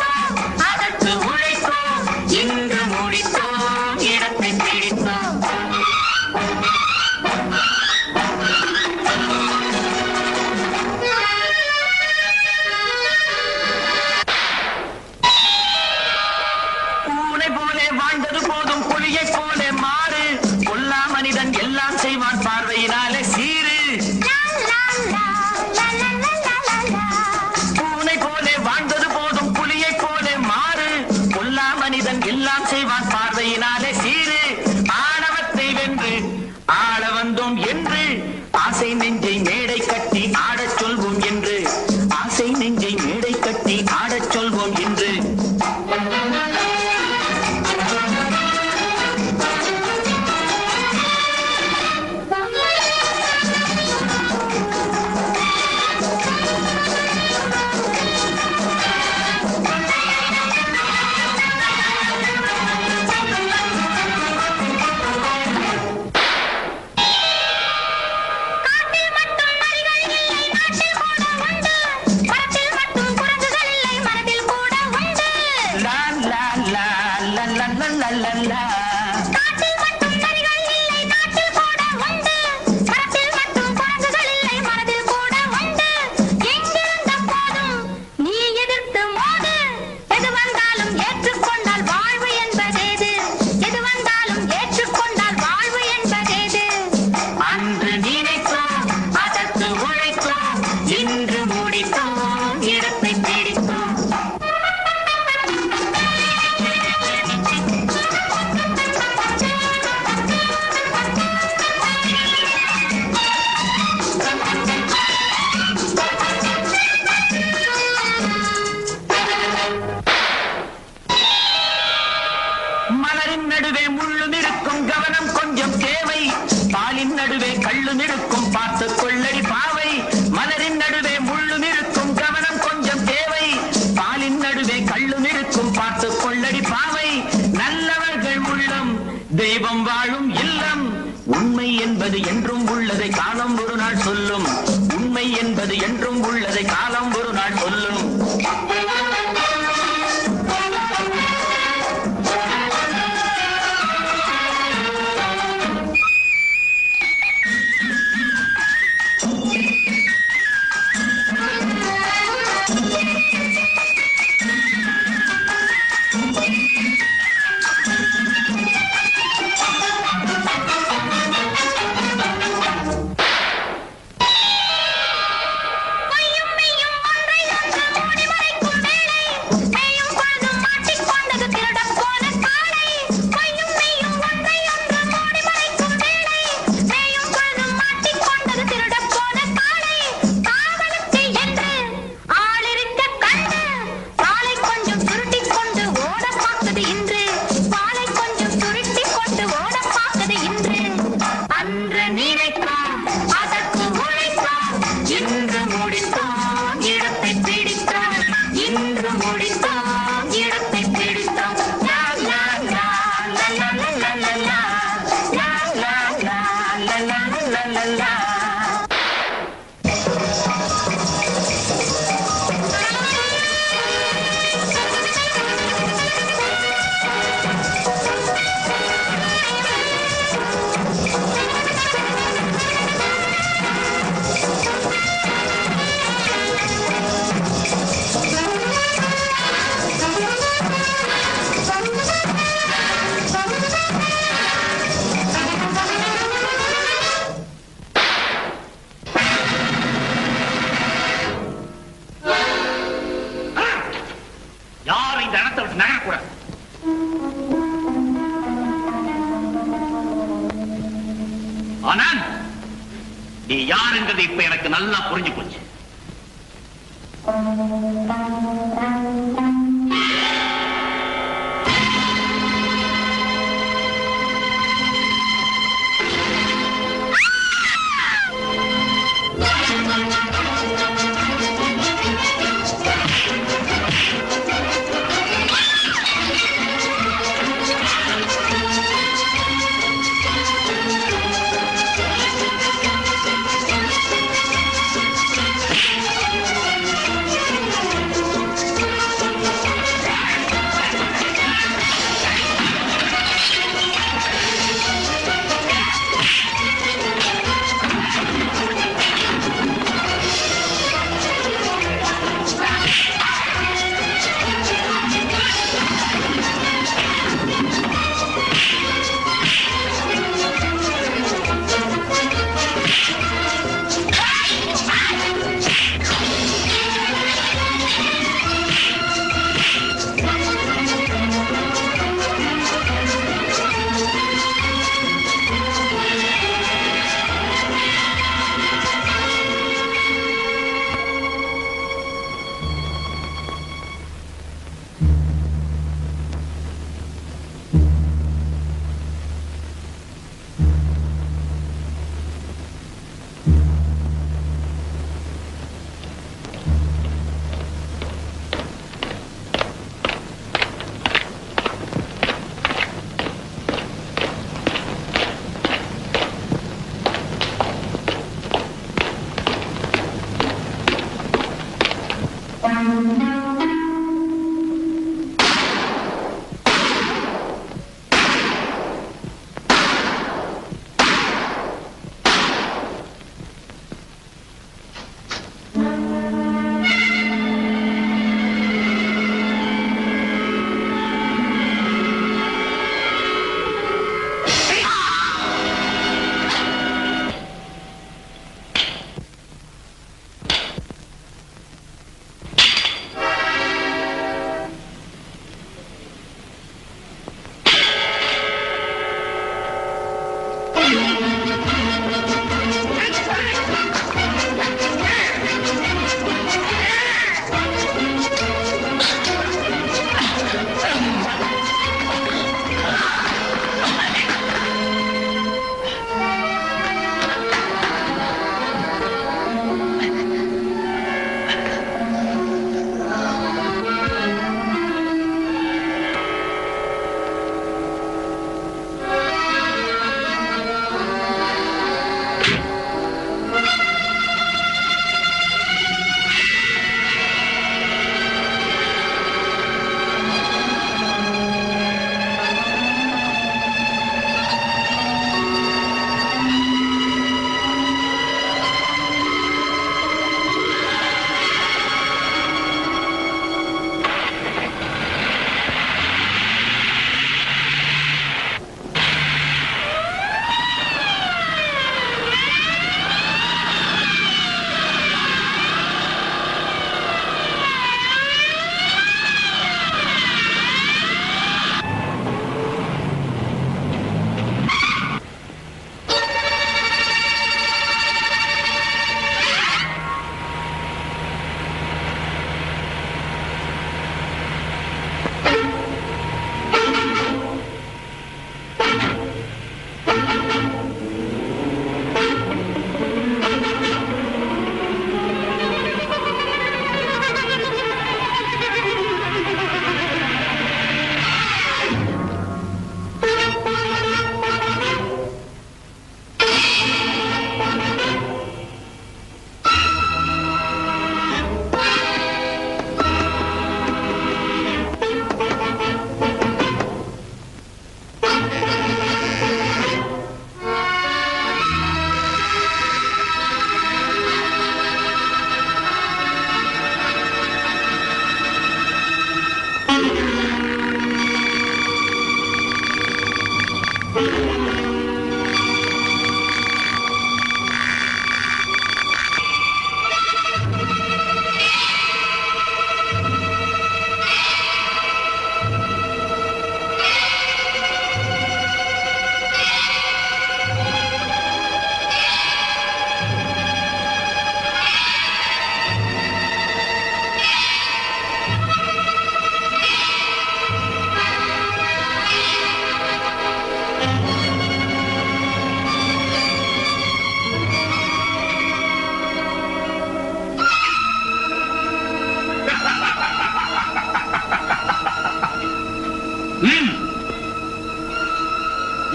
லா காட்டில் மட்டும் நரிகள் இல்லை நாட்டில் கூட உண்டு மரத்தில் மட்டும் குரங்குகள் இல்லை மனதில் கூட உண்டு எங்கிருந்த போதும் நீ எதிர்த்து மோது எது வந்தாலும் ஏற்றுக்கொண்டால் வாழ்வு என்பதேது எது வந்தாலும் ஏற்றுக்கொண்டால் வாழ்வு என்பதேது அன்று நினைத்தோம் அதற்கு உழைத்தோம் இன்று முடித்தோம் இடத்தை பிடித்தோம் மலரின் நடுவே முள்ளும் இருக்கும் கவனம் கொஞ்சம் தேவை பாலின் நடுவே கள்ளும் இருக்கும் பார்த்து கொள்ளடி பாவை மலரின் நடுவே முள்ளும் இருக்கும் கவனம் கொஞ்சம் தேவை பாலின் நடுவே கள்ளும் இருக்கும் பார்த்து கொள்ளடி பாவை நல்லவர்கள் உள்ளம் தெய்வம் வாழும் இல்லம் உண்மை என்பது என்றும் உள்ளதை காலம் ஒரு நாள் சொல்லும் உண்மை என்பது என்றும் உள்ளதை காலம் ஒரு நாள் சொல்லும் மையும் மெய்யும் ஒன்றை ஒன்று மூடி மறைக்கும் வேளை மேயும் பொழுதும் மாட்டிக்கொண்டது திருடம் போன காளை மையும் மெய்யும் ஒன்றை ஒன்று மூடி மறைக்கும் வேளை மேயும் பொழுதும் மாட்டிக்கொண்டது திருடம் போன காளை காவலுக்கு என்று ஆளிருக்க கண்டு பாலை கொஞ்சம் சுருட்டிக் கொண்டு ஓட பார்க்குது இன்று பாலை கொஞ்சம் சுருட்டிக் கொண்டு ஓட பார்க்குது இன்று அன்று நினைத்தோம் அதற்கு உழைத்தோம் இன்று முடித்தோம் இடத்தை பிடித்தோம் இன்று முடித்தோம் இடத்தை பிடித்தோம் லா, லா, லா, லா, லா, லா, லா, லா. லா, லா, லா, லா, லா, லா, லா, லா. யாரும் இந்த இடத்தை விட்டு நகரக்கூடாது ஆனால் நீ யாருங்கிறது இப்ப எனக்கு நல்லா புரிஞ்சு போச்சு Thank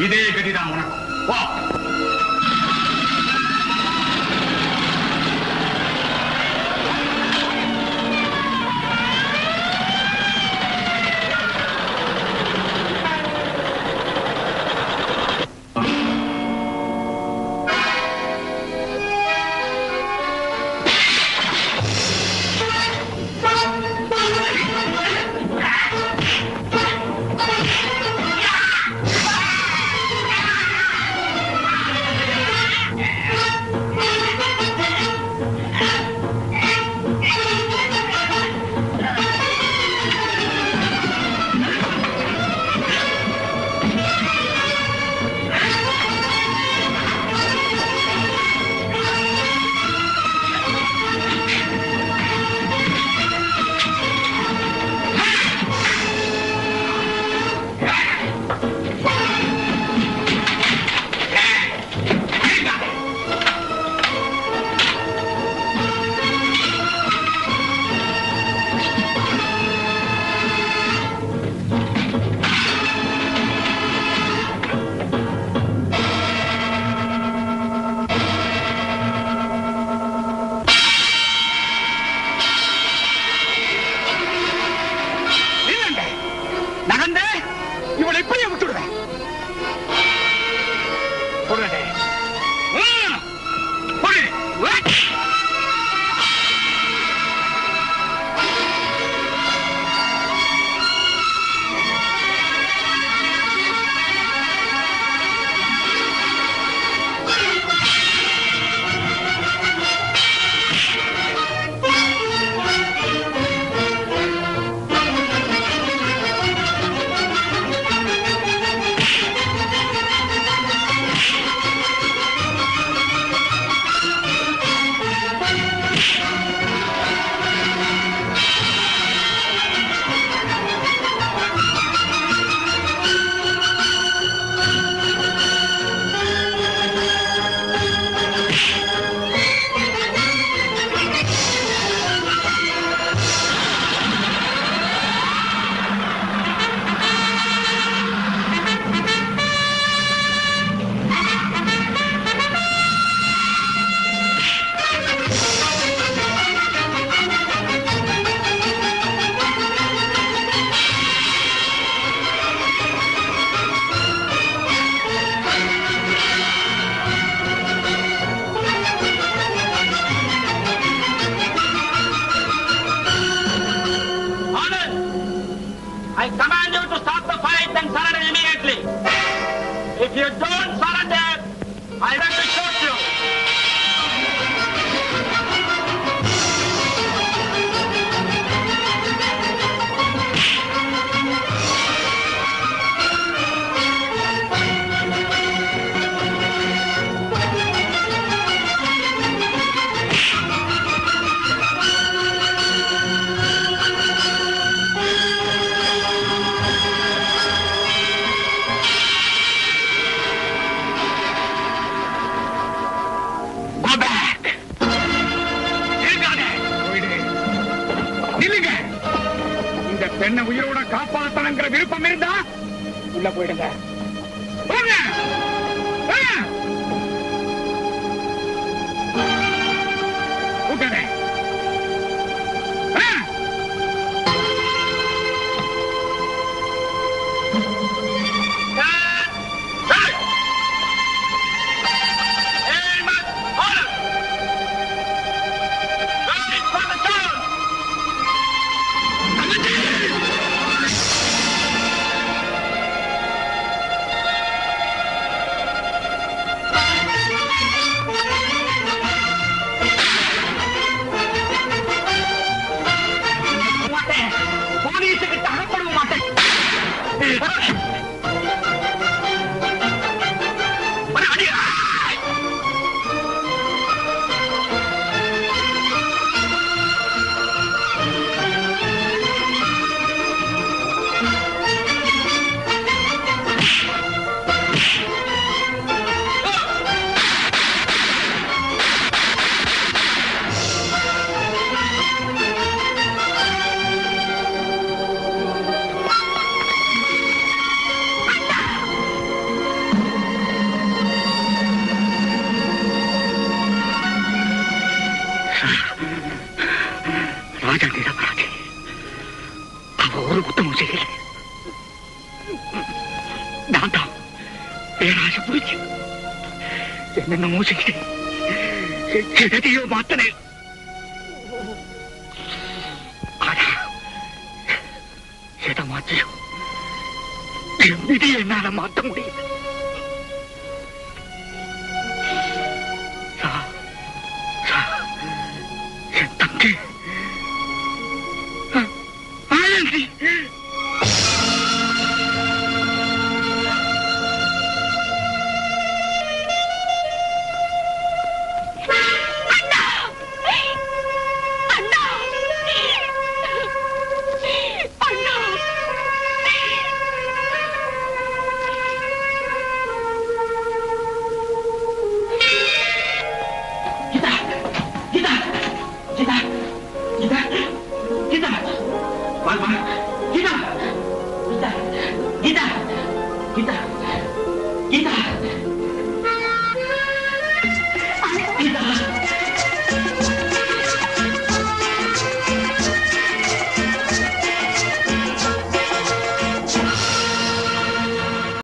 இதே கதிதான் உனக்கு வா நில்லுங்க. நகர்ந்து இவளை இப்படியே விட்டுடுவேன் போடுறே. ம். போடு. உவ். I command you to stop the fight and surrender immediately. If you don't surrender, I will to shoot you. Go back. இருக்காதே. போயிடு. நில்லுங்க. இந்த பெண்ணை உயிரோட காப்பாத்தணுங்கிற விருப்பம் இருந்தா உள்ள போயிடுங்க போங்க. ஆ. கூட்டாதே. ஆ. மாட்டேன் போலீஸுக்கு தகப்பட மாட்டேன் ஒரு அடி. பிடிச்சு என்னென்னமோ செஞ்சு எதையோ மாத்தினேன் ஆனா எதை மாற்றியும் என் விதியை என்னால மாத்த முடியல சா- சா- என் தங்கை ஆ- ஆனந்தி கீதா கீதா கீதா கீதா கீதா வாமா கீதா கீதா கீதா கீதா கீதா